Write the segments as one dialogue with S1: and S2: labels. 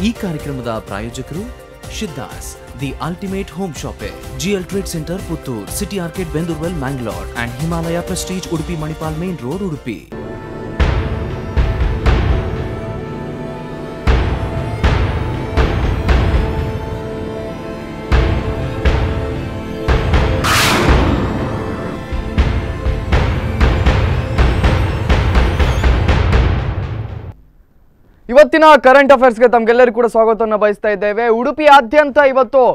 S1: ಈ ಕಾರ್ಯಕ್ರಮದ ಪ್ರಾಯೋಜಕರು Shiddas the ultimate home shoppe GL trade centre Puttur city arcade Bendurwell Mangalore and Himalaya prestige Udupi Manipal main road Udupi
S2: ಇವತ್ತಿನ current ಅಫೇರ್ಸ್ಗೆ ತಮಗೆಲ್ಲರಿಗೂ ಕೂಡ ಸ್ವಾಗತವನ್ನು ಬಯಸ್ತಾ ಇದ್ದೇವೆ ಉಡುಪಿಯಾದ್ಯಂತ ಇವತ್ತು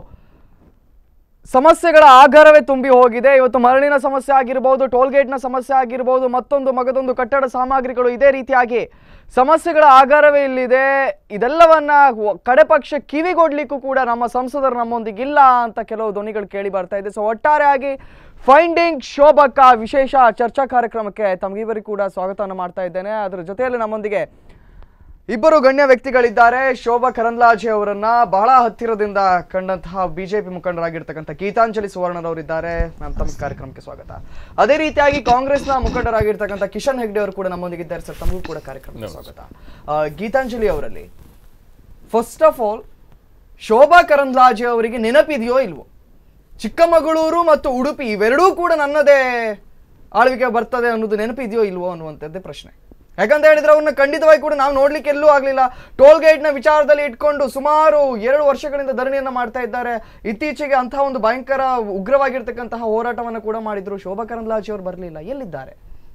S2: ಸಮಸ್ಯೆಗಳ ಆಗರವೇ ತುಂಬಿ ಹೋಗಿದೆ ಇವತ್ತು ಮರಳಿನ ಸಮಸ್ಯೆ ಆಗಿರ್ಬೋದು ಟೋಲ್ಗೇಟ್ನ ಸಮಸ್ಯೆ ಆಗಿರ್ಬೋದು ಮತ್ತೊಂದು ಮಗದೊಂದು ಕಟ್ಟಡ ಸಾಮಗ್ರಿಗಳು ಇದೇ ರೀತಿಯಾಗಿ ಸಮಸ್ಯೆಗಳ ಆಗರವೇ ಇಲ್ಲಿದೆ ಇದೆಲ್ಲವನ್ನ ವ- ಕಡೆ ಪಕ್ಷ ಕಿವಿಗೊಡ್ಲಿಕ್ಕೂ ಕೂಡ ನಮ್ಮ ಸಂಸದರು ನಮ್ಮೊಂದಿಗಿಲ್ಲ ಅಂತ ಕೆಲವು ಧ್ವನಿಗಳು ಕೇಳಿ ಬರ್ತಾ ಇದೆ ಸೊ ಒಟ್ಟಾರೆಯಾಗಿ ಫೈಂಡಿಂಗ್ ಶೋಭಕ್ಕ ವಿಶೇಷ ಚರ್ಚಾ ಕಾರ್ಯಕ್ರಮಕ್ಕೆ ತಮಗಿಬ್ಬರಿಗೂ ಕೂಡ ಸ್ವಾಗತವನ್ನು ಮಾಡ್ತಾ ಇದ್ದೇನೆ ಅದರ ಜೊತೆಯಲ್ಲಿ ನಮ್ಮೊಂದಿಗೆ ಇಬ್ಬರು ಗಣ್ಯ ವ್ಯಕ್ತಿಗಳಿದ್ದಾರೆ ಶೋಭಾ ಕರಂದ್ಲಾಜೆ ಅವರನ್ನ ಬಹಳ ಹತ್ತಿರದಿಂದ ಕಂಡಂತಹ ಬಿಜೆಪಿ ಮುಖಂಡರಾಗಿರ್ತಕ್ಕಂಥ ಗೀತಾಂಜಲಿ ಸುವರ್ಣರವರಿದ್ದಾರೆ ಮ್ಯಾಮ್ ತಮ್ಮ ಕಾರ್ಯಕ್ರಮಕ್ಕೆ ಸ್ವಾಗತ ಅದೇ ರೀತಿಯಾಗಿ ಕಾಂಗ್ರೆಸ್ನ ಮುಖಂಡರಾಗಿರ್ತಕ್ಕಂಥ ಕಿಶನ್ ಹೆಗ್ಡೆ ಅವರು ಕೂಡ ನಮ್ಮೊಂದಿಗಿದ್ದಾರೆ ಸರ್ ತಮಗೂ ಕೂಡ ಕಾರ್ಯಕ್ರಮಕ್ಕೆ ಸ್ವಾಗತ ಆ, ಗೀತಾಂಜಲಿ ಅವರಲ್ಲಿ first of all Shobha Karandlaje ಅವರಿಗೆ ನೆನಪಿದೆಯೋ ಇಲ್ವೋ ಚಿಕ್ಕಮಗಳೂರು ಮತ್ತು ಉಡುಪಿ ಇವೆರಡೂ ಕೂಡ ನನ್ನದೇ ಆಳ್ವಿಕೆ ಬರ್ತದೆ ಅನ್ನೋದು ನೆನಪಿದೆಯೋ ಇಲ್ವೋ ಅನ್ನುವಂಥದ್ದೇ ಪ್ರಶ್ನೆ ಯಾಕಂತ ಹೇಳಿದ್ರೆ ಅವ್ರನ್ನ ಖಂಡಿತವಾಗಿ ಕೂಡ ನಾವು ನೋಡ್ಲಿಕ್ಕೆ ಎಲ್ಲೂ ಆಗಲಿಲ್ಲ ಟೋಲ್ ಗೇಟ್ನ ವಿಚಾರದಲ್ಲಿ ಇಟ್ಕೊಂಡು ಸುಮಾರು ಎರಡು ವರ್ಷಗಳಿಂದ ಧರಣಿಯನ್ನ ಮಾಡ್ತಾ ಇದ್ದಾರೆ ಇತ್ತೀಚೆಗೆ ಅಂತಹ ಒಂದು ಭಯಂಕರ ಉಗ್ರವಾಗಿರ್ತಕ್ಕಂತಹ ಹೋರಾಟವನ್ನು ಕೂಡ ಮಾಡಿದ್ರು ಶೋಭಾ ಕರಂದ್ಲಾಜೆ ಅವರು ಬರಲಿಲ್ಲ ಎಲ್ಲಿದ್ದಾರೆ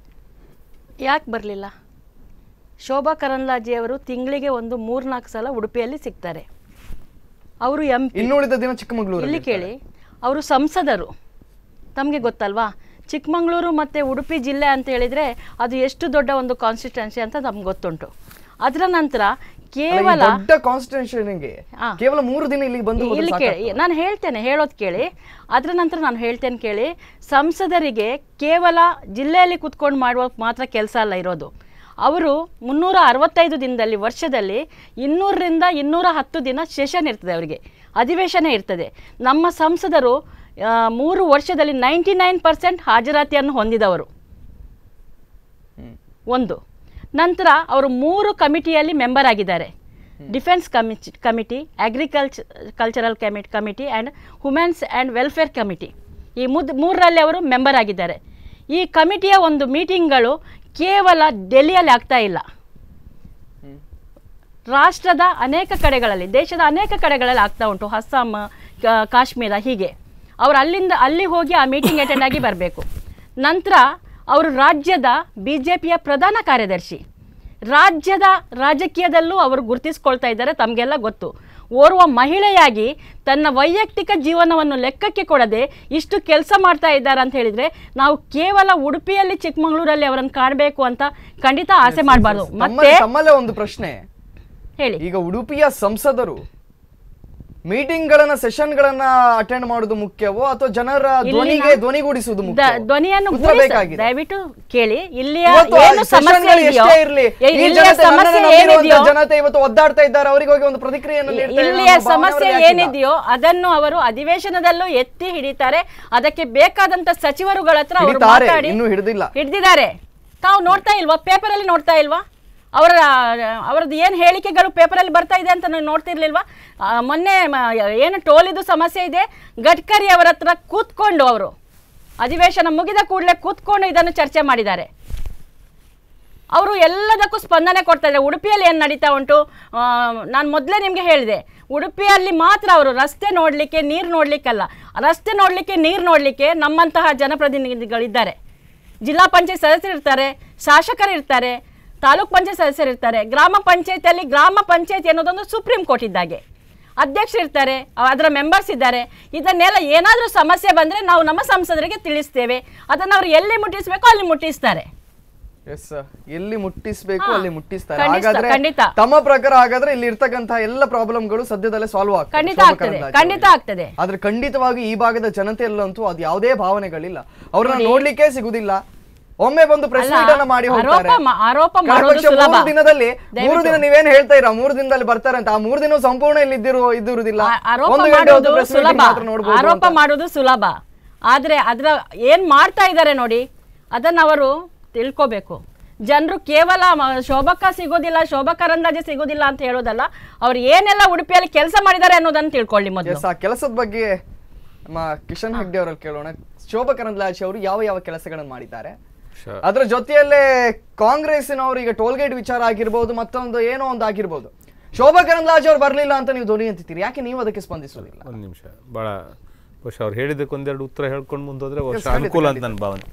S3: ಯಾಕೆ ಬರಲಿಲ್ಲ ಶೋಭಾ ಕರಂದ್ಲಾಜೆಯವರು ತಿಂಗಳಿಗೆ ಒಂದು ಮೂರ್ನಾಲ್ಕು ಸಲ ಉಡುಪಿಯಲ್ಲಿ ಸಿಗ್ತಾರೆ ಅವರು ಎಂ ಪಿ
S2: ಇನ್ನುಳಿದ ದಿನ ಚಿಕ್ಕಮಗಳೂರು
S3: ಇಲ್ಲಿ ಕೇಳಿ ಅವರು ಸಂಸದರು ತಮಗೆ ಗೊತ್ತಲ್ವಾ ಚಿಕ್ಕಮಗಳೂರು ಮತ್ತು ಉಡುಪಿ ಜಿಲ್ಲೆ ಅಂತ ಹೇಳಿದರೆ ಅದು ಎಷ್ಟು ದೊಡ್ಡ ಒಂದು ಕಾನ್ಸ್ಟಿಟ್ಯೂನ್ಸಿ ಅಂತ ನಮ್ಗೆ ಗೊತ್ತುಂಟು ಅದರ ನಂತರ ಕೇವಲ
S2: ದೊಡ್ಡ ಕಾನ್ಸ್ಟಿಟ್ಯೂಷನ್ಗೆ
S3: ಹಾ.
S2: ಕೇವಲ ಮೂರು ದಿನ ಇಲ್ಲಿಗೆ ಬಂದು ಹೋದ್ರೆ
S3: ಇಲ್ಲಿ
S2: ಸಾಕಾಗ್ತದೆ.
S3: ಕೇಳಿ ನಾನು ಹೇಳ್ತೇನೆ ಹೇಳೋದು ಕೇಳಿ ಅದರ ನಂತರ ನಾನು ಹೇಳ್ತೇನೆ ಕೇಳಿ ಸಂಸದರಿಗೆ ಕೇವಲ ಜಿಲ್ಲೆಯಲ್ಲಿ ಕುತ್ಕೊಂಡು ಮಾಡುವ ಮಾತ್ರ ಕೆಲಸ ಅಲ್ಲ ಇರೋದು ಅವರು ಮುನ್ನೂರ ಅರವತ್ತೈದು ದಿನದಲ್ಲಿ ವರ್ಷದಲ್ಲಿ ಇನ್ನೂರರಿಂದ ಇನ್ನೂರ ಹತ್ತು ದಿನ ಸೆಷನ್ ಇರ್ತದೆ ಅವರಿಗೆ ಅಧಿವೇಶನ ಇರ್ತದೆ ನಮ್ಮ ಸಂಸದರು ಆ, ಮೂರು ವರ್ಷದಲ್ಲಿ ನೈಂಟಿ ನೈನ್ ಪರ್ಸೆಂಟ್ ಹಾಜರಾತಿಯನ್ನು ಹೊಂದಿದವರು ಒಂದು ನಂತರ ಅವರು ಮೂರು ಕಮಿಟಿಯಲ್ಲಿ ಮೆಂಬರ್ ಆಗಿದ್ದಾರೆ defence committee committee agriculture cultural committee committee and women's and welfare committee ಈ ಮುದ್ ಮೂರರಲ್ಲಿ ಅವರು ಮೆಂಬರ್ ಆಗಿದ್ದಾರೆ ಈ ಕಮಿಟಿಯ ಒಂದು ಮೀಟಿಂಗ್ಗಳು ಕೇವಲ ಡೆಲ್ಲಿಯಲ್ಲಿ ಆಗ್ತಾ ಇಲ್ಲ ರಾಷ್ಟ್ರದ ಅನೇಕ ಕಡೆಗಳಲ್ಲಿ ದೇಶದ ಅನೇಕ ಕಡೆಗಳಲ್ಲಿ ಆಗ್ತಾ ಉಂಟು ಅಸ್ಸಾಂ ಕ- ಕಾಶ್ಮೀರ ಹೀಗೆ ಅವರು ಅಲ್ಲಿಂದ ಅಲ್ಲಿ ಹೋಗಿ ಆ ಮೀಟಿಂಗ್ ಅಟೆಂಡ್ ಆಗಿ ಬರಬೇಕು ನಂತರ ಅವರು ರಾಜ್ಯದ ಬಿ ಜೆ ಪಿಯ ಪ್ರಧಾನ ಕಾರ್ಯದರ್ಶಿ ರಾಜ್ಯದ ರಾಜಕೀಯದಲ್ಲೂ ಅವರು ಗುರುತಿಸ್ಕೊಳ್ತಾ ಇದ್ದಾರೆ ತಮಗೆಲ್ಲ ಗೊತ್ತು ಓರ್ವ ಮಹಿಳೆಯಾಗಿ ತನ್ನ ವೈಯಕ್ತಿಕ ಜೀವನವನ್ನು ಲೆಕ್ಕಕ್ಕೆ ಕೊಡದೆ ಇಷ್ಟು ಕೆಲಸ ಮಾಡ್ತಾ ಇದ್ದಾರೆ ಅಂತ ಹೇಳಿದ್ರೆ ನಾವು ಕೇವಲ ಉಡುಪಿಯಲ್ಲಿ ಚಿಕ್ಕಮಗಳೂರಲ್ಲಿ ಅವರನ್ನು ಕಾಣಬೇಕು ಅಂತ ಖಂಡಿತ ಆಸೆ ಮಾಡಬಾರ್ದು ಮತ್ತೆ
S2: ತಮ್ಮಲ್ಲಿ ತಮ್ಮಲ್ಲೇ ಒಂದು ಪ್ರಶ್ನೆ
S3: ಹೇಳಿ
S2: ಈಗ ಉಡುಪಿಯ ಸಂಸದರು ಮೀಟಿಂಗ್ ಗಳನ್ನ ಸೆಷನ್ ಗಳನ್ನ ಅಟೆಂಡ್ ಮಾಡುದು ಮುಖ್ಯವೋ ಅಥವಾ ಜನರ ಧ್ವನಿಗೆ ಧ್ವನಿಗೂಡಿಸುವುದು
S3: ದ-
S2: ಮುಖ್ಯವೋ?
S3: ಧ್ವನಿಯನ್ನು
S2: ಉತ್ತರ
S3: ಗೂಡಿಸ-
S2: ಬೇಕಾಗಿದೆ.
S3: ದಯವಿಟ್ಟು ಕೇಳಿ ಇಲ್ಲಿಯ
S2: ಇವತ್ತು ಆ
S3: ಏನು ಸಮಸ್ಯೆ
S2: ಸೆಷನ್ಗಳು
S3: ಇದೆಯೋ
S2: ಎಷ್ಟೇ ಇರ್ಲಿ,
S3: ಎ-
S2: ಈ
S3: ಇಲ್ಲಿಯ
S2: ಜನತೆ, ನನ್ನನ್ನು
S3: ಸಮಸ್ಯೆ
S2: ನಂಬಿರುವಂತ
S3: ಏನಿದೆಯೋ
S2: ಜನತೆ ಇವತ್ತು ಒದ್ದಾಡ್ತಾ ಇದ್ದಾರೆ ಅವರಿಗೆ ಹೋಗಿ ಒಂದು ಪ್ರತಿಕ್ರಿಯೆಯನ್ನು ನೀಡ್ತಾ ಇದ್ದಾರೆ
S3: ಇಲ್ಲಿಯ
S2: ಅನ್ನೋ ಭಾವನೆ
S3: ಸಮಸ್ಯೆ
S2: ಅವರಲ್ಲಿ ಯಾಕಿಲ್ಲ?
S3: ಏನಿದೆಯೋ ಅದನ್ನು ಅವರು ಅಧಿವೇಶನದಲ್ಲೂ ಎತ್ತಿ ಹಿಡಿತಾರೆ ಅದಕ್ಕೆ ಬೇಕಾದಂತ ಸಚಿವರುಗಳ ಹತ್ರ ಅವರು
S2: ಹಿಡಿತಾರೆ,
S3: ಮಾತಾಡಿ
S2: ಇನ್ನೂ ಹಿಡಿದಿಲ್ಲ.
S3: ಹಿಡಿದಿದ್ದಾರೆ ತಾವು ನೋಡ್ತಾ ಇಲ್ವಾ ಪೇಪರ್ ಅಲ್ಲಿ ನೋಡ್ತಾ ಇಲ್ವಾ ಅವರ ಅವರದ್ದು ಏನು ಹೇಳಿಕೆಗಳು ಪೇಪರಲ್ಲಿ ಬರ್ತಾ ಇದೆ ಅಂತ ನೀವು ನೋಡ್ತಿರ್ಲಿಲ್ವಾ ಆ, ಮೊನ್ನೆ ಮ- ಏನು ಟೋಲಿದು ಸಮಸ್ಯೆ ಇದೆ ಗಡ್ಕರಿ ಅವರ ಹತ್ರ ಕೂತ್ಕೊಂಡು ಅವರು ಅಧಿವೇಶನ ಮುಗಿದ ಕೂಡಲೇ ಕೂತ್ಕೊಂಡು ಇದನ್ನು ಚರ್ಚೆ ಮಾಡಿದ್ದಾರೆ ಅವರು ಎಲ್ಲದಕ್ಕೂ ಸ್ಪಂದನೆ ಕೊಡ್ತಾ ಇದ್ದಾರೆ ಉಡುಪಿಯಲ್ಲಿ ಏನು ನಡೀತಾ ಉಂಟು ನಾನು ಮೊದಲೇ ನಿಮಗೆ ಹೇಳಿದೆ ಉಡುಪಿಯಲ್ಲಿ ಮಾತ್ರ ಅವರು ರಸ್ತೆ ನೋಡಲಿಕ್ಕೆ ನೀರು ನೋಡಲಿಕ್ಕಲ್ಲ ರಸ್ತೆ ನೋಡಲಿಕ್ಕೆ ನೀರು ನೋಡಲಿಕ್ಕೆ ನಮ್ಮಂತಹ ಜನಪ್ರತಿನಿಧಿಗಳಿದ್ದಾರೆ ಜಿಲ್ಲಾ ಪಂಚಾಯತ್ ಸದಸ್ಯರು ಇರ್ತಾರೆ ಶಾಸಕರು ಇರ್ತಾರೆ ತಾಲೂಕ್ ಪಂಚಾಯತ್ ಸದಸ್ಯರು ಇರ್ತಾರೆ ಗ್ರಾಮ ಪಂಚಾಯತಿಯಲ್ಲಿ ಗ್ರಾಮ ಪಂಚಾಯತ್ ಅನ್ನೋದೊಂದು ಸುಪ್ರೀಂ ಕೋರ್ಟ್ ಇದ್ದಾಗೆ ಅಧ್ಯಕ್ಷರು ಇರ್ತಾರೆ ಅ- ಅದರ ಮೆಂಬರ್ಸ್ ಇದ್ದಾರೆ ಇದನ್ನೆಲ್ಲ ಏನಾದರೂ ಸಮಸ್ಯೆ ಬಂದರೆ ನಾವು ನಮ್ಮ ಸಂಸದರಿಗೆ ತಿಳಿಸ್ತೇವೆ ಅದನ್ನು ಅವರು ಎಲ್ಲಿ ಮುಟ್ಟಿಸಬೇಕೋ ಅಲ್ಲಿ ಮುಟ್ಟಿಸ್ತಾರೆ
S2: ಎಸ್ ಎಲ್ಲಿ ಮುಟ್ಟಿಸ್ಬೇಕು
S3: ಹಾ.
S2: ಅಲ್ಲಿ ಮುಟ್ಟಿಸ್ತಾರೆ
S3: ಖಂಡಿತ,
S2: ಹಾಗಾದ್ರೆ
S3: ಖಂಡಿತ.
S2: ತಮ್ಮ ಪ್ರಕಾರ ಹಾಗಾದ್ರೆ ಇಲ್ಲಿ ಇರ್ತಕ್ಕಂತಹ ಎಲ್ಲ ಪ್ರಾಬ್ಲಮ್ಗಳು ಸದ್ಯದಲ್ಲೇ ಸಾಲ್ವ್ ಆಗ್ತದೆ
S3: ಖಂಡಿತ
S2: ಶೋಭಾ
S3: ಆಗ್ತದೆ
S2: ಕರಂದ್ಲಾಜೆ
S3: ಖಂಡಿತ
S2: ಅವರಿಗೆ.
S3: ಆಗ್ತದೆ
S2: ಆದ್ರೆ ಖಂಡಿತವಾಗಿ ಈ ಭಾಗದ ಜನತೆಯಲ್ಲಂತೂ ಅದು ಯಾವುದೇ ಭಾವನೆಗಳಿಲ್ಲ ಅವ್ರನ್ನ ನೋಡ್ಲಿಕ್ಕೆ ಸಿಗುದಿಲ್ಲ ಒಮ್ಮೆ ಬಂದು ಪ್ರೆಸ್
S3: ಅಲ್ಲ,
S2: ಮೀಟ್ ಅನ್ನ ಮಾಡಿ ಹೋಗ್ತಾರೆ
S3: ಆರೋಪ ಮಾ- ಆರೋಪ
S2: ಕಳೆದ
S3: ಮಾಡೋದು
S2: ವರ್ಷ ಮೂರು
S3: ಸುಲಭ.
S2: ದಿನದಲ್ಲಿ ಮೂರು
S3: ದಯವಿಟ್ಟು.
S2: ದಿನ ನೀವೇನ್ ಹೇಳ್ತಾ ಇರಾ ಮೂರು ದಿನದಲ್ಲಿ ಬರ್ತಾರೆ ಅಂತ ಆ ಮೂರು ದಿನ ಸಂಪೂರ್ಣ ಇಲ್ಲಿ ಇದ್ದಿರು ಇದ್ದಿರುವುದಿಲ್ಲ
S3: ಆ- ಆರೋಪ
S2: ಒಂದು ಗಂಟೆ ಹೊತ್ತು
S3: ಮಾಡೋದು
S2: press meeting
S3: ಸುಲಭ
S2: ಮಾತ್ರ ನೋಡ್ಬೋದು
S3: ಆರೋಪ
S2: ಅಂತ.
S3: ಮಾಡೋದು ಸುಲಭ ಆದ್ರೆ ಅದ್ರ ಏನ್ ಮಾಡ್ತಾ ಇದ್ದಾರೆ ನೋಡಿ ಅದನ್ನ ಅವರು ತಿಳ್ಕೋಬೇಕು ಜನರು ಕೇವಲ ಮ- ಶೋಭಕ್ಕ ಸಿಗೋದಿಲ್ಲ ಶೋಭಾ ಕರಂದ್ಲಾಜೆ ಸಿಗೋದಿಲ್ಲ ಅಂತ ಹೇಳೋದಲ್ಲ ಅವ್ರು ಏನೆಲ್ಲ ಉಡುಪಿಯಲ್ಲಿ ಕೆಲಸ ಮಾಡಿದ್ದಾರೆ ಅನ್ನೋದನ್ನ ತಿಳ್ಕೊಳ್ಳಿ ಮೊದಲು
S2: ಎಸ್ ಆ ಕೆಲಸದ ಬಗ್ಗೆ ನಮ್ಮ ಕಿಶನ್ ಹೆಗ್ಡೆ ಅವರಲ್ಲಿ ಕೇಳೋಣ ಶೋಭಾ ಕರಂದ್ಲಾಜೆ ಅವರು ಯಾವ ಯಾವ ಕೆಲಸಗಳನ್ನು ಮಾಡಿದ್ದಾರೆ
S4: Sure.
S2: ಅದರ ಜೊತೆಯಲ್ಲೇ ಕಾಂಗ್ರೆಸ್ಸಿನವರು ಈಗ ಟೋಲ್ಗೇಟ್ ವಿಚಾರ ಆಗಿರ್ಬೋದು ಮತ್ತೊಂದು ಏನೋ ಒಂದು ಆಗಿರ್ಬೋದು ಶೋಭಾ ಕರಂದ್ಲಾಜೆ ಅವ್ರು ಬರಲಿಲ್ಲ ಅಂತ ನೀವು ಧ್ವನಿ ಅಂತಿದ್ದೀರಿ ಯಾಕೆ ನೀವು ಅದಕ್ಕೆ ಸ್ಪಂದಿಸೋದಿಲ್ಲ
S4: ಒಂದು ನಿಮಿಷ ಭಾಳ ಬಹುಶಃ ಅವ್ರು ಹೇಳಿದ್ದಕ್ಕೆ ಒಂದೆರಡು ಉತ್ತರ ಹೇಳ್ಕೊಂಡು ಮುಂದೋದ್ರೆ
S2: Yes,
S4: ಬಹುಶಃ
S2: ಖಂಡಿತ,
S4: ಅನುಕೂಲ ಅಂತ
S2: ಖಂಡಿತ.
S4: ನನ್ನ ಭಾವನೆ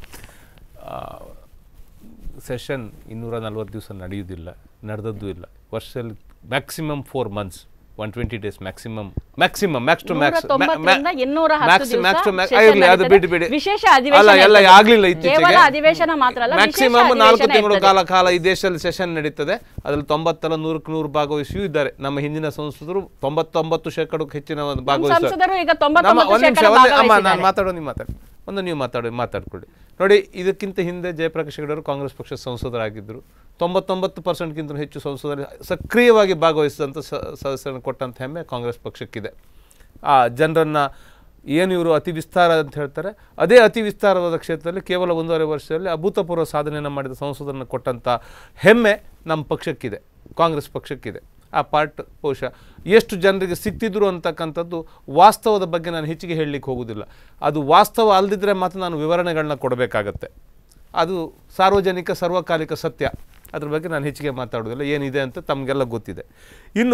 S4: ಸೆಷನ್ ಇನ್ನೂರ ನಲ್ವತ್ತು ದಿವಸ ನಡೆಯುವುದಿಲ್ಲ ನಡೆದದ್ದು ಇಲ್ಲ ವರ್ಷದಲ್ಲಿ maximum four months one twenty days maximum maximum max to max
S3: ನೂರ ತೊಂಬತ್ತರಿಂದ ಇನ್ನೂರ ಹತ್ತು ದಿವಸ
S4: ಮ್ಯಾಕ್ಸ್ ಟು ಮ್ಯಾಕ್ಸ್
S3: session
S4: ಇರಲಿ ಅದು
S3: ನಡೀತದೆ.
S4: ಬಿಟ್ಟು ಬಿಡಿ
S3: ವಿಶೇಷ
S4: ಅಲ್ಲ
S3: ಅಧಿವೇಶನ
S4: ಎಲ್ಲ
S3: ಇರ್ತದೆ.
S4: ಆಗ್ಲಿಲ್ಲ
S3: ಕೇವಲ
S4: ಇತ್ತೀಚೆಗೆ
S3: ಅಧಿವೇಶನ ಮಾತ್ರ ಅಲ್ಲ, ವಿಶೇಷ
S4: ಮ್ಯಾಕ್ಸಿಮಮ್ ನಾಲ್ಕು
S3: ಅಧಿವೇಶನ
S4: ತಿಂಗಳು
S3: ಇರ್ತದೆ.
S4: ಕಾಲ ಕಾಲ ಈ ದೇಶದಲ್ಲಿ ಸೆಷನ್ ನಡೀತದೆ ಅದ್ರಲ್ಲಿ ತೊಂಬತ್ತಲ್ಲ ನೂರಕ್ಕೆ ನೂರು ಭಾಗವಹಿಸಿಯೂ ಇದ್ದಾರೆ ನಮ್ಮ ಹಿಂದಿನ ಸಂಸದರು ತೊಂಬತ್ತೊಂಬತ್ತು ಶೇಕಡಕ್ಕೆ ಹೆಚ್ಚಿನ ಒಂದು
S3: ಸಂಸದರು ಈಗ
S4: ನಮ್ಮ-
S3: ತೊಂಬತ್ತೊಂಬತ್ತು
S4: ಒಂದ್ ನಿಮಿಷ,
S3: ಶೇಕಡ
S4: ಒಂದೇ- ಅಮ್ಮ
S3: ಭಾಗವಹಿಸಿದ್ದಾರೆ.
S4: ನಾನು ಮಾತಾಡೋ ನೀವು ಮಾತಾಡಿ ಒಂದು ನೀವು ಮಾತಾಡಿ ಮಾತಾಡ್ಕೊಳ್ಳಿ ನೋಡಿ ಇದಕ್ಕಿಂತ ಹಿಂದೆ ಜಯಪ್ರಕಾಶ್ ಹೆಗಡೆ ಅವರು ಕಾಂಗ್ರೆಸ್ ಪಕ್ಷದ ಸಂಸದರಾಗಿದ್ದರು ತೊಂಬತ್ತೊಂಬತ್ತು ಪರ್ಸೆಂಟ್ಗಿಂತ ಹೆಚ್ಚು ಸಂಸದರಲ್ಲಿ ಸಕ್ರಿಯವಾಗಿ ಭಾಗವಹಿಸಿದಂಥ ಸ- ಸದಸ್ಯರನ್ನು ಕೊಟ್ಟಂಥ ಹೆಮ್ಮೆ ಕಾಂಗ್ರೆಸ್ ಪಕ್ಷಕ್ಕಿದೆ ಆ ಜನರನ್ನು ಏನು ಇವರು ಅತಿ ವಿಸ್ತಾರ ಅಂತ ಹೇಳ್ತಾರೆ ಅದೇ ಅತಿ ವಿಸ್ತಾರವಾದ ಕ್ಷೇತ್ರದಲ್ಲಿ ಕೇವಲ ಒಂದೂವರೆ ವರ್ಷದಲ್ಲಿ ಅಭೂತಪೂರ್ವ ಸಾಧನೆಯನ್ನು ಮಾಡಿದ ಸಂಸದರನ್ನು ಕೊಟ್ಟಂಥ ಹೆಮ್ಮೆ ನಮ್ಮ ಪಕ್ಷಕ್ಕಿದೆ ಕಾಂಗ್ರೆಸ್ ಪಕ್ಷಕ್ಕಿದೆ ಆ ಪಾರ್ಟ್ ಬಹುಶಃ ಎಷ್ಟು ಜನರಿಗೆ ಸಿಕ್ತಿದ್ರು ಅಂತಕ್ಕಂಥದ್ದು ವಾಸ್ತವದ ಬಗ್ಗೆ ನಾನು ಹೆಚ್ಚಿಗೆ ಹೇಳಲಿಕ್ಕೆ ಹೋಗೋದಿಲ್ಲ ಅದು ವಾಸ್ತವ ಅಲ್ಲದಿದ್ದರೆ ಮಾತ್ರ ನಾನು ವಿವರಣೆಗಳನ್ನ ಕೊಡಬೇಕಾಗತ್ತೆ ಅದು ಸಾರ್ವಜನಿಕ ಸರ್ವಕಾಲಿಕ ಸತ್ಯ ಅದ್ರ ಬಗ್ಗೆ ನಾನು ಹೆಚ್ಚಿಗೆ ಮಾತಾಡೋದಿಲ್ಲ ಏನಿದೆ ಅಂತ ತಮಗೆಲ್ಲ ಗೊತ್ತಿದೆ ಇನ್ನು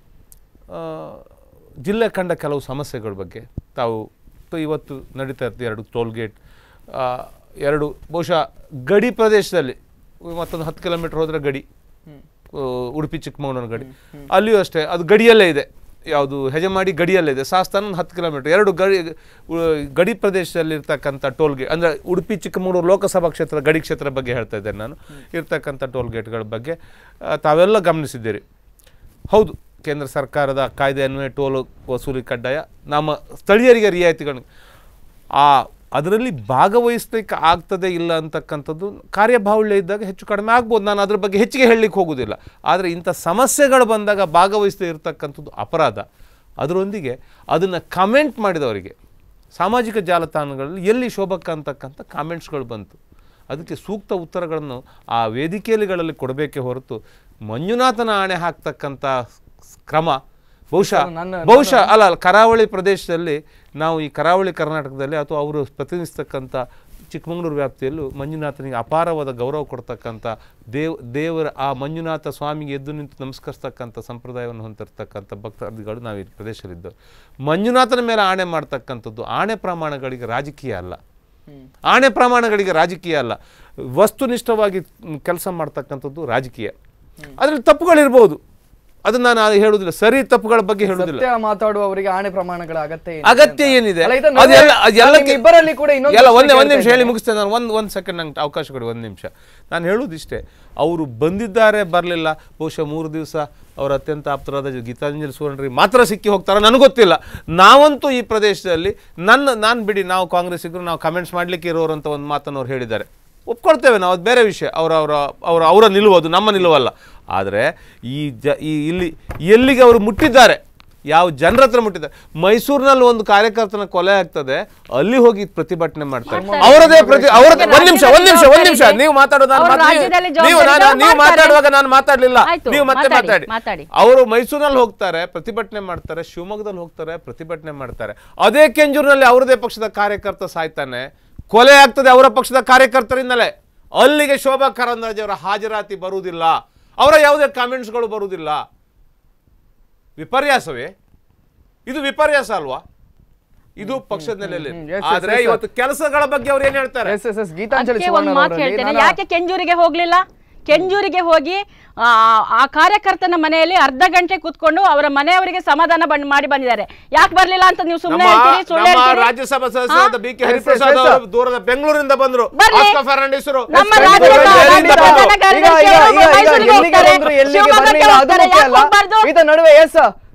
S4: ಆ, ಜಿಲ್ಲೆ ಕಂಡ ಕೆಲವು ಸಮಸ್ಯೆಗಳ ಬಗ್ಗೆ ತಾವು ತ- ಇವತ್ತು ನಡೀತಾ ಇರ್ತದೆ ಎರಡು ಟೋಲ್ ಗೇಟ್ ಆ, ಎರಡು ಬಹುಶಃ ಗಡಿ ಪ್ರದೇಶದಲ್ಲಿ ಮತ್ತೊಂದು ಹತ್ತು ಕಿಲೋಮೀಟರ್ ಹೋದರೆ ಗಡಿ ಆ, ಉಡುಪಿ ಚಿಕ್ಕಮಗಳೂರು ಗಡಿ ಅಲ್ಲಿಯೂ ಅಷ್ಟೇ ಅದು ಗಡಿಯಲ್ಲೇ ಇದೆ ಯಾವುದು ಹೆಜಮಾಡಿ ಗಡಿಯಲ್ಲೇ ಇದೆ ಸಾಸ್ತಾನ ಒಂದು ಹತ್ತು ಕಿಲೋಮೀಟರ್ ಎರಡು ಗಡಿ ಉ- ಗಡಿ ಪ್ರದೇಶದಲ್ಲಿರ್ತಕ್ಕಂಥ ಟೋಲ್ ಗೇಟ್ ಅಂದರೆ ಉಡುಪಿ ಚಿಕ್ಕಮಗಳೂರು ಲೋಕಸಭಾ ಕ್ಷೇತ್ರ ಗಡಿ ಕ್ಷೇತ್ರ ಬಗ್ಗೆ ಹೇಳ್ತಾ ಇದ್ದೇನೆ ನಾನು ಇರ್ತಕ್ಕಂಥ ಟೋಲ್ ಗೇಟ್ಗಳ ಬಗ್ಗೆ ಆ, ತಾವೆಲ್ಲ ಗಮನಿಸಿದ್ದೀರಿ ಹೌದು ಕೇಂದ್ರ ಸರ್ಕಾರದ ಕಾಯ್ದೆ ಅನ್ವಯ ಟೋಲ್ ವಸೂಲಿ ಕಡ್ಡಾಯ ನಮ್ಮ ಸ್ಥಳೀಯರಿಗೆ ರಿಯಾಯಿತಿಗಳು ಆ ಅದರಲ್ಲಿ ಭಾಗವಹಿಸ್ಲಿಕ್ಕೆ ಆಗ್ತದೆ ಇಲ್ಲ ಅಂತಕ್ಕಂಥದ್ದು ಕಾರ್ಯಬಾಹುಳ್ಯ ಇದ್ದಾಗ ಹೆಚ್ಚು ಕಡಿಮೆ ಆಗ್ಬೋದು ನಾನು ಅದ್ರ ಬಗ್ಗೆ ಹೆಚ್ಚಿಗೆ ಹೇಳಲಿಕ್ಕೆ ಹೋಗೋದಿಲ್ಲ ಆದರೆ ಇಂಥ ಸಮಸ್ಯೆಗಳು ಬಂದಾಗ ಭಾಗವಹಿಸದೇ ಇರತಕ್ಕಂಥದ್ದು ಅಪರಾಧ ಅದರೊಂದಿಗೆ ಅದನ್ನು ಕಮೆಂಟ್ ಮಾಡಿದವರಿಗೆ ಸಾಮಾಜಿಕ ಜಾಲತಾಣಗಳಲ್ಲಿ ಎಲ್ಲಿ ಶೋಭಕ್ಕ ಅಂತಕ್ಕಂಥ ಕಾಮೆಂಟ್ಸ್ಗಳು ಬಂತು ಅದಕ್ಕೆ ಸೂಕ್ತ ಉತ್ತರಗಳನ್ನು ಆ ವೇದಿಕೆಯಲ್ಲಿ ಕೊಡಬೇಕೇ ಹೊರತು ಮಂಜುನಾಥನ ಆಣೆ ಹಾಕ್ತಕ್ಕಂಥ ಸ್- ಕ್ರಮ ಬಹುಶಃ
S2: ನನ್ನ-
S4: ಬಹುಶಃ ಅಲ್ಲ ಅಲ್ಲ ಕರಾವಳಿ ಪ್ರದೇಶದಲ್ಲಿ ನಾವು ಈ ಕರಾವಳಿ ಕರ್ನಾಟಕದಲ್ಲಿ ಅಥವಾ ಅವರು ಪ್ರತಿನಿಧಿಸ್ತಕ್ಕಂಥ ಚಿಕ್ಕಮಗಳೂರು ವ್ಯಾಪ್ತಿಯಲ್ಲೂ ಮಂಜುನಾಥನಿಗೆ ಅಪಾರವಾದ ಗೌರವ ಕೊಡ್ತಕ್ಕಂಥ ದೇವ್ ದೇವರ ಆ ಮಂಜುನಾಥ ಸ್ವಾಮಿಗೆ ಎದ್ದು ನಿಂತು ನಮಸ್ಕರಿಸ್ತಕ್ಕಂಥ ಸಂಪ್ರದಾಯವನ್ನು ಹೊಂದಿರತಕ್ಕಂಥ ಭಕ್ತಾದಿಗಳು ನಾವು ಈ ಪ್ರದೇಶದಲ್ಲಿದ್ದವು ಮಂಜುನಾಥನ ಮೇಲೆ ಆಣೆ ಮಾಡ್ತಕ್ಕಂಥದ್ದು ಆಣೆ ಪ್ರಮಾಣಗಳಿಗೆ ರಾಜಕೀಯ ಅಲ್ಲ ಆಣೆ ಪ್ರಮಾಣಗಳಿಗೆ ರಾಜಕೀಯ ಅಲ್ಲ ವಸ್ತುನಿಷ್ಠವಾಗಿ ಕೆಲಸ ಮಾಡ್ತಕ್ಕಂಥದ್ದು ರಾಜಕೀಯ ಅದರಲ್ಲಿ ತಪ್ಪುಗಳಿರ್ಬೋದು ಅದನ್ನ ನಾನು ಅದು ಹೇಳುವುದಿಲ್ಲ ಸರಿ ತಪ್ಪುಗಳ ಬಗ್ಗೆ ಹೇಳುವುದಿಲ್ಲ
S2: ಸತ್ಯ ಮಾತಾಡುವವರಿಗೆ ಆಣೆ ಪ್ರಮಾಣಗಳ ಅಗತ್ಯ ಏನಿದೆ
S4: ಅಗತ್ಯ
S2: ಅಂತ.
S4: ಏನಿದೆ
S2: ಅಲ್ಲ, ಇದನ್ನ
S4: ಅದೆಲ್ಲ
S2: ನೋಡಿ,
S4: ಅದೆಲ್ಲಕ್ಕೆ-
S2: ನಾನು ಇಬ್ಬರಲ್ಲಿ ಕೂಡ ಇನ್ನೊಂದು
S4: ಎಲ್ಲ
S2: ಪ್ರಶ್ನೆ
S4: ಒಂದೇ ಒಂದು
S2: ಕೇಳ್ತಾ
S4: ನಿಮಿಷ ಹೇಳಿ
S2: ಇದ್ದೇನೆ.
S4: ಮುಗಿಸ್ತೇನೆ ನಾನು ಒಂದು ಒಂದು ಸೆಕೆಂಡ್ ನಂಗೆ ಅವಕಾಶ ಕೊಡಿ ಒಂದು ನಿಮಿಷ ನಾನು ಹೇಳುವುದಿಷ್ಟೇ ಅವರು ಬಂದಿದ್ದಾರೆ ಬರಲಿಲ್ಲ ಬಹುಶಃ ಮೂರು ದಿವಸ ಅವರ ಅತ್ಯಂತ ಆಪ್ತರಾದ ಗೀತಾಂಜಲಿ ಸುವರ್ಣರಿಗೆ ಮಾತ್ರ ಸಿಕ್ಕಿ ಹೋಗ್ತಾರೆ ನನಗೆ ಗೊತ್ತಿಲ್ಲ ನಾವಂತೂ ಈ ಪ್ರದೇಶದಲ್ಲಿ ನನ್ನ ನಾನು ಬಿಡಿ ನಾವು ಕಾಂಗ್ರೆಸ್ಸಿಗರು ನಾವು ಕಮೆಂಟ್ಸ್ ಮಾಡಲಿಕ್ಕೆ ಇರೋರು ಅಂತ ಒಂದು ಮಾತನ್ನು ಅವ್ರು ಹೇಳಿದ್ದಾರೆ ಒಪ್ಕೊಳ್ತೇವೆ ನಾವು ಅದು ಬೇರೆ ವಿಷಯ ಅವರ ಅವರ ಅವರ ಅವರ ನಿಲುವು ಅದು ನಮ್ಮ ನಿಲುವಲ್ಲ ಆದರೆ ಈ ಜ ಈ ಇಲ್ಲಿ ಎಲ್ಲಿಗೆ ಅವರು ಮುಟ್ಟಿದ್ದಾರೆ ಯಾವ ಜನರ ಹತ್ರ ಮುಟ್ಟಿದ್ದಾರೆ ಮೈಸೂರಿನಲ್ಲಿ ಒಂದು ಕಾರ್ಯಕರ್ತನ ಕೊಲೆ ಆಗ್ತದೆ ಅಲ್ಲಿ ಹೋಗಿ ಪ್ರತಿಭಟನೆ ಮಾಡ್ತಾರೆ
S3: ಮಾಡ್ತಾರೆ.
S4: ಅವರದೇ ಪ್ರತಿ ಅವರದೇ
S3: ರಾಜ್ಯದಲ್ಲಿ
S4: ಒಂದ್ ನಿಮಿಷ ಒಂದ್ ನಿಮಿಷ ಒಂದ್ ನಿಮಿಷ
S3: ಜವಾಬ್ದಾರಿ
S4: ನೀವು ಮಾತಾಡೋದು ನಾನು
S3: ಅವ್ರ
S4: ಮಾತು- ನೀವು-
S3: ರಾಜ್ಯದಲ್ಲಿ
S4: ನೀವು ನಾನು-
S3: ಜವಾಬ್ದಾರಿ
S4: ನೀವು
S3: ಮಾಡ್ತಾರೆ.
S4: ಮಾತಾಡುವಾಗ ನಾನು ಮಾತಾಡ್ಲಿಲ್ಲ
S3: ಆಯ್ತು,
S4: ನೀವು ಮತ್ತೆ
S3: ಮಾತಾಡಿ,
S4: ಮಾತಾಡಿ
S3: ಮಾತಾಡಿ.
S4: ಅವರು ಮೈಸೂರಿನಲ್ಲಿ ಹೋಗ್ತಾರೆ ಪ್ರತಿಭಟನೆ ಮಾಡ್ತಾರೆ ಶಿವಮೊಗ್ಗದಲ್ಲಿ ಹೋಗ್ತಾರೆ ಪ್ರತಿಭಟನೆ ಮಾಡ್ತಾರೆ ಅದೇ ಕೆಂಜೂರಿನಲ್ಲಿ ಅವರದೇ ಪಕ್ಷದ ಕಾರ್ಯಕರ್ತ ಸಾಯ್ತಾನೆ ಕೊಲೆ ಆಗ್ತದೆ ಅವರ ಪಕ್ಷದ ಕಾರ್ಯಕರ್ತರಿಂದಲೇ ಅಲ್ಲಿಗೆ ಶೋಭಾ ಕರಂದ್ಲಾಜೆ ಅವರ ಹಾಜರಾತಿ ಬರುವುದಿಲ್ಲ ಅವರ ಯಾವುದೇ ಕಾಮೆಂಟ್ಸ್ಗಳು ಬರುವುದಿಲ್ಲ ವಿಪರ್ಯಾಸವೇ ಇದು ವಿಪರ್ಯಾಸ ಅಲ್ವಾ ಇದು ಪಕ್ಷದ ನೆಲೆಯಲ್ಲಿ
S2: ಹ್ಮ್, yes, yes,
S4: ಆದ್ರೆ
S2: yes, sir.
S4: ಇವತ್ತು ಕೆಲಸಗಳ ಬಗ್ಗೆ ಅವ್ರು ಏನ್ ಹೇಳ್ತಾರೆ
S2: ಎಸ್ ಎಸ್ ಎಸ್ ಗೀತಾಂಜಲಿ
S3: ಅದಕ್ಕೆ ಒಂದು
S2: ಸುವರ್ಣ
S3: ಮಾತು
S2: ಅವರಲ್ಲಿ
S3: ಹೇಳ್ತೇನೆ
S2: ನಾನು-
S3: ಯಾಕೆ ಕೆಂಜೂರಿಗೆ ಹೋಗ್ಲಿಲ್ಲ ಕೆಂಜೂರಿಗೆ ಹೋಗಿ ಆ, ಆ ಕಾರ್ಯಕರ್ತನ ಮನೆಯಲ್ಲಿ ಅರ್ಧ ಗಂಟೆ ಕೂತ್ಕೊಂಡು ಅವರ ಮನೆಯವರಿಗೆ ಸಮಾಧಾನ ಬಂದ್ ಮಾಡಿ ಬಂದಿದ್ದಾರೆ ಯಾಕೆ ಬರ್ಲಿಲ್ಲ ಅಂತ ನೀವು ಸುಮ್ಮನೆ
S4: ನಮ್ಮ
S3: ಹೇಳ್ತೀರಿ ಸುಳ್ಳು
S4: ನಮ್ಮ
S3: ಹೇಳ್ತೀರಿ
S4: ರಾಜ್ಯಸಭಾ ಸದಸ್ಯರಾದ B K
S2: Yes, yes,
S4: Hariprasad
S2: yes, sir.
S4: ಅವರು ದೂರದ ಬೆಂಗಳೂರಿಂದ ಬಂದ್ರು
S3: ಬರ್ಲಿ.
S4: ಆಸ್ಕರ್ ಫರ್ನಾಂಡಿಸರು
S3: ನಮ್ಮ
S4: ಎಸ್
S3: ರಾಜ್ಯದ
S4: ಬೆಂಗಳೂರಿಂದ
S3: ರಾಜ್ಯದ
S4: ಎಲ್ಲಿಂದ ಬಂದ್ರು?
S3: ಜನಗಳ
S2: ಈಗ ಈಗ ಈಗ ಈಗ
S3: ಮೈಸೂರಿಗೆ
S2: ಎಲ್ಲಿಗೆ
S3: ಹೋಗ್ತಾರೆ,
S2: ಬಂದ್ರು ಎಲ್ಲಿಗೆ
S3: ಶಿವಮೊಗ್ಗಕ್ಕೆ
S2: ಬರ್ಲಿಲ್ಲ ಅದು
S3: ಹೋಗ್ತಾರೆ,
S2: ಮುಖ್ಯ
S3: ಯಾಕೆ
S2: ಅಲ್ಲ
S3: ಹೋಗ್ಬಾರ್ದು?
S2: ಇದರ ನಡುವೆ ಎಸ್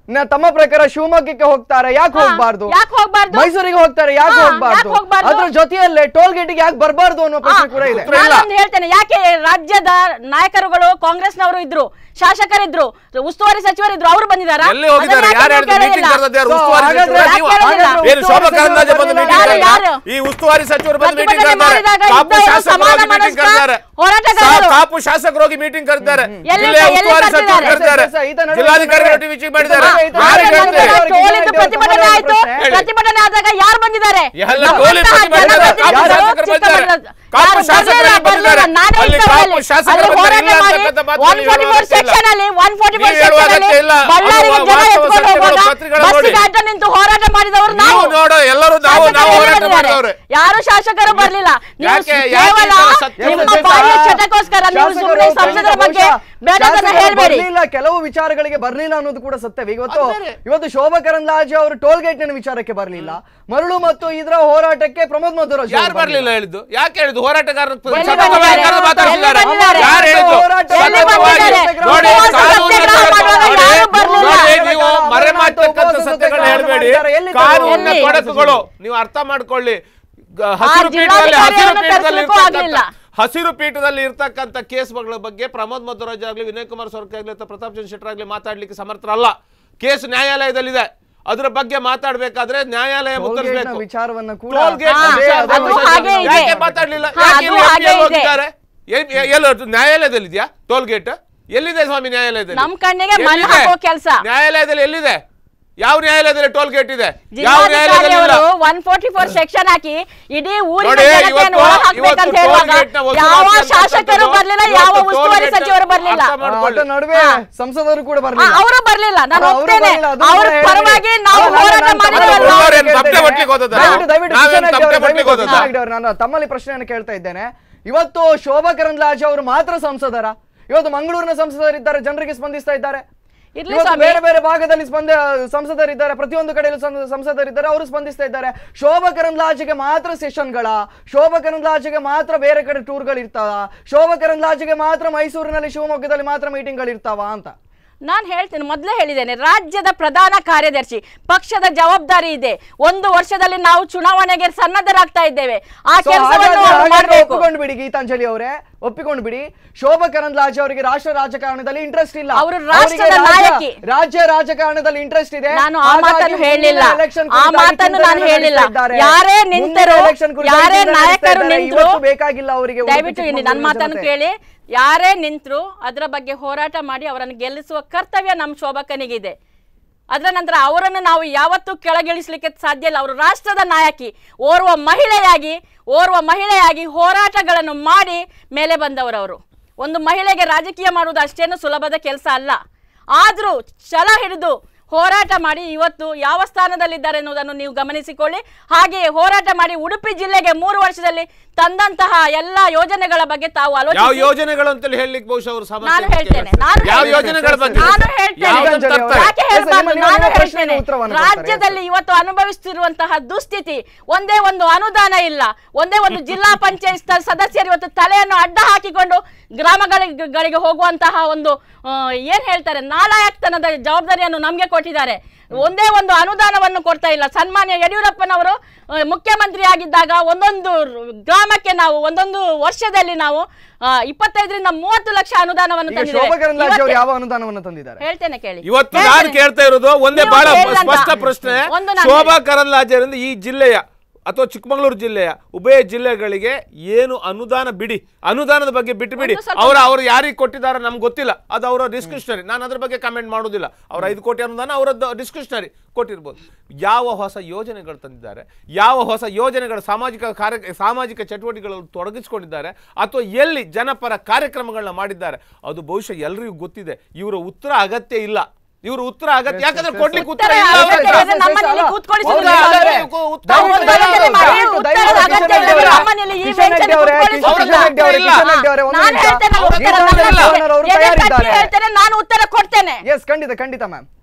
S2: ನ- ತಮ್ಮ ಪ್ರಕಾರ ಶಿವಮೊಗ್ಗಕ್ಕೆ ಹೋಗ್ತಾರೆ ಯಾಕೆ
S3: ಹಾ,
S2: ಹೋಗ್ಬಾರ್ದು
S3: ಯಾಕ್ ಹೋಗ್ಬಾರ್ದು?
S2: ಮೈಸೂರಿಗೆ ಹೋಗ್ತಾರೆ ಯಾಕೆ
S3: ಹಾ,
S2: ಹೋಗ್ಬಾರ್ದು
S3: ಯಾಕ್ ಹೋಗ್ಬಾರ್ದು?
S2: ಅದ್ರ ಜೊತೆಯಲ್ಲೇ ಟೋಲ್ ಗೇಟ್ಗೆ ಯಾಕೆ ಬರಬಾರ್ದು ಅನ್ನೋ ಪ್ರಶ್ನೆ ಕೂಡ ಇದೆ
S4: ಉತ್ತರ ಇಲ್ಲ.
S3: ನಾನೊಂದು ಹೇಳ್ತೇನೆ ಯಾಕೆ ರಾಜ್ಯದ ನಾಯಕರುಗಳು ಕಾಂಗ್ರೆಸ್ನವರು ಇದ್ರು ಶಾಸಕರಿದ್ರು ಉಸ್ತುವಾರಿ ಸಚಿವರಿದ್ರು ಅವರು ಬಂದಿದ್ದಾರಾ
S4: ಎಲ್ಲಿ ಹೋಗಿದ್ದಾರೆ
S3: ಅದನ್ನ
S4: ಯಾರು
S3: ಯಾಕೆ
S4: ಹೇಳಿದ್ರು
S3: ಕೇಳಿಲ್ಲ?
S4: ಮೀಟಿಂಗ್ ಕರೆದದ್ದು ಯಾರು
S2: So,
S4: ಉಸ್ತುವಾರಿ
S2: ಹಾಗಾದ್ರೆ-
S4: ಸಚಿವರು ನೀವು?
S3: ಹಾಗಾದ್ರೆ
S4: ಏನು ಶೋಭಾ ಕರಂದ್ಲಾಜೆ ಬಂದು ಮೀಟಿಂಗ್
S3: ಯಾರು-
S4: ಕರೆದಾರ?
S3: ಯಾರು?
S4: ಈ ಉಸ್ತುವಾರಿ ಸಚಿವರು ಬಂದು ಮೀಟಿಂಗ್
S3: ಪ್ರತಿಭಟನೆ
S4: ಕರೆದಾರೆ
S3: ಮಾಡಿದಾಗ
S4: ಕಾಪು
S3: ಇದ್ದ
S4: ಶಾಸಕರು
S3: ಸಮಾನ
S4: ಹೋಗಿ ಮೀಟಿಂಗ್
S3: ಮನಸ್ಕ
S4: ಕರೆದಾರೆ
S3: ಹೋರಾಟಗಾರರು.
S4: ಸಾ- ಕಾಪು ಶಾಸಕರು ಹೋಗಿ ಮೀಟಿಂಗ್ ಕರೆದಿದ್ದಾರೆ
S3: ಎಲ್ಲಿ-
S4: ಜಿಲ್ಲೆಯ
S3: ಎಲ್ಲಿ
S4: ಉಸ್ತುವಾರಿ ಸಚಿವರು
S3: ಕರೆದಿದ್ದಾರೆ?
S4: ಕರೆದಿದ್ದಾರೆ
S2: ಸರ್, ಸರ್, ಈತ ನಡುವೆ-
S4: ಜಿಲ್ಲಾಧಿಕಾರಿಗಳು ಟಿವಿ ವಿಚಿಟ್ ಮಾಡಿದ್ದಾರೆ
S2: ಸರ್, ಈತ
S4: ಯಾರಿಗೆ
S2: ನಡುವೆ-
S4: ಹೇಳ್ತೀರಿ?
S2: ಅವ್ರಿಗೆ
S3: ಟೋಲ್
S2: ಜಿಲ್ಲಾಧಿಕಾರಿ
S3: ಇದ್ದು ಪ್ರತಿಭಟನೆ
S2: ಅವ್ರಿಗೆ
S3: ಆಯ್ತು
S2: ಪ್ರಶ್ನೆ.
S3: ಪ್ರತಿಭಟನೆ ಆದಾಗ ಯಾರು ಬಂದಿದ್ದಾರೆ
S4: ಎಲ್ಲ
S3: ನಮ್ಮ
S4: ಟೋಲ್ ಇದ್ದು
S3: ಹತ್ತು
S4: ಪ್ರತಿಭಟನೆ
S3: ಜನ
S4: ಆದಾಗ ಕಾಪು
S3: ಪ್ರತಿಭಟನೆ
S4: ಶಾಸಕರು ಬಂದಿದ್ದಾರೆ.
S3: ಚಿಕ್ಕಮಗಳೂರು-
S4: ಕಾಪು
S3: ಯಾರು
S4: ಶಾಸಕರು
S3: ಬರ್ಲಿಲ್ಲ,
S4: ಬಂದಿದ್ದಾರೆ.
S3: ಬರ್ಲಿಲ್ಲ. ನಾನೇ
S4: ಅಲ್ಲಿ
S3: ಇಷ್ಟರಲ್ಲಿ
S4: ಕಾಪು ಶಾಸಕರು
S3: ಅಲ್ಲಿ
S4: ಬಂದಿದ್ದಾರೆ.
S3: ಹೋರಾಟ
S4: ಇಲ್ಲ
S3: ಮಾಡಿ
S4: ಅಂತಕ್ಕಂಥ ಮಾತು
S3: 144
S4: ನೀವು ಹೇಳುವ
S3: section ಅಲ್ಲಿ 144
S4: ನೀವು ಹೇಳುವ
S3: section ಅಲ್ಲಿ
S4: ಅಗತ್ಯ ಇಲ್ಲ.
S3: ಬಳ್ಳಾರಿಗೆ
S4: ಅದು
S3: ಜನ
S4: ವಾಸ್ತವ
S3: ಎತ್ಕೊಂಡು
S4: ಸತ್ಯಗಳು,
S3: ಹೋಗುವಾಗ
S4: ಪತ್ರಿಕೆಗಳು
S3: ಬಸ್ಸಿಗೆ
S4: ನೋಡಿ.
S3: ಅಡ್ಡ ನಿಂತು ಹೋರಾಟ ಮಾಡಿದವರು ನಾವು
S4: ನೀವು ನೋಡು ಎಲ್ಲರೂ ನಾವು ನಾವು
S3: ಶಾಸಕರು
S4: ಹೋರಾಟ
S3: ಎಲ್ಲಿ
S4: ಮಾಡಿದವ್ರೆ
S3: ಬಂದಿದ್ದಾರೆ? ಯಾರು ಶಾಸಕರು ಬರ್ಲಿಲ್ಲ ನೀವು
S4: ಯಾಕೆ- ಯಾಕೆ
S3: ಕೇವಲ
S4: ಈ ತರ ಸತ್ಯ
S3: ನಿಮ್ಮ
S2: ಹೇಳ್ತಾ
S3: ಬಾಯಿಯ
S2: ಇದ್ದೀರಾ?
S3: ಚಟಕ್ಕೋಸ್ಕರ ನೀವು
S2: ಶಾಸಕರು
S3: ಸುಮ್ಮನೆ ಸಂಸದರ ಬಗ್ಗೆ
S2: ಬಹುಶಃ
S3: ಬೇಡದನ್ನ
S2: ಶಾಸಕರು
S3: ಹೇಳ್ಬೇಡಿ
S2: ಬರ್ಲಿಲ್ಲ ಕೆಲವು ವಿಚಾರಗಳಿಗೆ ಬರ್ಲಿಲ್ಲ ಅನ್ನೋದು ಕೂಡ ಸತ್ಯವೇ ಇವತ್ತು ಇವತ್ತು ಶೋಭಾ ಕರಂದ್ಲಾಜೆ ಅವರು ಟೋಲ್ ಗೇಟ್ ನ ವಿಚಾರಕ್ಕೆ ಬರ್ಲಿಲ್ಲ ಮರಳು ಮತ್ತು ಇದರ ಹೋರಾಟಕ್ಕೆ ಪ್ರಮೋದ್ ಮಧ್ವರಾಜ್ ಅವರು
S4: ಯಾರು ಬರ್ಲಿಲ್ಲ ಹೇಳಿದ್ದು ಯಾಕೆ ಹೇಳಿದ್ದು ಹೋರಾಟಗಾರರು
S3: ಎಲ್ಲಿ
S4: ಸತತವಾಗಿ
S3: ಬಂದಿದ್ದಾರೆ?
S4: ಕರೆದು ಮಾತಾಡ್ತಿದ್ದಾರೆ
S3: ಎಲ್ಲಿ ಬಂದಿದ್ದಾರೆ?
S4: ಯಾರು ಹೇಳಿದ್ದು
S2: ಹೋರಾಟ
S3: ಎಲ್ಲಿ
S4: ಸತತವಾಗಿ
S3: ಬಂದಿದ್ದಾರೆ?
S4: ನೋಡಿ
S3: ಉಪವಾಸ
S4: ಕಾನೂನು
S3: ಸತ್ಯಾಗ್ರಹ ಮಾಡುವಾಗ
S4: ನೋಡಿ,
S3: ಯಾರು ಬರ್ಲಿಲ್ಲ?
S4: ನೋಡಿ, ನೀವು ಮರೆ ಮಾಡ್ತಕ್ಕಂಥ
S2: ಉಪವಾಸ
S4: ಸತ್ಯಗಳನ್ನ
S2: ಸತ್ಯಾಗ್ರಹ
S4: ಹೇಳ್ಬೇಡಿ
S2: ಮಾಡ್ತಾರೆ. ಎಲ್ಲಿ
S4: ಕಾನೂನಿನ
S3: ಎಲ್ಲಿ?
S4: ತೊಡಕುಗಳು ನೀವು ಅರ್ಥ ಮಾಡ್ಕೊಳ್ಳಿ ಗ- ಹಸಿರು ಪೀಠದಲ್ಲಿ ಹಸಿರು
S3: ಜಿಲ್ಲಾಧಿಕಾರಿಯನ್ನು
S4: ಪೀಠದಲ್ಲಿ
S3: ತರಿಸ್ಲಿಕ್ಕೂ ಆಗ್ಲಿಲ್ಲ.
S4: ಇರ್ತಕ್ಕಂಥ ಹಸಿರು ಪೀಠದಲ್ಲಿ ಇರ್ತಕ್ಕಂಥ ಕೇಸ್ಗಳ ಬಗ್ಗೆ ಪ್ರಮೋದ್ ಮಧ್ವರಾಜ್ ಆಗಲಿ ವಿನಯ್ ಕುಮಾರ್ ಸೊರ್ಕೆ ಆಗಲಿ ಅಥವಾ ಪ್ರತಾಪ್ ಚಂದ್ರ ಶೆಟ್ಟರ್ ಆಗಲಿ ಮಾತಾಡ್ಲಿಕ್ಕೆ ಸಮರ್ಥರಲ್ಲ ಕೇಸ್ ನ್ಯಾಯಾಲಯದಲ್ಲಿದೆ ಅದರ ಬಗ್ಗೆ ಮಾತಾಡ್ಬೇಕಾದ್ರೆ ನ್ಯಾಯಾಲಯ
S2: ಟೋಲ್ ಗೇಟ್ ನ
S4: ಮುತ್ತರಿಸಬೇಕು
S2: ವಿಚಾರವನ್ನ ಕೂಡ
S4: ಟೋಲ್ ಗೇಟ್
S3: ಹಾ,
S4: ವಿಚಾರ
S3: ಅದು
S4: ಬಗ್ಗೆ
S3: ಹಾಗೆ ಇದೆ.
S4: ಯಾಕೆ ಮಾತಾಡ್ಲಿಲ್ಲ
S3: ಹಾ,
S4: ಯಾಕೆ
S3: ಅದು
S4: ಇಲ್ಲಿ
S3: ಹಾಗೆ
S4: FPL
S3: ಇದೆ.
S4: ಹೋಗಿದ್ದಾರೆ ಎಲ್- ಎ- ಎಲ್ಲ ನ್ಯಾಯಾಲಯದಲ್ಲಿ ಇದೆಯಾ ಟೋಲ್ ಗೇಟ್ ಎಲ್ಲಿದೆ ಸ್ವಾಮಿ ನ್ಯಾಯಾಲಯದಲ್ಲಿ
S3: ನಮ್ ಕಣ್ಣಿಗೆ ಮಣ್ಣು
S4: ಎಲ್ಲಿದೆ?
S3: ಹಾಕೋ ಕೆಲ್ಸ.
S4: ನ್ಯಾಯಾಲಯದಲ್ಲಿ ಎಲ್ಲಿದೆ ಯಾವ ನ್ಯಾಯಾಲಯದಲ್ಲಿ ಟೋಲ್ ಗೇಟ್ ಇದೆ ಯಾವ ನ್ಯಾಯಾಲಯದಲ್ಲಿ ಇಲ್ಲ
S3: ಜಿಲ್ಲಾಧಿಕಾರಿಯವರು ಒನ್ ಫೋರ್ಟಿ ಫೋರ್ ಸೆಕ್ಷನ್ ಹಾಕಿ ಇಡೀ ಊರಿನ
S4: ನೋಡಿ,
S3: ಜನತೆಯನ್ನು
S4: ಇವತ್ತು-
S3: ಒಳ ಹಾಕ್ಬೇಕಂತ
S4: ಇವತ್ತು
S3: ಹೇಳುವಾಗ
S4: ಟೋಲ್ ಗೇಟ್ನ ವಸೂಲಾತಿ
S3: ಯಾವ
S4: ಅಂತಕ್ಕಂಥದ್ದು
S3: ಶಾಸಕರು ಬರ್ಲಿಲ್ಲ ಯಾವ
S4: ಇವತ್ತು ಟೋಲ್
S3: ಉಸ್ತುವಾರಿ
S4: ಗೇಟ್ನ
S3: ಸಚಿವರು ಬರ್ಲಿಲ್ಲ
S4: ಅರ್ಥ ಮಾಡ್ಕೊಳ್ಳಿ.
S2: ಅದರ ನಡುವೆ
S3: ಹಾ.
S2: ಸಂಸದರು ಕೂಡ
S3: ಆ,
S2: ಬರ್ಲಿಲ್ಲ
S3: ಅವರು ಬರ್ಲಿಲ್ಲ ನಾನು
S2: ಅವರು
S3: ಒಪ್ತೇನೆ
S2: ಬರ್ಲಿಲ್ಲ, ಅದನ್ನ
S3: ಅವ್ರ
S2: ಕೂಡ
S3: ಪರವಾಗಿ
S2: ಹೇಳಿದೆ.
S3: ನಾವು
S2: ಅಲ್ಲ, ನಾನು
S3: ಹೋರಾಟ
S2: ತಮ್ಮಲ್ಲಿ
S3: ಮಾಡಿದ್ರಲ್ಲ
S4: ಅವ್ರು
S2: ಪ್ರಶ್ನೆ
S4: ಏನ್ ತಪ್ಪೆ
S2: ಕೇಳ್ತಾ
S4: ಒಟ್ಟಿಗೆ ಹೋದದ್ದಾ?
S2: ದಯವಿಟ್ಟು- ದಯವಿಟ್ಟು
S4: ನಾವೇನ್
S2: ಕಿಶನ್ ರೆಡ್ಡಿ
S4: ತಪ್ಪೆ
S2: ಅವರು,
S4: ಒಟ್ಟಿಗೆ
S2: ದಯವಿಟ್ಟು
S4: ಹೋದದ್ದಾ?
S2: ಕಿಶನ್ ರೆಡ್ಡಿ ಅವರು, ನಾನು ತಮ್ಮಲ್ಲಿ ಪ್ರಶ್ನೆಯನ್ನು ಕೇಳ್ತಾ ಇದ್ದೇನೆ ಇವತ್ತು ಶೋಭಾ ಕರಂದ್ಲಾಜೆ ಅವರು ಮಾತ್ರ ಸಂಸದರ ಇವತ್ತು ಮಂಗಳೂರಿನ ಸಂಸದರಿದ್ದಾರೆ ಜನರಿಗೆ ಸ್ಪಂದಿಸ್ತಾ ಇದ್ದಾರೆ
S3: ಇರ್ಲಿ
S2: ಇವತ್ತು
S3: ಸ್ವಾಮಿ.
S2: ಬೇರೆ ಬೇರೆ ಭಾಗದಲ್ಲಿ ಸ್ಪಂದ ಸಂಸದರಿದ್ದಾರೆ ಪ್ರತಿಯೊಂದು ಕಡೆಯಲ್ಲೂ ಸಂ- ಸಂಸದರಿದ್ದಾರೆ ಅವರು ಸ್ಪಂದಿಸ್ತಾ ಇದ್ದಾರೆ ಶೋಭಾ ಕರಂದ್ಲಾಜೆಗೆ ಮಾತ್ರ ಸೆಷನ್ಗಳ ಶೋಭಾ ಕರಂದ್ಲಾಜೆಗೆ ಮಾತ್ರ ಬೇರೆ ಕಡೆ ಟೂರ್ಗಳು ಇರ್ತಾವ ಶೋಭಾ ಕರಂದ್ಲಾಜೆಗೆ ಮಾತ್ರ ಮೈಸೂರಿನಲ್ಲಿ ಶಿವಮೊಗ್ಗದಲ್ಲಿ ಮಾತ್ರ ಮೀಟಿಂಗ್ಗಳು ಇರ್ತಾವ ಅಂತ
S3: ನಾನು ಹೇಳ್ತೇನೆ ಮೊದಲೇ ಹೇಳಿದ್ದೇನೆ ರಾಜ್ಯದ ಪ್ರಧಾನ ಕಾರ್ಯದರ್ಶಿ ಪಕ್ಷದ ಜವಾಬ್ದಾರಿ ಇದೆ ಒಂದು ವರ್ಷದಲ್ಲಿ ನಾವು ಚುನಾವಣೆಗೆ ಸನ್ನದ್ಧರಾಗ್ತಾ ಇದ್ದೇವೆ ಆ
S2: So,
S3: ಕೆಲಸವನ್ನು
S2: ಹಾಗಾದ್ರೆ-
S3: ಅವ್ರು
S2: ಹಾಗಾದ್ರೆ
S3: ಮಾಡಬೇಕು
S2: ಒಪ್ಪಿಕೊಂಡು ಬಿಡಿ ಗೀತಾಂಜಲಿ ಅವರೇ ಒಪ್ಪಿಕೊಂಡು ಬಿಡಿ ಶೋಭಾ ಕರಂದ್ಲಾಜೆ ಅವರಿಗೆ ರಾಷ್ಟ್ರ ರಾಜಕಾರಣದಲ್ಲಿ ಇಂಟ್ರೆಸ್ಟ್ ಇಲ್ಲ
S3: ಅವರು
S2: ಅವರಿಗೆ
S3: ರಾಷ್ಟ್ರದ
S2: ರಾಜ್ಯ-
S3: ನಾಯಕಿ.
S2: ರಾಜ್ಯ ರಾಜಕಾರಣದಲ್ಲಿ ಇಂಟ್ರೆಸ್ಟ್ ಇದೆ
S3: ನಾನು ಆ
S2: ಹಾಗಾಗಿ
S3: ಮಾತನ್ನು
S2: ಮುಂದಿನ
S3: ಹೇಳಿಲ್ಲ
S2: election
S3: ಆ
S2: ಕುರಿತಾಗಿ
S3: ಮಾತನ್ನು ನಾನು
S2: ಚಿಂತನೆಯನ್ನು
S3: ಹೇಳಿಲ್ಲ
S2: ನಡೆಸ್ತಾ ಇದ್ದಾರೆ.
S3: ಯಾರೇ
S2: ಮುಂದಿನ
S3: ನಿಂತರು
S2: election ಕುರಿತಾಗಿ
S3: ಯಾರೇ
S2: ಚಿಂತನೆ ನಡೆಸ್ತಾ
S3: ನಾಯಕರು
S2: ಇದ್ದಾರೆ.
S3: ನಿಂತರು
S2: ಇವತ್ತು ಬೇಕಾಗಿಲ್ಲ ಅವರಿಗೆ ಉಡುಪಿ
S3: ದಯವಿಟ್ಟು ಇಲ್ಲಿ ನನ್ನ
S2: ಚಿಕ್ಕಮಗಳೂರಿನ
S3: ಮಾತನ್ನು
S2: ಜನತೆ.
S3: ಕೇಳಿ ಯಾರೇ ನಿಂತರು ಅದರ ಬಗ್ಗೆ ಹೋರಾಟ ಮಾಡಿ ಅವರನ್ನು ಗೆಲ್ಲಿಸುವ ಕರ್ತವ್ಯ ನಮ್ಮ ಶೋಭಕ್ಕನಿಗಿದೆ ಅದರ ನಂತರ ಅವರನ್ನು ನಾವು ಯಾವತ್ತೂ ಕೆಳಗಿಳಿಸಲಿಕ್ಕೆ ಸಾಧ್ಯ ಇಲ್ಲ ಅವರು ರಾಷ್ಟ್ರದ ನಾಯಕಿ ಓರ್ವ ಮಹಿಳೆಯಾಗಿ ಓರ್ವ ಮಹಿಳೆಯಾಗಿ ಹೋರಾಟಗಳನ್ನು ಮಾಡಿ ಮೇಲೆ ಬಂದವರವರು ಒಂದು ಮಹಿಳೆಗೆ ರಾಜಕೀಯ ಮಾಡುವುದು ಅಷ್ಟೇನು ಸುಲಭದ ಕೆಲಸ ಅಲ್ಲ ಆದರೂ ಛಲ ಹಿಡಿದು ಹೋರಾಟ ಮಾಡಿ ಇವತ್ತು ಯಾವ ಸ್ಥಾನದಲ್ಲಿದ್ದಾರೆ ಎನ್ನುವುದನ್ನು ನೀವು ಗಮನಿಸಿಕೊಳ್ಳಿ ಹಾಗೆಯೇ ಹೋರಾಟ ಮಾಡಿ ಉಡುಪಿ ಜಿಲ್ಲೆಗೆ ಮೂರು ವರ್ಷದಲ್ಲಿ ತಂದಂತಹ ಎಲ್ಲ ಯೋಜನೆಗಳ ಬಗ್ಗೆ ತಾವು
S4: ಯಾವ
S3: ಆಲೋಚಿಸಿ
S4: ಯೋಜನೆಗಳು ಅಂತೇಳಿ ಹೇಳಲಿಕ್ಕೆ ಬಹುಶಃ ಅವರು ಸಾಮರ್ಥ್ಯ
S3: ನಾನು
S4: ಇಲ್ಲ.
S3: ಹೇಳ್ತೇನೆ, ನಾನು
S4: ಯಾವ
S3: ಹೇಳ್ತೇನೆ.
S4: ಯೋಜನೆಗಳ ಬಗ್ಗೆ
S3: ನಾನು ಹೇಳ್ತೇನೆ.
S4: ಯಾವುದನ್ನು
S2: ಗೀತಾಂಜಲಿ
S4: ತರ್ತಾರೆ?
S3: ಯಾಕೆ
S2: ಎಸ್,
S3: ಹೇಳ್ಬಾರ್ದು?
S2: ನಿಮ್ಮ-
S3: ನಾನು
S2: ನಿಮ್ಮ ಪ್ರಶ್ನೆಗೆ
S3: ಹೇಳ್ತೇನೆ.
S2: ಉತ್ತರವನ್ನು ಕೊಡ್ತಾರೆ.
S3: ರಾಜ್ಯದಲ್ಲಿ ಇವತ್ತು ಅನುಭವಿಸುತ್ತಿರುವಂತಹ ದುಸ್ಥಿತಿ ಒಂದೇ ಒಂದು ಅನುದಾನ ಇಲ್ಲ ಒಂದೇ ಒಂದು ಜಿಲ್ಲಾ ಪಂಚಾಯತ್ ಸದಸ್ಯರು ಇವತ್ತು ತಲೆಯನ್ನು ಅಡ್ಡ ಹಾಕಿಕೊಂಡು ಗ್ರಾಮಗಳಿಗೆ ಗಳಿಗೆ ಹೋಗುವಂತಹ ಒಂದು ಆ, ಏನ್ ಹೇಳ್ತಾರೆ ನಾಲಾಯಕ್ತನದ ಜವಾಬ್ದಾರಿಯನ್ನು ನಮ್ಗೆ ಕೊಟ್ಟಿದ್ದಾರೆ ಒಂದೇ ಒಂದು ಅನುದಾನವನ್ನು ಕೊಡ್ತಾ ಇಲ್ಲ ಸನ್ಮಾನ್ಯ ಯಡಿಯೂರಪ್ಪನವರು ಆ, ಮುಖ್ಯಮಂತ್ರಿ ಆಗಿದ್ದಾಗ ಒಂದೊಂದು ಗ್ರಾಮಕ್ಕೆ ನಾವು ಒಂದೊಂದು ವರ್ಷದಲ್ಲಿ ನಾವು ಆ, ಇಪ್ಪತ್ತೈದರಿಂದ ಮೂವತ್ತು ಲಕ್ಷ ಅನುದಾನವನ್ನು
S2: ಈಗ ಶೋಭಾ ಕರಂದ್ಲಾಜೆ ಅವರು
S3: ತಂದಿದ್ದೇವೆ
S2: ಯಾವ ಅನುದಾನವನ್ನು ತಂದಿದ್ದಾರೆ
S3: ಹೇಳ್ತೇನೆ ಕೇಳಿ
S4: ಇವತ್ತು
S3: ಹೇಳ್ತೇನೆ.
S4: ನಾನು ಕೇಳ್ತಾ ಇರೋದು ಒಂದೇ
S3: ನೀವು
S4: ಬಹಳ
S3: ಹೇಳಿದಂತ
S4: ಸ್ಪಷ್ಟ ಪ್ರಶ್ನೆ
S3: ಒಂದು ನಾನು
S4: ಶೋಭಾ ಕರಂದ್ಲಾಜೆರಿಂದ ಈ ಜಿಲ್ಲೆಯ ಅಥವಾ ಚಿಕ್ಕಮಗಳೂರು ಜಿಲ್ಲೆಯ ಉಭಯ ಜಿಲ್ಲೆಗಳಿಗೆ ಏನು ಅನುದಾನ ಬಿಡಿ ಅನುದಾನದ ಬಗ್ಗೆ ಬಿಟ್ಟು ಬಿಡಿ
S3: ಒಂದು ಸ್ವಲ್ಪ-
S4: ಅವರ ಅವರು ಯಾರಿಗೆ ಕೊಟ್ಟಿದ್ದಾರೆ ನಮ್ಗೆ ಗೊತ್ತಿಲ್ಲ ಅದು ಅವರ ಡಿಸ್ಕ್ರಿಪ್ಷನರಿ ನಾನು ಅದ್ರ ಬಗ್ಗೆ ಕಮೆಂಟ್ ಮಾಡೋದಿಲ್ಲ ಅವ್ರ ಐದು ಕೋಟಿ ಅನುದಾನ ಅವರದ್ದು ಡಿಸ್ಕ್ರಿಪ್ಷನರಿ ಕೊಟ್ಟಿರ್ಬೋದು ಯಾವ ಹೊಸ ಯೋಜನೆಗಳು ತಂದಿದ್ದಾರೆ ಯಾವ ಹೊಸ ಯೋಜನೆಗಳ ಸಾಮಾಜಿಕ ಕಾರ್ಯ ಸಾಮಾಜಿಕ ಚಟುವಟಿಕೆಗಳಲ್ಲಿ ತೊಡಗಿಸಿಕೊಂಡಿದ್ದಾರೆ ಅಥವಾ ಎಲ್ಲಿ ಜನಪರ ಕಾರ್ಯಕ್ರಮಗಳನ್ನ ಮಾಡಿದ್ದಾರೆ ಅದು ಬಹುಶಃ ಎಲ್ರಿಗೂ ಗೊತ್ತಿದೆ ಇವರ ಉತ್ತರ ಅಗತ್ಯ ಇಲ್ಲ ಇವರು ಉತ್ತರ ಅಗತ್ಯ ಯಾಕಂದ್ರೆ ಕೊಡ್ಲಿಕ್ಕೆ ಉತ್ತರ
S3: ಉತ್ತರ
S4: ಇಲ್ಲ
S3: ಅಗತ್ಯ
S4: ಅವ್ರ ಹತ್ರ.
S3: ಇದ್ರೆ ನಮ್ಮನೇಲಿ ಕೂತ್ಕೊಳಿಸುವುದಿಲ್ಲ.
S4: ಹೌದಾ?
S2: ಹಾಗಾದ್ರೆ
S4: ಉತ್ತರ
S2: ದಯವಿಟ್ಟು-
S4: ಉತ್ತರ
S2: ದಯವಿಟ್ಟು-
S4: ಇಲ್ಲ.
S2: ದಯವಿಟ್ಟು-
S3: ಉತ್ತರದ
S2: ದಯವಿಟ್ಟು
S3: ಅಗತ್ಯ
S2: ಕಿಶನ್
S3: ಇಲ್ಲ.
S2: ರೆಡ್ಡಿ ಅವರೇ,
S3: ನಮ್ಮನೇಲಿ ಈ
S2: ಕಿಶನ್ ರೆಡ್ಡಿ ಅವರೇ,
S3: ಕೂತ್ಕೊಳಿಸುವುದಿಲ್ಲ.
S2: ಕಿಶನ್ ರೆಡ್ಡಿ ಅವರೇ, ಕಿಶನ್ ರೆಡ್ಡಿ ಅವರೇ, ಒಂದು
S3: ನಾನು
S2: ನಿಮಿಷ.
S3: ಹೇಳ್ತೇನೆ ಉತ್ತರ
S2: ಗೀತಾಂಜಲಿ
S3: ನಮ್ಮಲ್ಲಿ
S2: ಭವನ್ ಅವರು
S3: ಎದೆ ತಟ್ಟಿ
S2: ತಯಾರಿದ್ದಾರೆ
S3: ಹೇಳ್ತೇನೆ ನಾನು ಉತ್ತರ ಕೊಡ್ತೇನೆ
S2: ಎಸ್ ಖಂಡಿತ ಖಂಡಿತ ಮ್ಯಾಮ್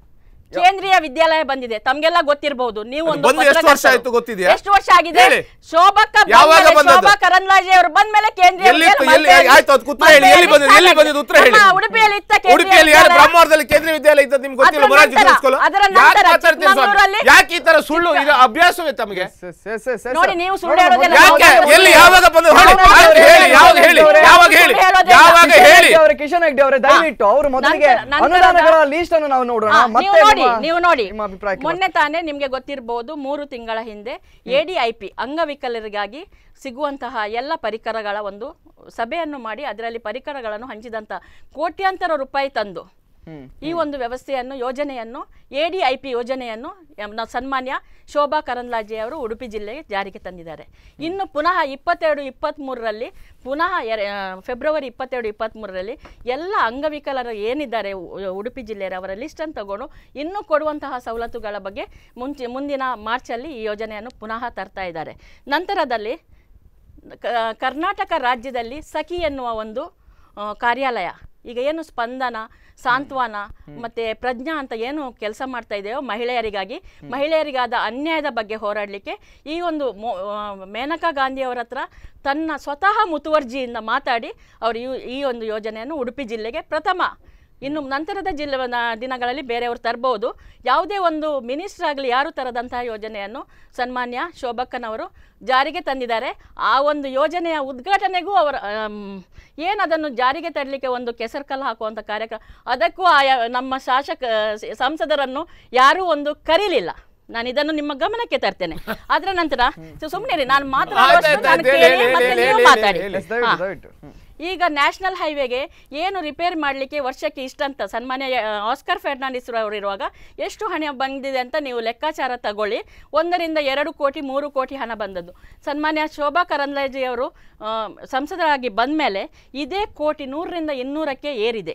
S3: ಕೇಂದ್ರೀಯ ವಿದ್ಯಾಲಯ ಬಂದಿದೆ ತಮ್ಗೆಲ್ಲ ಗೊತ್ತಿರಬಹುದು ನೀವು
S4: ಅದು
S3: ಒಂದು
S4: ಬಂದು ಎಷ್ಟು ವರ್ಷ
S3: ಪತ್ರಕರ್ತರು.
S4: ಆಯ್ತು ಗೊತ್ತಿದ್ಯಾ?
S3: ಎಷ್ಟು ವರ್ಷ ಆಗಿದೆ
S4: ಹೇಳಿ.
S3: ಶೋಭಕ್ಕ
S4: ಯಾವಾಗ
S3: ಬಂದ್ಮೇಲೆ,
S4: ಬಂದದ್ದು?
S3: ಶೋಭಾ ಕರಂದ್ಲಾಜೆ ಅವರು ಬಂದ್ಮೇಲೆ ಕೇಂದ್ರೀಯ
S4: ಎಲ್ಲಿ ಇತ್ತು?
S3: ವಿದ್ಯಾಲಯ
S4: ಎಲ್ಲಿ-
S3: ಮತ್ತೆ
S4: ಆಯ್ತು, ಅದು ಉತ್ತರ ಹೇಳಿ. ಎಲ್ಲಿ ಬಂದಿದ್ದು? ಎಲ್ಲಿ ಬಂದಿದ್ದು? ಉತ್ತರ ಹೇಳಿ.
S3: ನಮ್ಮ ಉಡುಪಿಯಲ್ಲಿ ಇತ್ತ ಕೇಂದ್ರೀಯ
S4: ಉಡುಪಿಯಲ್ಲಿ ಯಾರು
S3: ವಿದ್ಯಾಲಯ.
S4: ಬ್ರಹ್ಮಾವರದಲ್ಲಿ ಕೇಂದ್ರೀಯ ವಿದ್ಯಾಲಯ ಇದ್ದದ್ದು ನಿಮ್ಗೆ ಗೊತ್ತಿಲ್ಲ
S3: ಅದರ
S4: ಮೊರಾರ್ಜಿ
S3: ನಂತರ-
S4: ಸ್ಕೂಲ್
S3: ಅದರ
S4: ಯಾಕೆ
S3: ನಂತರ
S4: ಮಾತಾಡ್ತೀರಿ ಸ್ವಾಮಿ?
S3: ಚಿಕ್ಕಮಗಳೂರಲ್ಲಿ
S4: ಯಾಕೆ ಈ ತರ ಸುಳ್ಳು ಇದು ಅಭ್ಯಾಸವೇ ತಮಗೆ
S3: ನೋಡಿ, ನೀವು ಸುಳ್ಳು ಹೇಳೋದೆಲ್ಲ
S4: ಯಾಕೆ
S3: ನಾವು
S4: ಎಲ್ಲಿ ಯಾವಾಗ ಬಂದು ಹೇಳಿ
S3: ನಾವು
S4: ಆಯ್ತು, ಹೇಳಿ ಯಾವಾಗ ಹೇಳಿ ಯಾವಾಗ ಹೇಳಿ
S3: ಹೇಳೋದೆಲ್ಲ.
S4: ಯಾವಾಗ ಹೇಳಿ
S2: ಅವರೇ ಕಿಶನ್ ಹೆಗ್ಡೆ ಅವರೇ ದಯವಿಟ್ಟು ಅವರು ಮೊದಲಿಗೆ
S3: ನಂತರ- ನಂತರದ-
S2: ಅನುದಾನಗಳ ಲೀಸ್ಟ್ ಅನ್ನು ನಾವು ನೋಡೋಣ
S3: ಹಾ,
S2: ಮತ್ತೆ
S3: ನೀವು ನೋಡಿ
S2: ನಿಮ್ಮ-
S3: ನೀವು ನೋಡಿ
S2: ನಿಮ್ಮ ಅಭಿಪ್ರಾಯಕ್ಕೆ
S3: ಮೊನ್ನೆ ತಾನೇ ನಿಮ್ಗೆ ಗೊತ್ತಿರಬಹುದು ಮೂರು ತಿಂಗಳ ಹಿಂದೆ ಎಡಿಐಪಿ ಅಂಗವಿಕಲರಿಗಾಗಿ ಸಿಗುವಂತಹ ಎಲ್ಲ ಪರಿಕರಗಳ ಒಂದು ಸಭೆಯನ್ನು ಮಾಡಿ ಅದರಲ್ಲಿ ಪರಿಕರಗಳನ್ನು ಹಂಚಿದಂತ ಕೋಟ್ಯಾಂತರ ರೂಪಾಯಿ ತಂದು
S2: ಹ್ಮ್.
S3: ಈ ಒಂದು ವ್ಯವಸ್ಥೆಯನ್ನು ಯೋಜನೆಯನ್ನು ಎಡಿಐಪಿ ಯೋಜನೆಯನ್ನು ಎಂ- ನ- ಸನ್ಮಾನ್ಯ ಶೋಭಾ ಕರಂದ್ಲಾಜೆ ಅವರು ಉಡುಪಿ ಜಿಲ್ಲೆಗೆ ಜಾರಿಗೆ ತಂದಿದ್ದಾರೆ ಇನ್ನು ಪುನಃ ಇಪ್ಪತ್ತೆರಡು ಇಪ್ಪತ್ತ್ಮೂರರಲ್ಲಿ ಪುನಃ ಎರ- ಆ, ಫೆಬ್ರವರಿ ಇಪ್ಪತ್ತೆರಡು ಇಪ್ಪತ್ತ್ಮೂರರಲ್ಲಿ ಎಲ್ಲ ಅಂಗವಿಕಲರು ಏನಿದ್ದಾರೆ ಉ- ಉಡುಪಿ ಜಿಲ್ಲೆಯ ಅವರ ಲಿಸ್ಟನ್ನು ತಗೊಂಡು ಇನ್ನೂ ಕೊಡುವಂತಹ ಸವಲತ್ತುಗಳ ಬಗ್ಗೆ ಮುಂಚೆ ಮುಂದಿನ ಮಾರ್ಚಲ್ಲಿ ಈ ಯೋಜನೆಯನ್ನು ಪುನಃ ತರ್ತಾ ಇದ್ದಾರೆ ನಂತರದಲ್ಲಿ ಕ- ಕರ್ನಾಟಕ ರಾಜ್ಯದಲ್ಲಿ ಸಖಿ ಎನ್ನುವ ಒಂದು ಆ, ಕಾರ್ಯಾಲಯ ಈಗ ಏನು ಸ್ಪಂದನ ಸಾಂತ್ವನ ಮತ್ತೆ ಪ್ರಜ್ಞಾ ಅಂತ ಏನು ಕೆಲಸ ಮಾಡ್ತಾ ಇದೆಯೋ ಮಹಿಳೆಯರಿಗಾಗಿ ಮಹಿಳೆಯರಿಗಾದ ಅನ್ಯಾಯದ ಬಗ್ಗೆ ಹೋರಾಡಲಿಕ್ಕೆ ಈ ಒಂದು ಮೊ- ಆ, ಮೇನಕಾ ಗಾಂಧಿ ಅವರ ಹತ್ರ ತನ್ನ ಸ್ವತಃ ಮುತುವರ್ಜಿಯಿಂದ ಮಾತಾಡಿ ಅವರು ಈ- ಈ ಒಂದು ಯೋಜನೆಯನ್ನು ಉಡುಪಿ ಜಿಲ್ಲೆಗೆ ಪ್ರಥಮ ಇನ್ನು ನಂತರದ ಜಿಲ್ಲೆ ನ- ದಿನಗಳಲ್ಲಿ ಬೇರೆಯವರು ತರಬಹುದು ಯಾವುದೇ ಒಂದು ಮಿನಿಸ್ಟರ್ ಆಗಲಿ ಯಾರು ತರದಂತಹ ಯೋಜನೆಯನ್ನು ಸನ್ಮಾನ್ಯ ಶೋಭಕ್ಕನವರು ಜಾರಿಗೆ ತಂದಿದ್ದಾರೆ ಆ ಒಂದು ಯೋಜನೆಯ ಉದ್ಘಾಟನೆಗೂ ಅವರ ಏನು ಅದನ್ನು ಜಾರಿಗೆ ತರಲಿಕ್ಕೆ ಒಂದು ಕೆಸರು ಹಾಕುವಂಥ ಕಾರ್ಯಕ್ರಮ ಅದಕ್ಕೂ ಆಯಾ ನಮ್ಮ ಶಾಸಕ ಸಂಸದರನ್ನು ಯಾರೂ ಒಂದು ಕರೀಲಿಲ್ಲ ನಾನು ಇದನ್ನು ನಿಮ್ಮ ಗಮನಕ್ಕೆ ತರ್ತೇನೆ ಅದರ ನಂತರ ಸುಮ್ಮನೆ ನಾನು ಮಾತನಾಡುವಷ್ಟು
S4: ಆಯ್ತು,
S3: ನಾನು
S4: ಆಯ್ತು, ಹೇಳಿ,
S3: ಕೇಳಿ
S4: ಹೇಳಿ,
S3: ಮತ್ತೆ
S4: ಹೇಳಿ,
S3: ನೀವು
S4: ಹೇಳಿ,
S3: ಮಾತಾಡಿ
S4: ಹೇಳಿ.
S2: ಎಸ್, ದಯವಿಟ್ಟು,
S3: ಹಾ.
S2: ದಯವಿಟ್ಟು. ಹ್ಮ್.
S3: ಈಗ ನ್ಯಾಷನಲ್ ಹೈವೇಗೆ ಏನು ರಿಪೇರ್ ಮಾಡಲಿಕ್ಕೆ ವರ್ಷಕ್ಕೆ ಇಷ್ಟಂತ ಸನ್ಮಾನ್ಯ ಆ, ಆಸ್ಕರ್ ಫೆರ್ನಾಂಡಿಸ್ ಅವರು ಇರುವಾಗ ಎಷ್ಟು ಹಣ ಬಂದಿದೆ ಅಂತ ನೀವು ಲೆಕ್ಕಾಚಾರ ತಗೊಳ್ಳಿ ಒಂದರಿಂದ ಎರಡು ಕೋಟಿ ಮೂರು ಕೋಟಿ ಹಣ ಬಂದದ್ದು ಸನ್ಮಾನ್ಯ ಶೋಭಾ ಕರಂದ್ಲಾಜೆ ಅವರು ಆ, ಸಂಸದರಾಗಿ ಬಂದ ಮೇಲೆ ಇದೇ ಕೋಟಿ ನೂರರಿಂದ ಇನ್ನೂರಕ್ಕೆ ಏರಿದೆ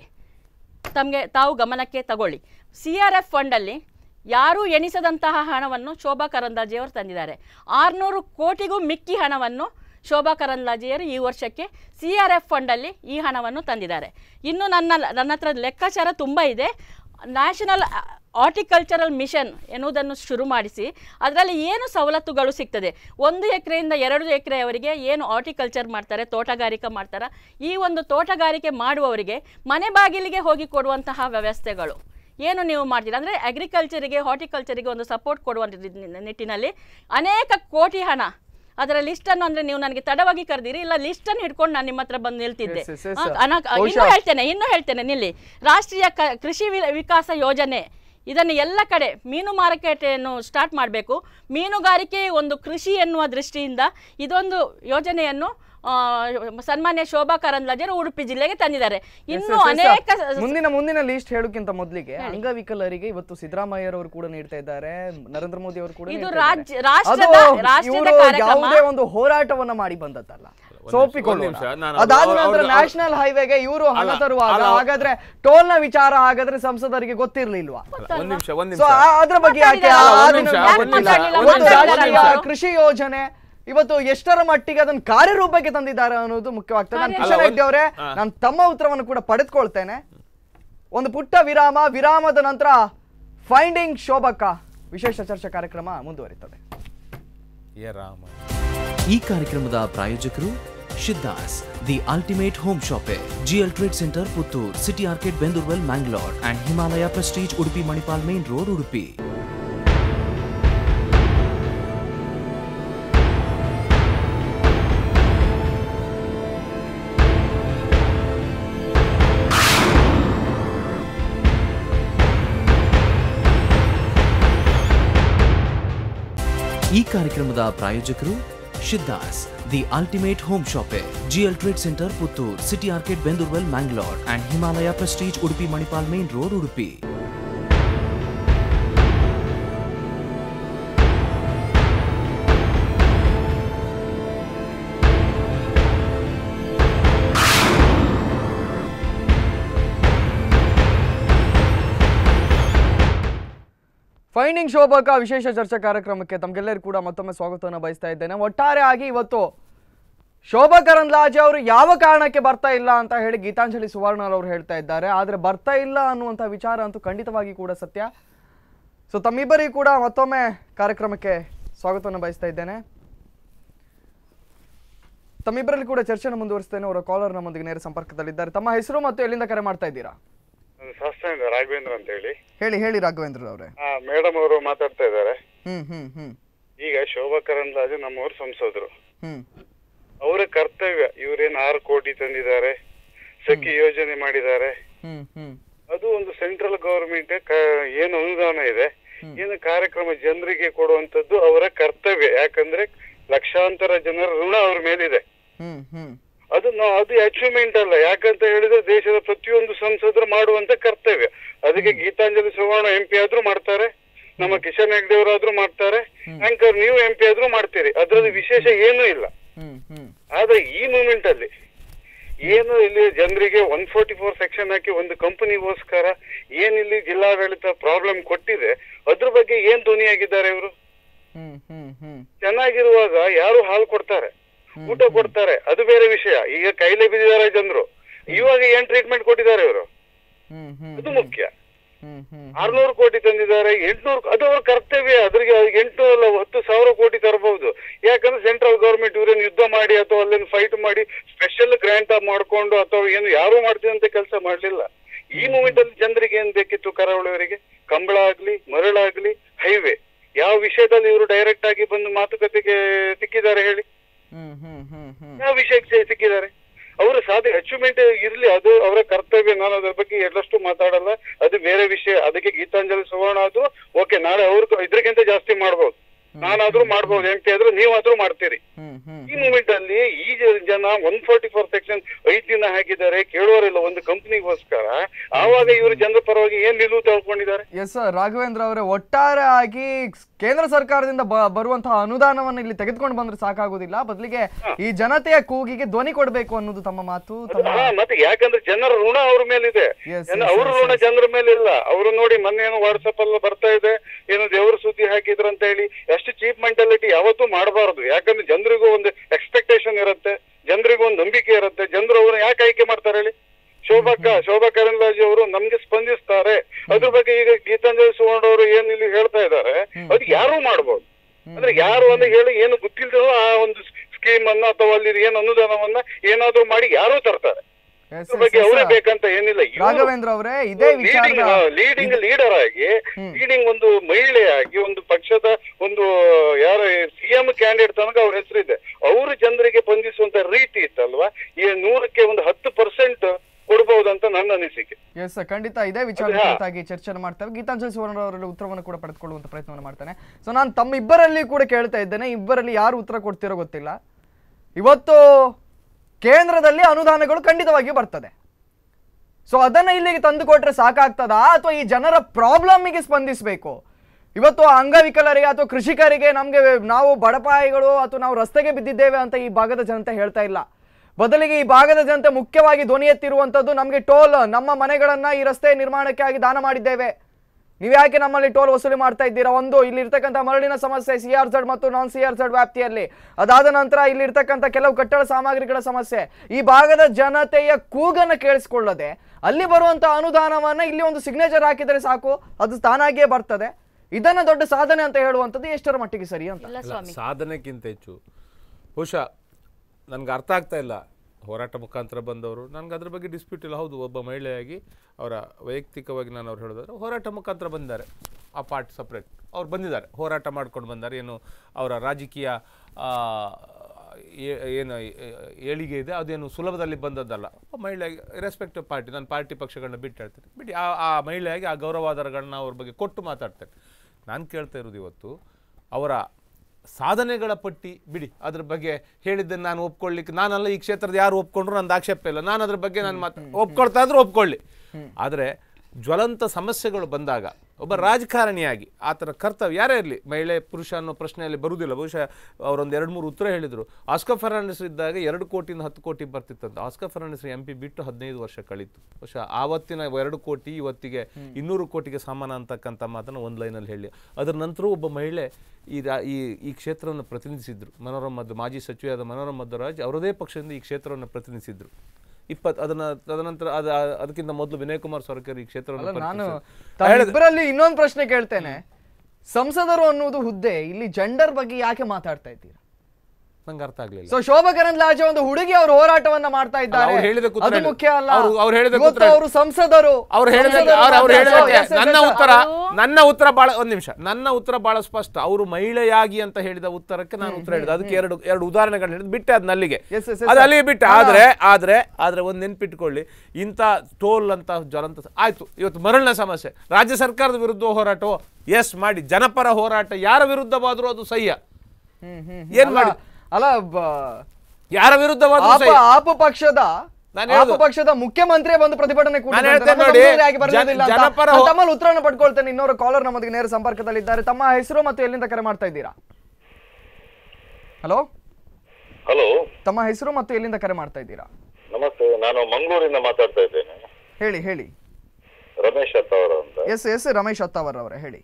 S3: ತಮಗೆ ತಾವು ಗಮನಕ್ಕೆ ತಗೊಳ್ಳಿ ಸಿ ಆರ್ ಎಫ್ ಫಂಡಲ್ಲಿ ಯಾರೂ ಎಣಿಸದಂತಹ ಹಣವನ್ನು ಶೋಭಾ ಕರಂದ್ಲಾಜೆಯವರು ತಂದಿದ್ದಾರೆ ಆರುನೂರು ಕೋಟಿಗೂ ಮಿಕ್ಕಿ ಹಣವನ್ನು ಶೋಭಾ ಕರಂದ್ಲಾಜೆಯವರು ಈ ವರ್ಷಕ್ಕೆ ಸಿ ಆರ್ ಎಫ್ ಫಂಡಲ್ಲಿ ಈ ಹಣವನ್ನು ತಂದಿದ್ದಾರೆ ಇನ್ನು ನನ್ನ ನನ್ನ ಹತ್ರ ಲೆಕ್ಕಾಚಾರ ತುಂಬ ಇದೆ ನ್ಯಾಷನಲ್ ಆರ್ಟಿಕಲ್ಚರಲ್ ಮಿಷನ್ ಎನ್ನುವುದನ್ನು ಶುರು ಮಾಡಿಸಿ ಅದರಲ್ಲಿ ಏನು ಸವಲತ್ತುಗಳು ಸಿಗ್ತದೆ ಒಂದು ಎಕರೆಯಿಂದ ಎರಡು ಎಕರೆಯವರಿಗೆ ಏನು ಆರ್ಟಿಕಲ್ಚರ್ ಮಾಡ್ತಾರೆ ತೋಟಗಾರಿಕೆ ಮಾಡ್ತಾರೆ ಈ ಒಂದು ತೋಟಗಾರಿಕೆ ಮಾಡುವವರಿಗೆ ಮನೆ ಬಾಗಿಲಿಗೆ ಹೋಗಿ ಕೊಡುವಂತಹ ವ್ಯವಸ್ಥೆಗಳು ಏನು ನೀವು ಮಾಡ್ತೀರಾ ಅಂದರೆ ಅಗ್ರಿಕಲ್ಚರಿಗೆ ಹಾರ್ಟಿಕಲ್ಚರಿಗೆ ಒಂದು ಸಪೋರ್ಟ್ ಕೊಡುವ ನಿಟ್ಟಿನ- ನಿಟ್ಟಿನಲ್ಲಿ ಅನೇಕ ಕೋಟಿ ಹಣ ಅದರ ಲಿಸ್ಟನ್ನು ಅಂದರೆ ನೀವು ನನಗೆ ತಡವಾಗಿ ಕರೆದಿರಿ ಇಲ್ಲ ಲಿಸ್ಟನ್ನು ಹಿಡ್ಕೊಂಡು ನಾನು ನಿಮ್ಮ ಹತ್ರ ಬಂದು ನಿಲ್ತಿದ್ದೆ
S2: Yes, yes, yes,
S3: ಆ,
S2: sir.
S3: ಅನ- ಇನ್ನು
S2: ಬಹುಶಃ-
S3: ಹೇಳ್ತೇನೆ ಇನ್ನು ಹೇಳ್ತೇನೆ ನಿಲ್ಲಿ ರಾಷ್ಟ್ರೀಯ ಕ ಕೃಷಿ ವಿ- ವಿಕಾಸ ಯೋಜನೆ ಇದನ್ನು ಎಲ್ಲ ಕಡೆ ಮೀನು ಮಾರುಕಟ್ಟೆಯನ್ನು ಸ್ಟಾರ್ಟ್ ಮಾಡಬೇಕು ಮೀನುಗಾರಿಕೆ ಒಂದು ಕೃಷಿ ಎನ್ನುವ ದೃಷ್ಟಿಯಿಂದ ಇದೊಂದು ಯೋಜನೆಯನ್ನು ಆ, ಸನ್ಮಾನ್ಯ ಶೋಭಾ ಕರಂದ್ಲಾಜರು ಉಡುಪಿ ಜಿಲ್ಲೆಗೆ ತಂದಿದ್ದಾರೆ ಇನ್ನು
S2: ಎಸ್, ಎಸ್, ಎಸ್.
S3: ಅನೇಕ ಸ-
S2: ಮುಂದಿನ ಮುಂದಿನ ಲೀಸ್ಟ್ ಹೇಳೋಕ್ಕಿಂತ ಮೊದಲಿಗೆ ಅಂಗವಿಕಲರಿಗೆ ಇವತ್ತು ಸಿದ್ದರಾಮಯ್ಯರವರು ಕೂಡ ನೀಡ್ತಾ ಇದ್ದಾರೆ ನರೇಂದ್ರ ಮೋದಿ ಅವರು ಕೂಡ
S3: ಇದು
S2: ನೀಡ್ತಾ
S3: ರಾಜ್ಯ-
S2: ಇದ್ದಾರೆ.
S3: ರಾಷ್ಟ್ರದ-
S2: ಅದು
S3: ರಾಷ್ಟ್ರದ
S2: ಇವರು
S3: ಕಾರ್ಯಕ್ರಮ.
S2: ಯಾವುದೇ ಒಂದು ಹೋರಾಟವನ್ನ ಮಾಡಿ ಬಂದದ್ದಲ್ಲ ಸೊ ಒಪ್ಪಿಕೊಳ್ಳೋಣ.
S4: ನಿಮಿಷ, ನಾನು
S2: ಅದಾದ
S4: ಅವ್ರ-
S2: ನಂತರ
S4: ಅವ್ರ-
S2: ನ್ಯಾಷನಲ್ ಹೈವೇಗೆ ಇವರು ಹಣ
S4: ಅಲ್ಲ,
S2: ತರುವಾಗ
S4: ಅಲ್ಲ.
S2: ಹಾಗಾದ್ರೆ ಟೋಲ್ ನ ವಿಚಾರ ಹಾಗಾದ್ರೆ ಸಂಸದರಿಗೆ ಗೊತ್ತಿರ್ಲಿಲ್ವಾ
S4: ಒಂದ್ ನಿಮಿಷ ಒಂದ್
S2: ಸೊ
S4: ನಿಮಿಷ
S2: ಅದ್ರ ಬಗ್ಗೆ ಯಾಕೆ
S3: ಮಾತಾಡಿದ್ದಾರೆ.
S2: ಆ
S4: ಒಂದ್
S2: ದಿನ
S4: ನಿಮಿಷ,
S2: ಯಾಕೆ
S4: ಒಂದ್ ನಿಮಿಷ,
S2: ಮಾತಾಡ್ಲಿಲ್ಲ?
S4: ಒಂದ್
S2: ಒಂದು
S4: ನಿಮಿಷ,
S2: ರಾಷ್ಟ್ರೀಯ
S3: ಒಂದ್ ನಿಮಿಷ.
S2: ಕೃಷಿ ಯೋಜನೆ ಇವತ್ತು ಎಷ್ಟರ ಮಟ್ಟಿಗೆ ಅದನ್ನ ಕಾರ್ಯರೂಪಕ್ಕೆ ತಂದಿದ್ದಾರೆ ಅನ್ನೋದು ಮುಖ್ಯವಾಗ್ತದೆ ನಾನು
S3: ಕಾರ್ಯ-
S2: ಕಿಶನ್
S4: ಅಲ್ಲ,
S2: ರೆಡ್ಡಿ ಅವರೇ
S4: ಹಾ.
S2: ನಾನು ತಮ್ಮ ಉತ್ತರವನ್ನು ಕೂಡ ಪಡೆದುಕೊಳ್ತೇನೆ ಒಂದು ಪುಟ್ಟ ವಿರಾಮ ವಿರಾಮದ ನಂತರ ಫೈಂಡಿಂಗ್ ಶೋಭಕ್ಕ ವಿಶೇಷ ಚರ್ಚಾ ಕಾರ್ಯಕ್ರಮ ಮುಂದುವರಿತದೆ
S4: ಏ ರಾಮ
S1: ಈ ಕಾರ್ಯಕ್ರಮದ ಪ್ರಾಯೋಜಕರು Shiddas the ultimate home shoppe GL trade centre Puttur city arcade Bendurwell Mangalore and Himalaya prestige Udupi Manipal main road Udupi ಈ ಕಾರ್ಯಕ್ರಮದ ಪ್ರಾಯೋಜಕರು Shiddas the ultimate home shoppe GL trade centre Puttur city arcade Bendurwell Mangalore and Himalaya prestige Udupi Manipal main road Udupi
S2: ಫೈಂಡಿಂಗ್ ಶೋಭಕ ವಿಶೇಷ ಚರ್ಚಾ ಕಾರ್ಯಕ್ರಮಕ್ಕೆ ತಮಗೆಲ್ಲರೂ ಕೂಡ ಮತ್ತೊಮ್ಮೆ ಸ್ವಾಗತವನ್ನು ಬಯಸ್ತಾ ಇದ್ದೇನೆ ಒಟ್ಟಾರೆ ಆಗಿ ಇವತ್ತು ಶೋಭಾ ಕರಂದ್ಲಾಜೆ ಅವರು ಯಾವ ಕಾರಣಕ್ಕೆ ಬರ್ತಾ ಇಲ್ಲ ಅಂತ ಹೇಳಿ ಗೀತಾಂಜಲಿ ಸುವರ್ಣ ಅವರು ಹೇಳ್ತಾ ಇದ್ದಾರೆ ಆದರೆ ಬರ್ತಾ ಇಲ್ಲ ಅನ್ನುವಂಥ ವಿಚಾರ ಅಂತೂ ಖಂಡಿತವಾಗಿ ಕೂಡ ಸತ್ಯ ಸೊ ತಮ್ಮಿಬ್ಬರಿಗೂ ಕೂಡ ಮತ್ತೊಮ್ಮೆ ಕಾರ್ಯಕ್ರಮಕ್ಕೆ ಸ್ವಾಗತವನ್ನು ಬಯಸ್ತಾ ಇದ್ದೇನೆ ತಮ್ಮಿಬ್ಬರಲ್ಲಿ ಕೂಡ ಚರ್ಚೆಯನ್ನು ಮುಂದುವರಿಸ್ತೇನೆ ಅವರ ಕಾಲರ್ ನಮ್ಮೊಂದಿಗೆ ನೇರ ಸಂಪರ್ಕದಲ್ಲಿದ್ದಾರೆ ತಮ್ಮ ಹೆಸರು ಮತ್ತು ಎಲ್ಲಿಂದ ಕರೆ ಮಾಡ್ತಾ ಇದ್ದೀರಾ
S5: ನಾನು ಶಾಸ್ತ್ರದಿಂದ ರಾಘವೇಂದ್ರ ಅಂತ ಹೇಳಿ
S2: ಹೇಳಿ ಹೇಳಿ ರಾಘವೇಂದ್ರ ಅವರೇ
S5: ಆ ಮೇಡಮ್ ಅವರು ಮಾತಾಡ್ತಾ ಇದ್ದಾರೆ
S2: ಹ್ಮ್ ಹ್ಮ್ ಹ್ಮ್
S5: ಈಗ ಶೋಭಾ ಕರಂದ್ಲಾಜೆ ನಮ್ಮವರು ಸಂಸದರು
S2: ಹ್ಮ್
S5: ಅವರ ಕರ್ತವ್ಯ ಇವರೇನು ಆರು ಕೋಟಿ ತಂದಿದ್ದಾರೆ ಸಖಿ ಯೋಜನೆ ಮಾಡಿದ್ದಾರೆ
S2: ಹ್ಮ್ ಹ್ಮ್
S5: ಅದು ಒಂದು ಸೆಂಟ್ರಲ್ ಗವರ್ಮೆಂಟ್ ಏನು ಅನುದಾನ ಇದೆ ಏನು ಕಾರ್ಯಕ್ರಮ ಜನರಿಗೆ ಕೊಡುವಂತದ್ದು ಅವರ ಕರ್ತವ್ಯ ಯಾಕಂದ್ರೆ ಲಕ್ಷಾಂತರ ಜನರ ಋಣ ಅವ್ರ ಮೇಲಿದೆ
S2: ಹ್ಮ್ ಹ್ಮ್
S5: ಅದು ನಾ- ಅದು ಅಚೀವ್ಮೆಂಟ್ ಅಲ್ಲ ಯಾಕಂತ ಹೇಳಿದ್ರೆ ದೇಶದ ಪ್ರತಿಯೊಂದು ಸಂಸದರು ಮಾಡುವಂತ ಕರ್ತವ್ಯ ಅದಕ್ಕೆ ಗೀತಾಂಜಲಿ ಸುವರ್ಣ ಎಂ ಪಿ ಆದ್ರೂ ಮಾಡ್ತಾರೆ ನಮ್ಮ ಕಿಶನ್ ಹೆಗ್ಡೆ ಅವರಾದ್ರೂ ಮಾಡ್ತಾರೆ ಆಂಕರ್ ನೀವು ಎಂ ಪಿ ಆದ್ರೂ ಮಾಡ್ತೀರಿ ಅದ್ರಲ್ಲಿ ವಿಶೇಷ ಏನೂ ಇಲ್ಲ
S2: ಹ್ಮ್ ಹ್ಮ್
S5: ಆದ್ರೆ ಈ ಮೂಮೆಂಟ್ ಅಲ್ಲಿ ಏನು ಇಲ್ಲಿ ಜನರಿಗೆ ಒನ್ ಫೋರ್ಟಿ ಫೋರ್ ಸೆಕ್ಷನ್ ಹಾಕಿ ಒಂದು ಕಂಪನಿಗೋಸ್ಕರ ಏನಿಲ್ಲಿ ಜಿಲ್ಲಾಡಳಿತ ಪ್ರಾಬ್ಲಮ್ ಕೊಟ್ಟಿದೆ ಅದ್ರ ಬಗ್ಗೆ ಏನ್ ಧ್ವನಿಯಾಗಿದ್ದಾರೆ ಇವರು
S2: ಹ್ಮ್ ಹ್ಮ್ ಹ್ಮ್
S5: ಚೆನ್ನಾಗಿರುವಾಗ ಯಾರು ಹಾಲು ಕೊಡ್ತಾರೆ ಊಟ ಕೊಡ್ತಾರೆ ಅದು ಬೇರೆ ವಿಷಯ ಈಗ ಕೈಲೇ ಬಿದ್ದಿದ್ದಾರೆ ಜನರು ಇವಾಗ ಏನ್ ಟ್ರೀಟ್ಮೆಂಟ್ ಕೊಟ್ಟಿದ್ದಾರೆ ಇವರು
S2: ಹ್ಮ್ ಹ್ಮ್
S5: ಅದು ಮುಖ್ಯ
S2: ಹ್ಮ್ ಹ್ಮ್
S5: ಆರ್ನೂರು ಕೋಟಿ ತಂದಿದ್ದಾರೆ ಎಂಟ್ನೂರು ಅದು ಅವ್ರ ಕರ್ತವ್ಯ ಅದ್ರಿಗೆ ಎಂಟು ಅಲ್ಲ ಹತ್ತು ಸಾವಿರ ಕೋಟಿ ತರಬಹುದು ಯಾಕಂದ್ರೆ ಸೆಂಟ್ರಲ್ ಗವರ್ಮೆಂಟ್ ಇವ್ರೇನು ಯುದ್ಧ ಮಾಡಿ ಅಥವಾ ಅಲ್ಲೇನು ಫೈಟ್ ಮಾಡಿ ಸ್ಪೆಷಲ್ ಗ್ರಾಂಟ್ ಮಾಡ್ಕೊಂಡು ಅಥವಾ ಏನು ಯಾರು ಮಾಡ್ತಿದಂತ ಕೆಲಸ ಮಾಡ್ಲಿಲ್ಲ ಈ ಮೂಮೆಂಟ್ ಅಲ್ಲಿ ಜನರಿಗೆ ಏನ್ ಬೇಕಿತ್ತು ಕರಾವಳಿಯವರಿಗೆ ಕಂಬಳ ಆಗ್ಲಿ ಮರಳಾಗ್ಲಿ ಹೈವೇ ಯಾವ ವಿಷಯದಲ್ಲಿ ಇವರು ಡೈರೆಕ್ಟ್ ಆಗಿ ಬಂದು ಮಾತುಕತೆಗೆ ಸಿಕ್ಕಿದ್ದಾರೆ ಹೇಳಿ
S2: ಹ್ಮ್ ಹ್ಮ್ ಹ್ಮ್ ಹ್ಮ್
S5: ಯಾವ ವಿಷಯಕ್ಕೆ ಸಿಕ್ಕಿದ್ದಾರೆ ಅವರ ಸಾಧನೆ ಅಚೀವ್ಮೆಂಟ್ ಇರ್ಲಿ ಅದು ಅವರ ಕರ್ತವ್ಯ ನಾನು ಅದ್ರ ಬಗ್ಗೆ ಎಲ್ಲಷ್ಟು ಮಾತಾಡಲ್ಲ ಅದು ಬೇರೆ ವಿಷಯ ಅದಕ್ಕೆ ಗೀತಾಂಜಲಿ ಸುವರ್ಣ ಅದು ಓಕೆ ನಾಳೆ ಅವ್ರು ಇದ್ರಿಗಿಂತ ಜಾಸ್ತಿ ಮಾಡ್ಬೋದು ನಾನಾದ್ರೂ ಮಾಡ್ಬೋದು ಎಂ ಪಿ ಆದ್ರೂ ನೀವಾದ್ರೂ ಮಾಡ್ತೀರಿ
S2: ಹ್ಮ್ ಹ್ಮ್
S5: ಈ ಮೂಮೆಂಟ್ ಅಲ್ಲಿ ಈ ಜ- ಜನ ಒನ್ ಫೋರ್ಟಿ ಫೋರ್ ಸೆಕ್ಷನ್ ಐದ್ ದಿನ ಹಾಕಿದ್ದಾರೆ ಕೇಳೋರಿಲ್ಲ ಒಂದು ಕಂಪ್ನಿಗೋಸ್ಕರ ಆವಾಗ ಇವರು ಜನರ ಪರವಾಗಿ ಏನ್ ನಿಲುವು ತಳ್ಕೊಂಡಿದ್ದಾರೆ
S2: ಎಸ್ ರಾಘವೇಂದ್ರ ಅವರೇ ಒಟ್ಟಾರೆ ಆಗಿ ಕೇಂದ್ರ ಸರ್ಕಾರದಿಂದ ಬ- ಬರುವಂತಹ ಅನುದಾನವನ್ನು ಇಲ್ಲಿ ತೆಗೆದುಕೊಂಡು ಬಂದ್ರೆ ಸಾಕಾಗುದಿಲ್ಲ ಬದಲಿಗೆ ಈ ಜನತೆಯ ಕೂಗಿಗೆ ಧ್ವನಿ ಕೊಡಬೇಕು ಅನ್ನೋದು ತಮ್ಮ ಮಾತು ತಮ್ಮ
S5: ಹಾ, ಮತ್ತೆ ಯಾಕಂದ್ರೆ ಜನರ ಋಣ ಅವ್ರ ಮೇಲಿದೆ
S2: Yes,
S5: ಜನ
S2: yes,
S5: ಅವ್ರ
S2: yes,
S5: ಋಣ
S2: yes.
S5: ಜನರ ಮೇಲೆ ಇಲ್ಲ ಅವರು ನೋಡಿ ಮೊನ್ನೆ ಏನೋ ವಾಟ್ಸಪ್ ಅಲ್ಲಿ ಬರ್ತಾ ಇದೆ ಏನೋ ದೇವ್ರ ಸುದ್ದಿ ಹಾಕಿದ್ರು ಅಂತ ಹೇಳಿ ಎಷ್ಟು ಚೀಪ್ ಮೆಂಟಾಲಿಟಿ ಯಾವತ್ತೂ ಮಾಡಬಾರದು ಯಾಕಂದ್ರೆ ಜನರಿಗೂ ಒಂದು ಎಕ್ಸ್ಪೆಕ್ಟೇಷನ್ ಇರುತ್ತೆ ಜನರಿಗೂ ಒಂದು ನಂಬಿಕೆ ಇರುತ್ತೆ ಜನರು ಅವ್ರನ್ನ ಯಾಕೆ ಆಯ್ಕೆ ಮಾಡ್ತಾರೆ ಹೇಳಿ ಶೋಭಕ್ಕ ಶೋಭಾ ಕರಂದ್ಲಾಜೆ ಅವರು ನಮ್ಗೆ ಸ್ಪಂದಿಸ್ತಾರೆ ಅದ್ರ ಬಗ್ಗೆ ಈಗ ಗೀತಾಂಜಲಿ ಸುವರ್ಣ ಅವರು ಏನ್ ಇಲ್ಲಿ ಹೇಳ್ತಾ ಇದ್ದಾರೆ ಅದು ಯಾರು ಮಾಡ್ಬೋದು ಅಂದ್ರೆ ಯಾರು ಅಂತ ಹೇಳಿ ಏನು ಗೊತ್ತಿಲ್ದಿರೋ ಆ ಒಂದು ಸ್ಕೀಮ್ ಅನ್ನ ಅಥವಾ ಅಲ್ಲಿ ಏನು ಅನುದಾನವನ್ನ ಏನಾದ್ರೂ ಮಾಡಿ ಯಾರು ತರ್ತಾರೆ
S2: Yes,
S5: ಇದ್ರ
S2: yes,
S5: ಬಗ್ಗೆ
S2: yes,
S5: ಅವರೇ
S2: sir.
S5: ಬೇಕಂತ ಏನಿಲ್ಲ
S2: ರಾಘವೇಂದ್ರ ಅವರೇ ಇದೇ ವಿಚಾರದ
S5: ಲೀಡಿಂಗ್ ಲೀಡರ್ ಆಗಿ ಲೀಡಿಂಗ್ ಒಂದು ಮಹಿಳೆಯಾಗಿ ಒಂದು ಪಕ್ಷದ ಒಂದು ಯಾರ ಸಿಎಂ ಕ್ಯಾಂಡಿಡೇಟ್ ತನಕ ಅವ್ರ ಹೆಸರಿದೆ ಅವರು ಜನರಿಗೆ ಬಂಧಿಸುವಂತ ರೀತಿ ಇತ್ತಲ್ವಾ ಈ ನೂರಕ್ಕೆ ಒಂದು ಹತ್ತು ಪರ್ಸೆಂಟ್ ಕೊಡ್ಬಹುದಂತ ನನ್ನ ಅನಿಸಿಕೆ
S2: ಎಸ್ ಖಂಡಿತ ಇದೇ ವಿಚಾರ ಕುರಿತಾಗಿ ಚರ್ಚೆಯನ್ನು ಮಾಡ್ತೇವೆ ಗೀತಾಂಜಲಿ ಸುವರ್ಣ ಅವರಲ್ಲಿ ಉತ್ತರವನ್ನು ಕೂಡ ಪಡೆದುಕೊಳ್ಳುವಂತ ಪ್ರಯತ್ನವನ್ನು ಮಾಡ್ತಾನೆ ಸೊ ನಾನು ತಮ್ಮ ಇಬ್ಬರಲ್ಲಿ ಕೂಡ ಕೇಳ್ತಾ ಇದ್ದೇನೆ ಇಬ್ಬರಲ್ಲಿ ಯಾರು ಉತ್ತರ ಕೊಡ್ತಿರೋ ಗೊತ್ತಿಲ್ಲ ಇವತ್ತು ಕೇಂದ್ರದಲ್ಲಿ ಅನುದಾನಗಳು ಖಂಡಿತವಾಗಿಯೂ ಬರ್ತದೆ ಸೊ ಅದನ್ನ ಇಲ್ಲಿಗೆ ತಂದು ಕೊಟ್ರೆ ಸಾಕಾಗ್ತದಾ ಅಥವಾ ಈ ಜನರ ಪ್ರಾಬ್ಲಮ್ಗೆ ಸ್ಪಂದಿಸಬೇಕು ಇವತ್ತು ಅಂಗವಿಕಲರಿಗೆ ಅಥವಾ ಕೃಷಿಕರಿಗೆ ನಮಗೆ ನಾವು ಬಡಪಾಯಿಗಳು ಅಥವಾ ನಾವು ರಸ್ತೆಗೆ ಬಿದ್ದಿದ್ದೇವೆ ಅಂತ ಈ ಭಾಗದ ಜನತೆ ಹೇಳ್ತಾ ಇಲ್ಲ ಬದಲಿಗೆ ಈ ಭಾಗದ ಜನತೆ ಮುಖ್ಯವಾಗಿ ಧ್ವನಿ ಎತ್ತಿರುವಂಥದ್ದು ನಮಗೆ ಟೋಲ್ ನಮ್ಮ ಮನೆಗಳನ್ನ ಈ ರಸ್ತೆ ನಿರ್ಮಾಣಕ್ಕೆ ಆಗಿ ದಾನ ಮಾಡಿದ್ದೇವೆ ನೀವು ಯಾಕೆ ನಮ್ಮಲ್ಲಿ ಟೋಲ್ ವಸೂಲಿ ಮಾಡ್ತಾ ಇದ್ದೀರಾ ಒಂದು ಇಲ್ಲಿ ಇರ್ತಕ್ಕಂಥ ಮರಳಿನ ಸಮಸ್ಯೆ ಸಿ ಆರ್ ಝಡ್ ಮತ್ತು ನಾನ್ ಸಿ ಆರ್ ಝಡ್ ವ್ಯಾಪ್ತಿಯಲ್ಲಿ ಅದಾದ ನಂತರ ಇಲ್ಲಿ ಇರ್ತಕ್ಕಂಥ ಕೆಲವು ಕಟ್ಟಡ ಸಾಮಗ್ರಿಗಳ ಸಮಸ್ಯೆ ಈ ಭಾಗದ ಜನತೆಯ ಕೂಗನ್ನು ಕೇಳಿಸ್ಕೊಳ್ಳದೆ ಅಲ್ಲಿ ಬರುವಂತ ಅನುದಾನವನ್ನ ಇಲ್ಲಿ ಒಂದು ಸಿಗ್ನೇಚರ್ ಹಾಕಿದರೆ ಸಾಕು ಅದು ತಾನಾಗಿಯೇ ಬರ್ತದೆ ಇದನ್ನ ದೊಡ್ಡ ಸಾಧನೆ ಅಂತ ಹೇಳುವಂಥದ್ದು ಎಷ್ಟರ ಮಟ್ಟಿಗೆ ಸರಿ ಅಂತ
S3: ಇಲ್ಲ
S4: ಅಲ್ಲ,
S3: ಸ್ವಾಮಿ
S4: ಸಾಧನೆಗಿಂತ ಹೆಚ್ಚು ಬಹುಶಃ ನನಗೆ ಅರ್ಥ ಆಗ್ತಾ ಇಲ್ಲ ಹೋರಾಟ ಮುಖಾಂತರ ಬಂದವರು ನನಗೆ ಅದ್ರ ಬಗ್ಗೆ ಡಿಸ್ಪ್ಯೂಟ್ ಇಲ್ಲ ಹೌದು ಒಬ್ಬ ಮಹಿಳೆಯಾಗಿ ಅವರ ವೈಯಕ್ತಿಕವಾಗಿ ನಾನು ಅವ್ರು ಹೇಳೋದಾದ್ರೆ ಹೋರಾಟ ಮುಖಾಂತರ ಬಂದಿದ್ದಾರೆ ಆ ಪಾರ್ಟ್ ಸಪ್ರೇಟ್ ಅವ್ರು ಬಂದಿದ್ದಾರೆ ಹೋರಾಟ ಮಾಡ್ಕೊಂಡು ಬಂದ್ದಾರೆ ಏನು ಅವರ ರಾಜಕೀಯ ಆ, ಏ- ಏನು ಏ- ಏಳಿಗೆ ಇದೆ ಅದೇನು ಸುಲಭದಲ್ಲಿ ಬಂದದ್ದಲ್ಲ ಒಬ್ಬ ಮಹಿಳೆಯಾಗಿ ರೆಸ್ಪೆಕ್ಟಿವ್ ಪಾರ್ಟಿ ನಾನು ಪಾರ್ಟಿ ಪಕ್ಷಗಳನ್ನ ಬಿಟ್ಟು ಹೇಳ್ತೇನೆ ಬಿಡಿ ಆ ಆ ಮಹಿಳೆಯಾಗಿ ಆ ಗೌರವಾಧಾರಗಳನ್ನ ಅವ್ರ ಬಗ್ಗೆ ಕೊಟ್ಟು ಮಾತಾಡ್ತೇನೆ ನಾನು ಕೇಳ್ತಾ ಇರೋದು ಇವತ್ತು ಅವರ ಸಾಧನೆಗಳ ಪಟ್ಟಿ ಬಿಡಿ ಅದ್ರ ಬಗ್ಗೆ ಹೇಳಿದ್ದನ್ನು ನಾನು ಒಪ್ಕೊಳ್ಳಿಕ್ಕೆ ನಾನಲ್ಲ ಈ ಕ್ಷೇತ್ರದ ಯಾರು ಒಪ್ಕೊಂಡ್ರು ನಂದು ಆಕ್ಷೇಪ ಇಲ್ಲ ನಾನು ಅದ್ರ ಬಗ್ಗೆ ನಾನು ಮಾತು ಒಪ್ಕೊಳ್ತಾ ಇದ್ರು ಒಪ್ಕೊಳ್ಳಿ ಆದರೆ ಜ್ವಲಂತ ಸಮಸ್ಯೆಗಳು ಬಂದಾಗ ಒಬ್ಬ ರಾಜಕಾರಣಿಯಾಗಿ ಆತನ ಕರ್ತವ್ಯ ಯಾರೇ ಇರಲಿ ಮಹಿಳೆ ಪುರುಷ ಅನ್ನೋ ಪ್ರಶ್ನೆಯಲ್ಲಿ ಬರುವುದಿಲ್ಲ ಬಹುಶಃ ಅವರೊಂದು ಎರಡು ಮೂರು ಉತ್ತರ ಹೇಳಿದರು ಆಸ್ಕರ್ ಫರ್ನಾಂಡಿಸ್ ಇದ್ದಾಗ ಎರಡು ಕೋಟಿಯಿಂದ ಹತ್ತು ಕೋಟಿ ಬರ್ತಿತ್ತಂತ ಆಸ್ಕರ್ ಫರ್ನಾಂಡಿಸ್ ಎಂ ಪಿ ಬಿಟ್ಟು ಹದಿನೈದು ವರ್ಷ ಕಳೀತು ಬಹುಶಃ ಆವತ್ತಿನ ಎರಡು ಕೋಟಿ ಇವತ್ತಿಗೆ ಇನ್ನೂರು ಕೋಟಿಗೆ ಸಮಾನ ಅಂತಕ್ಕಂಥ ಮಾತನ್ನು ಒಂದು ಲೈನಲ್ಲಿ ಹೇಳಿ ಅದರ ನಂತರ ಒಬ್ಬ ಮಹಿಳೆ ಈ ರಾ ಈ ಈ ಕ್ಷೇತ್ರವನ್ನು ಪ್ರತಿನಿಧಿಸಿದ್ರು ಮನೋರಮ ಮಧ್ಯ ಮಾಜಿ ಸಚಿವರಾದ ಮನೋರಮ ಮಧ್ವರಾಜ್ ಅವರದೇ ಪಕ್ಷದಿಂದ ಈ ಕ್ಷೇತ್ರವನ್ನು ಪ್ರತಿನಿಧಿಸಿದ್ರು ಇಪ್ಪತ್ತು ಅದನ್ನ ತದನಂತರ ಅದ ಅದಕ್ಕಿಂತ ಮೊದಲು ವಿನಯ್ ಕುಮಾರ್ ಸೊರಕೆರೆ ಈ ಕ್ಷೇತ್ರವನ್ನು
S2: ಅಲ್ಲ ನಾನು
S4: ಪರಿಚಯಿಸಿದ್ರು.
S2: ಇಬ್ಬರಲ್ಲಿ ಇನ್ನೊಂದು ಪ್ರಶ್ನೆ ಕೇಳ್ತೇನೆ ಸಂಸದರು ಅನ್ನುವುದು ಹುದ್ದೆ ಇಲ್ಲಿ ಜೆಂಡರ್ ಬಗ್ಗೆ ಯಾಕೆ ಮಾತಾಡ್ತಾ ಇದ್ದೀರಾ
S4: ನಂಗೆ ಅರ್ಥ ಆಗ್ಲಿಲ್ಲ
S2: ಸೊ ಶೋಭಾ ಕರಂದ್ಲಾಜೆ ಒಂದು ಹುಡುಗಿ ಅವರು ಹೋರಾಟವನ್ನ ಮಾಡ್ತಾ ಇದ್ದಾರೆ
S4: ಅವ್ರು ಹೇಳಿದ್ದಕ್ಕೆ ಉತ್ತರ
S2: ಅದು
S4: ಹೇಳಿ.
S2: ಮುಖ್ಯ ಅಲ್ಲ
S4: ಅವ್ರು- ಅವ್ರು ಹೇಳಿದ್ದಕ್ಕೆ
S2: ಇವತ್ತು
S4: ಉತ್ತರ ಹೇಳಿ.
S2: ಅವರು ಸಂಸದರು
S4: ಅವ್ರು ಹೇಳಿದ
S2: ಸಂಸದರು
S4: ಅವ್ರು ಅವ್ರು
S2: ಮಾತ್ರ-
S4: ಹೇಳಿದ್ದಕ್ಕೆ
S2: Yes, yes,
S4: ನನ್ನ
S2: yes.
S4: ಉತ್ತರ
S3: ಅವರು-
S4: ನನ್ನ ಉತ್ತರ ಬಹಳ ಒಂದ್ ನಿಮಿಷ ನನ್ನ ಉತ್ತರ ಬಹಳ ಸ್ಪಷ್ಟ ಅವರು ಮಹಿಳೆಯಾಗಿ ಅಂತ ಹೇಳಿದ ಉತ್ತರಕ್ಕೆ ನಾನು ಉತ್ತರ ಹೇಳಿದೆ ಅದಕ್ಕೆ ಎರಡು ಎರಡು ಉದಾಹರಣೆಗಳು ಹೇಳಿದ್ ಬಿಟ್ಟೆ ಅದನ್ನ ಅಲ್ಲಿಗೆ
S2: Yes, yes, yes,
S4: ಅದು
S2: sir.
S4: ಅಲ್ಲಿಗೆ ಬಿಟ್ಟೆ ಆದ್ರೆ ಆದ್ರೆ ಆದ್ರೆ ಒಂದ್ ನೆನ್ಪಿಟ್ಕೊಳ್ಳಿ ಇಂಥ ಟೋಲ್ ಅಂತ ಜ್ವಲಂತ ಆಯ್ತು ಇವತ್ತು ಮರಳಿನ ಸಮಸ್ಯೆ ರಾಜ್ಯ ಸರ್ಕಾರದ ವಿರುದ್ಧ ಹೋರಾಟವೋ ಎಸ್ ಮಾಡಿ ಜನಪರ ಹೋರಾಟ ಯಾರ ವಿರುದ್ಧವಾದ್ರೂ ಅದು ಸಹ್ಯ
S2: ಹ್ಮ್, ಹ್ಮ್, ಹ್ಮ್.
S4: ಏನ್
S2: ಅಲ್ಲ-
S4: ಮಾಡಿ
S2: ಅಲ್ಲ ಬ-
S4: ಯಾರ ವಿರುದ್ಧವಾದ್ರೂ
S2: ಆಪ
S4: ಸಹ್ಯ
S2: ಆಪ ಪಕ್ಷದ
S4: ನಾನು
S2: ಆಪ
S4: ಹೇಳುದು-
S2: ಪಕ್ಷದ ಮುಖ್ಯಮಂತ್ರಿ ಬಂದು ಪ್ರತಿಭಟನೆ
S4: ನಾನು ಹೇಳ್ತೇನೆ ನೋಡಿ, ಜನ- ಜನಪರ ಹೋ-
S2: ತಮ್ಮಲ್ಲಿ ಉತ್ತರವನ್ನು ಪಡ್ಕೊಳ್ತೇನೆ ಇನ್ನೊರು ಕಾಲರ್ ನಮ್ಮೊಂದಿಗೆ ನೇರ ಸಂಪರ್ಕದಲ್ಲಿದ್ದಾರೆ ತಮ್ಮ ಹೆಸರು ಮತ್ತು ಎಲ್ಲಿಂದ ಕರೆ ಮಾಡ್ತಾ ಇದ್ದೀರಾ ಹಲೋ
S5: ಹಲೋ
S2: ತಮ್ಮ ಹೆಸರು ಮತ್ತು ಎಲ್ಲಿಂದ ಕರೆ ಮಾಡ್ತಾ ಇದ್ದೀರಾ
S5: ನಮಸ್ತೆ ನಾನು ಮಂಗಳೂರಿಂದ ಮಾತಾಡ್ತಾ ಇದ್ದೇನೆ
S2: ಹೇಳಿ ಹೇಳಿ
S5: ರಮೇಶ್ ಅತ್ತವರ ಅಂತ
S2: ಎಸ್ ಎಸ್ ರಮೇಶ್ ಅತ್ತಾವರ್ ಅವರೇ ಹೇಳಿ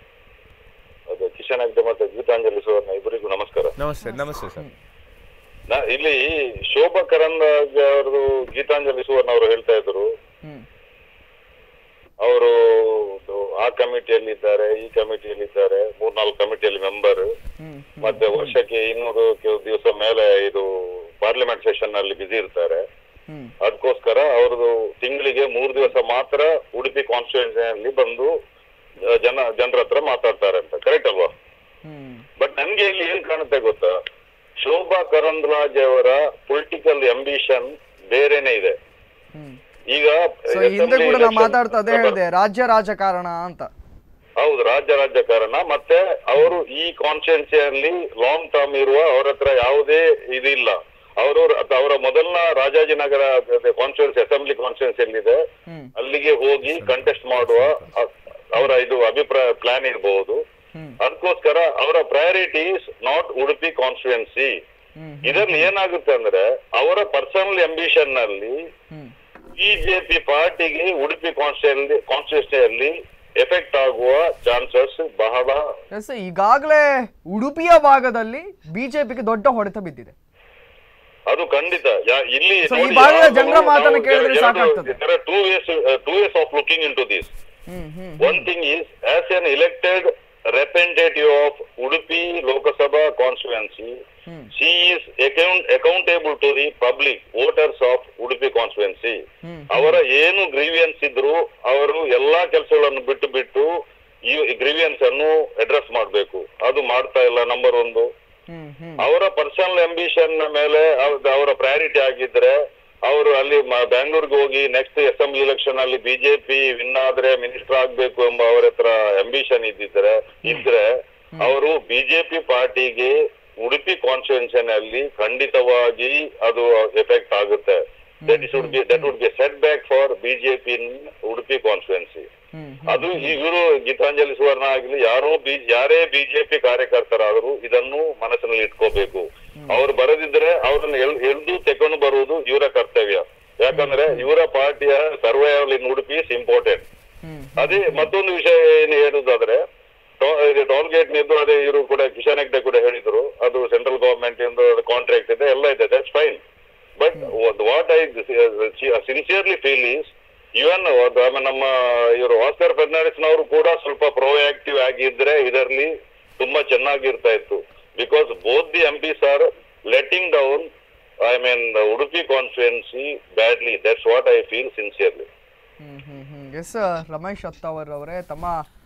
S5: ಅದು ಕಿಶನ್ ಅಗ್ದೆ ಮತ್ತೆ ಗೀತಾಂಜಲಿ ಸುವರ್ಣ ಇಬ್ಬರಿಗೂ ನಮಸ್ಕಾರ
S4: ನಮಸ್ತೆ ನಮಸ್ತೆ ಸರ್
S5: ನಾ ಇಲ್ಲಿ ಶೋಭಾ ಕರಂದ್ಲಾಜೆ ಅವರು ಗೀತಾಂಜಲಿ ಸುವರ್ಣ ಅವರು ಹೇಳ್ತಾ ಇದ್ರು
S2: ಹ್ಮ್
S5: ಅವರು ಆ ಕಮಿಟಿಯಲ್ಲಿ ಇದ್ದಾರೆ ಈ ಕಮಿಟಿಯಲ್ಲಿ ಇದ್ದಾರೆ ಮೂರ್ನಾಲ್ಕು ಕಮಿಟಿಯಲ್ಲಿ ಮೆಂಬರ್
S2: ಹ್ಮ್
S5: ಮತ್ತೆ ವರ್ಷಕ್ಕೆ ಇನ್ನೂರು ಕೆಲವು ದಿವಸ ಮೇಲೆ ಇದು ಪಾರ್ಲಿಮೆಂಟ್ ಸೆಷನ್ ನಲ್ಲಿ ಬಿಸಿ ಇರ್ತಾರೆ
S2: ಹ್ಮ್
S5: ಅದಕ್ಕೋಸ್ಕರ ಅವ್ರದ್ದು ತಿಂಗಳಿಗೆ ಮೂರು ದಿವಸ ಮಾತ್ರ ಉಡುಪಿ ಕಾನ್ಸ್ಟಿಟ್ಯೂನ್ಸಿಯಲ್ಲಿ ಬಂದು ಆ, ಜನ ಜನರ ಹತ್ರ ಮಾತಾಡ್ತಾರೆ ಅಂತ ಕರೆಕ್ಟ್ ಅಲ್ವಾ
S2: ಹ್ಮ್
S5: ಬಟ್ ನನ್ಗೆ ಇಲ್ಲಿ ಏನ್ ಕಾಣುತ್ತೆ ಗೊತ್ತಾ ಶೋಭಾ ಕರಂದ್ಲಾಜೆ ಅವರ ಪೊಲಿಟಿಕಲ್ ಅಂಬಿಷನ್ ಬೇರೆನೆ ಇದೆ
S2: ಹ್ಮ್
S5: ಈಗ
S2: ಸೊ ಹಿಂದೆ
S5: assembly
S2: ಕೂಡ ನಾ
S5: election-
S2: ಮಾತಾಡ್ತಾ ಅದೇ ಹೇಳಿದೆ ರಾಜ್ಯ ರಾಜಕಾರಣ ಅಂತ
S5: ಹೌದು ರಾಜ್ಯ ರಾಜಕಾರಣ ಮತ್ತೆ ಅವರು ಈ ಕಾನ್ಸ್ಟಿಟ್ಯೂನ್ಸಿಯಲ್ಲಿ ಲಾಂಗ್ ಟರ್ಮ್ ಇರುವ ಅವ್ರ ಹತ್ರ ಯಾವುದೇ ಇದಿಲ್ಲ ಅವರು ಅವರ ಮೊದಲನ ರಾಜಾಜಿನಗರ ಕಾನ್ಸ್ಟಿಟ್ಯೂನ್ಸಿ ಅಸೆಂಬ್ಲಿ ಕಾನ್ಸ್ಟಿಟ್ಯೂನ್ಸಿ ಎಲ್ಲಿದೆ
S2: ಹ್ಮ್
S5: ಅಲ್ಲಿಗೆ ಹೋಗಿ ಕಂಟೆಸ್ಟ್ ಮಾಡುವ ಅ- ಅವರ ಇದು ಅಭಿಪ್ರಾಯ ಪ್ಲಾನ್ ಇರಬಹುದು
S2: ಹ್ಮ್
S5: ಅದಕ್ಕೋಸ್ಕರ ಅವರ ಪ್ರಯಾರಿಟೀಸ್ ನಾಟ್ ಉಡುಪಿ ಕಾನ್ಸ್ಟಿಟ್ಯೂನ್ಸಿ
S2: ಹ್ಮ್
S5: ಇದರಲ್ಲಿ ಏನಾಗುತ್ತೆ ಅಂದ್ರೆ ಅವರ ಪರ್ಸನಲ್ ಅಂಬಿಷನ್ ನಲ್ಲಿ
S2: ಹ್ಮ್
S5: ಬಿಜೆಪಿ ಪಾರ್ಟಿಗೆ ಉಡುಪಿ ಕಾನ್ಸ್ಟಿಟ್ಯೂನ್ಸಿ ಕಾನ್ಸ್ಟಿಟ್ಯೂನ್ಸಿಯಲ್ಲಿ ಎಫೆಕ್ಟ್ ಆಗುವ ಚಾನ್ಸಸ್ ಬಹಳ
S2: ಎಸ್ ಈಗಾಗಲೇ ಉಡುಪಿಯ ಭಾಗದಲ್ಲಿ ಬಿಜೆಪಿಗೆ ದೊಡ್ಡ ಹೊಡೆತ ಬಿದ್ದಿದೆ
S5: ಅದು ಖಂಡಿತ ಯಾ- ಇಲ್ಲಿ
S2: So, ಈ
S5: ನೋಡಿ,
S2: ಭಾಗದ
S5: ಯಾವಾಗಲೂ
S2: ಜನರ ಮಾತನ್ನ
S5: ನಾವು
S2: ಕೇಳಿದ್ರೆ
S5: ಎರಡು-
S2: ಸಾಕಾಗ್ತದೆ.
S5: there are two ways uh, two ways of looking into this
S2: hmm hmm
S5: one thing is as an elected representative of udupi lok sabha constituency
S2: Hmm.
S5: she is account accountable to the public voters of udupi constituency
S2: Hmm.
S5: ಅವರ ಏನು grievance ಇದ್ರು ಅವರು ಎಲ್ಲಾ ಕೆಲಸಗಳನ್ನು ಬಿಟ್ಟು ಬಿಟ್ಟು ಈ grievance ಅನ್ನು ಅಡ್ರೆಸ್ ಮಾಡಬೇಕು ಅದು ಮಾಡ್ತಾ ಇಲ್ಲ ನಂಬರ್ ಒಂದು
S2: ಹ್ಮ್ ಹ್ಮ್
S5: ಅವರ ಪರ್ಸನಲ್ ಅಂಬಿಷನ್ ಮೇಲೆ ಅವ್ರ್ದ್- ಅವರ ಪ್ರಯಾರಿಟಿ ಆಗಿದ್ರೆ ಅವರು ಅಲ್ಲಿ ಮ- ಬ್ಯಾಂಗ್ಳೂರ್ಗೆ ಹೋಗಿ ನೆಕ್ಸ್ಟ್ ಅಸೆಂಬ್ಲಿ ಎಲೆಕ್ಷನ್ ಅಲ್ಲಿ ಬಿಜೆಪಿ ವಿನ್ ಆದ್ರೆ ಮಿನಿಸ್ಟರ್ ಆಗ್ಬೇಕು ಎಂಬ ಅವರ ಹತ್ರ ಅಂಬಿಷನ್ ಇದ್ದಿದ್ರೆ ಇದ್ರೆ ಅವರು ಬಿಜೆಪಿ ಪಾರ್ಟಿಗೆ ಉಡುಪಿ ಕಾನ್ಸ್ಟಿಟ್ಯೂನ್ಷನ್ ಅಲ್ಲಿ ಖಂಡಿತವಾಗಿ ಅದು ಎಫೆಕ್ಟ್ ಆಗುತ್ತೆ that is would be that would be set back for BJP in Udupi constituency
S2: hmm
S5: ಅದು ಇವರು ಗೀತಾಂಜಲಿ ಸುವರ್ಣ ಆಗಲಿ ಯಾರೋ ಬಿ ಯಾರೇ ಬಿಜೆಪಿ ಕಾರ್ಯಕರ್ತರಾದರೂ ಇದನ್ನು ಮನಸ್ಸಿನಲ್ಲಿ ಇಟ್ಕೋಬೇಕು ಅವ್ರು ಬರದಿದ್ರೆ ಅವ್ರನ್ನ ಎಲ್ ಎಲ್ದು ತೆಕೊಂಡು ಬರುವುದು ಇವರ ಕರ್ತವ್ಯ ಯಾಕಂದ್ರೆ ಇವರ ಪಾರ್ಟಿಯ survival in Udupi is important
S2: hmm
S5: ಅದೇ ಮತ್ತೊಂದು ವಿಷಯ ಏನು ಹೇಳುದಾದ್ರೆ ಟೋಲ್ ಗೇಟ್ ನಿಂದು ಅದೇ ಇವರು ಕೂಡ ಕಿಶನ್ ಹೆಗ್ಡೆ ಕೂಡ ಹೇಳಿದ್ರು ಅದು ಸೆಂಟ್ರಲ್ ಗವರ್ಮೆಂಟ್ ಇಂದ ಕಾಂಟ್ರಾಕ್ಟ್ ಇದೆ ಎಲ್ಲ ಇದೆ that's fine but what I sincerely feel is even ನಮ್ಮ ಇವರು ಆಸ್ಕರ್ ಫೆರ್ನಾಂಡಿಸ್ನವರು ಕೂಡ ಸ್ವಲ್ಪ ಪ್ರೋಆಕ್ಟಿವ್ ಆಗಿದ್ರೆ ಇದರಲ್ಲಿ ತುಂಬಾ ಚೆನ್ನಾಗಿರ್ತಾ ಇತ್ತು because both the M Ps are letting down I mean Udupi constituency badly that's what I feel sincerely
S2: hmm hmm hmm yes Ramesh Attavar ಅವರೇ ತಮ್ಮ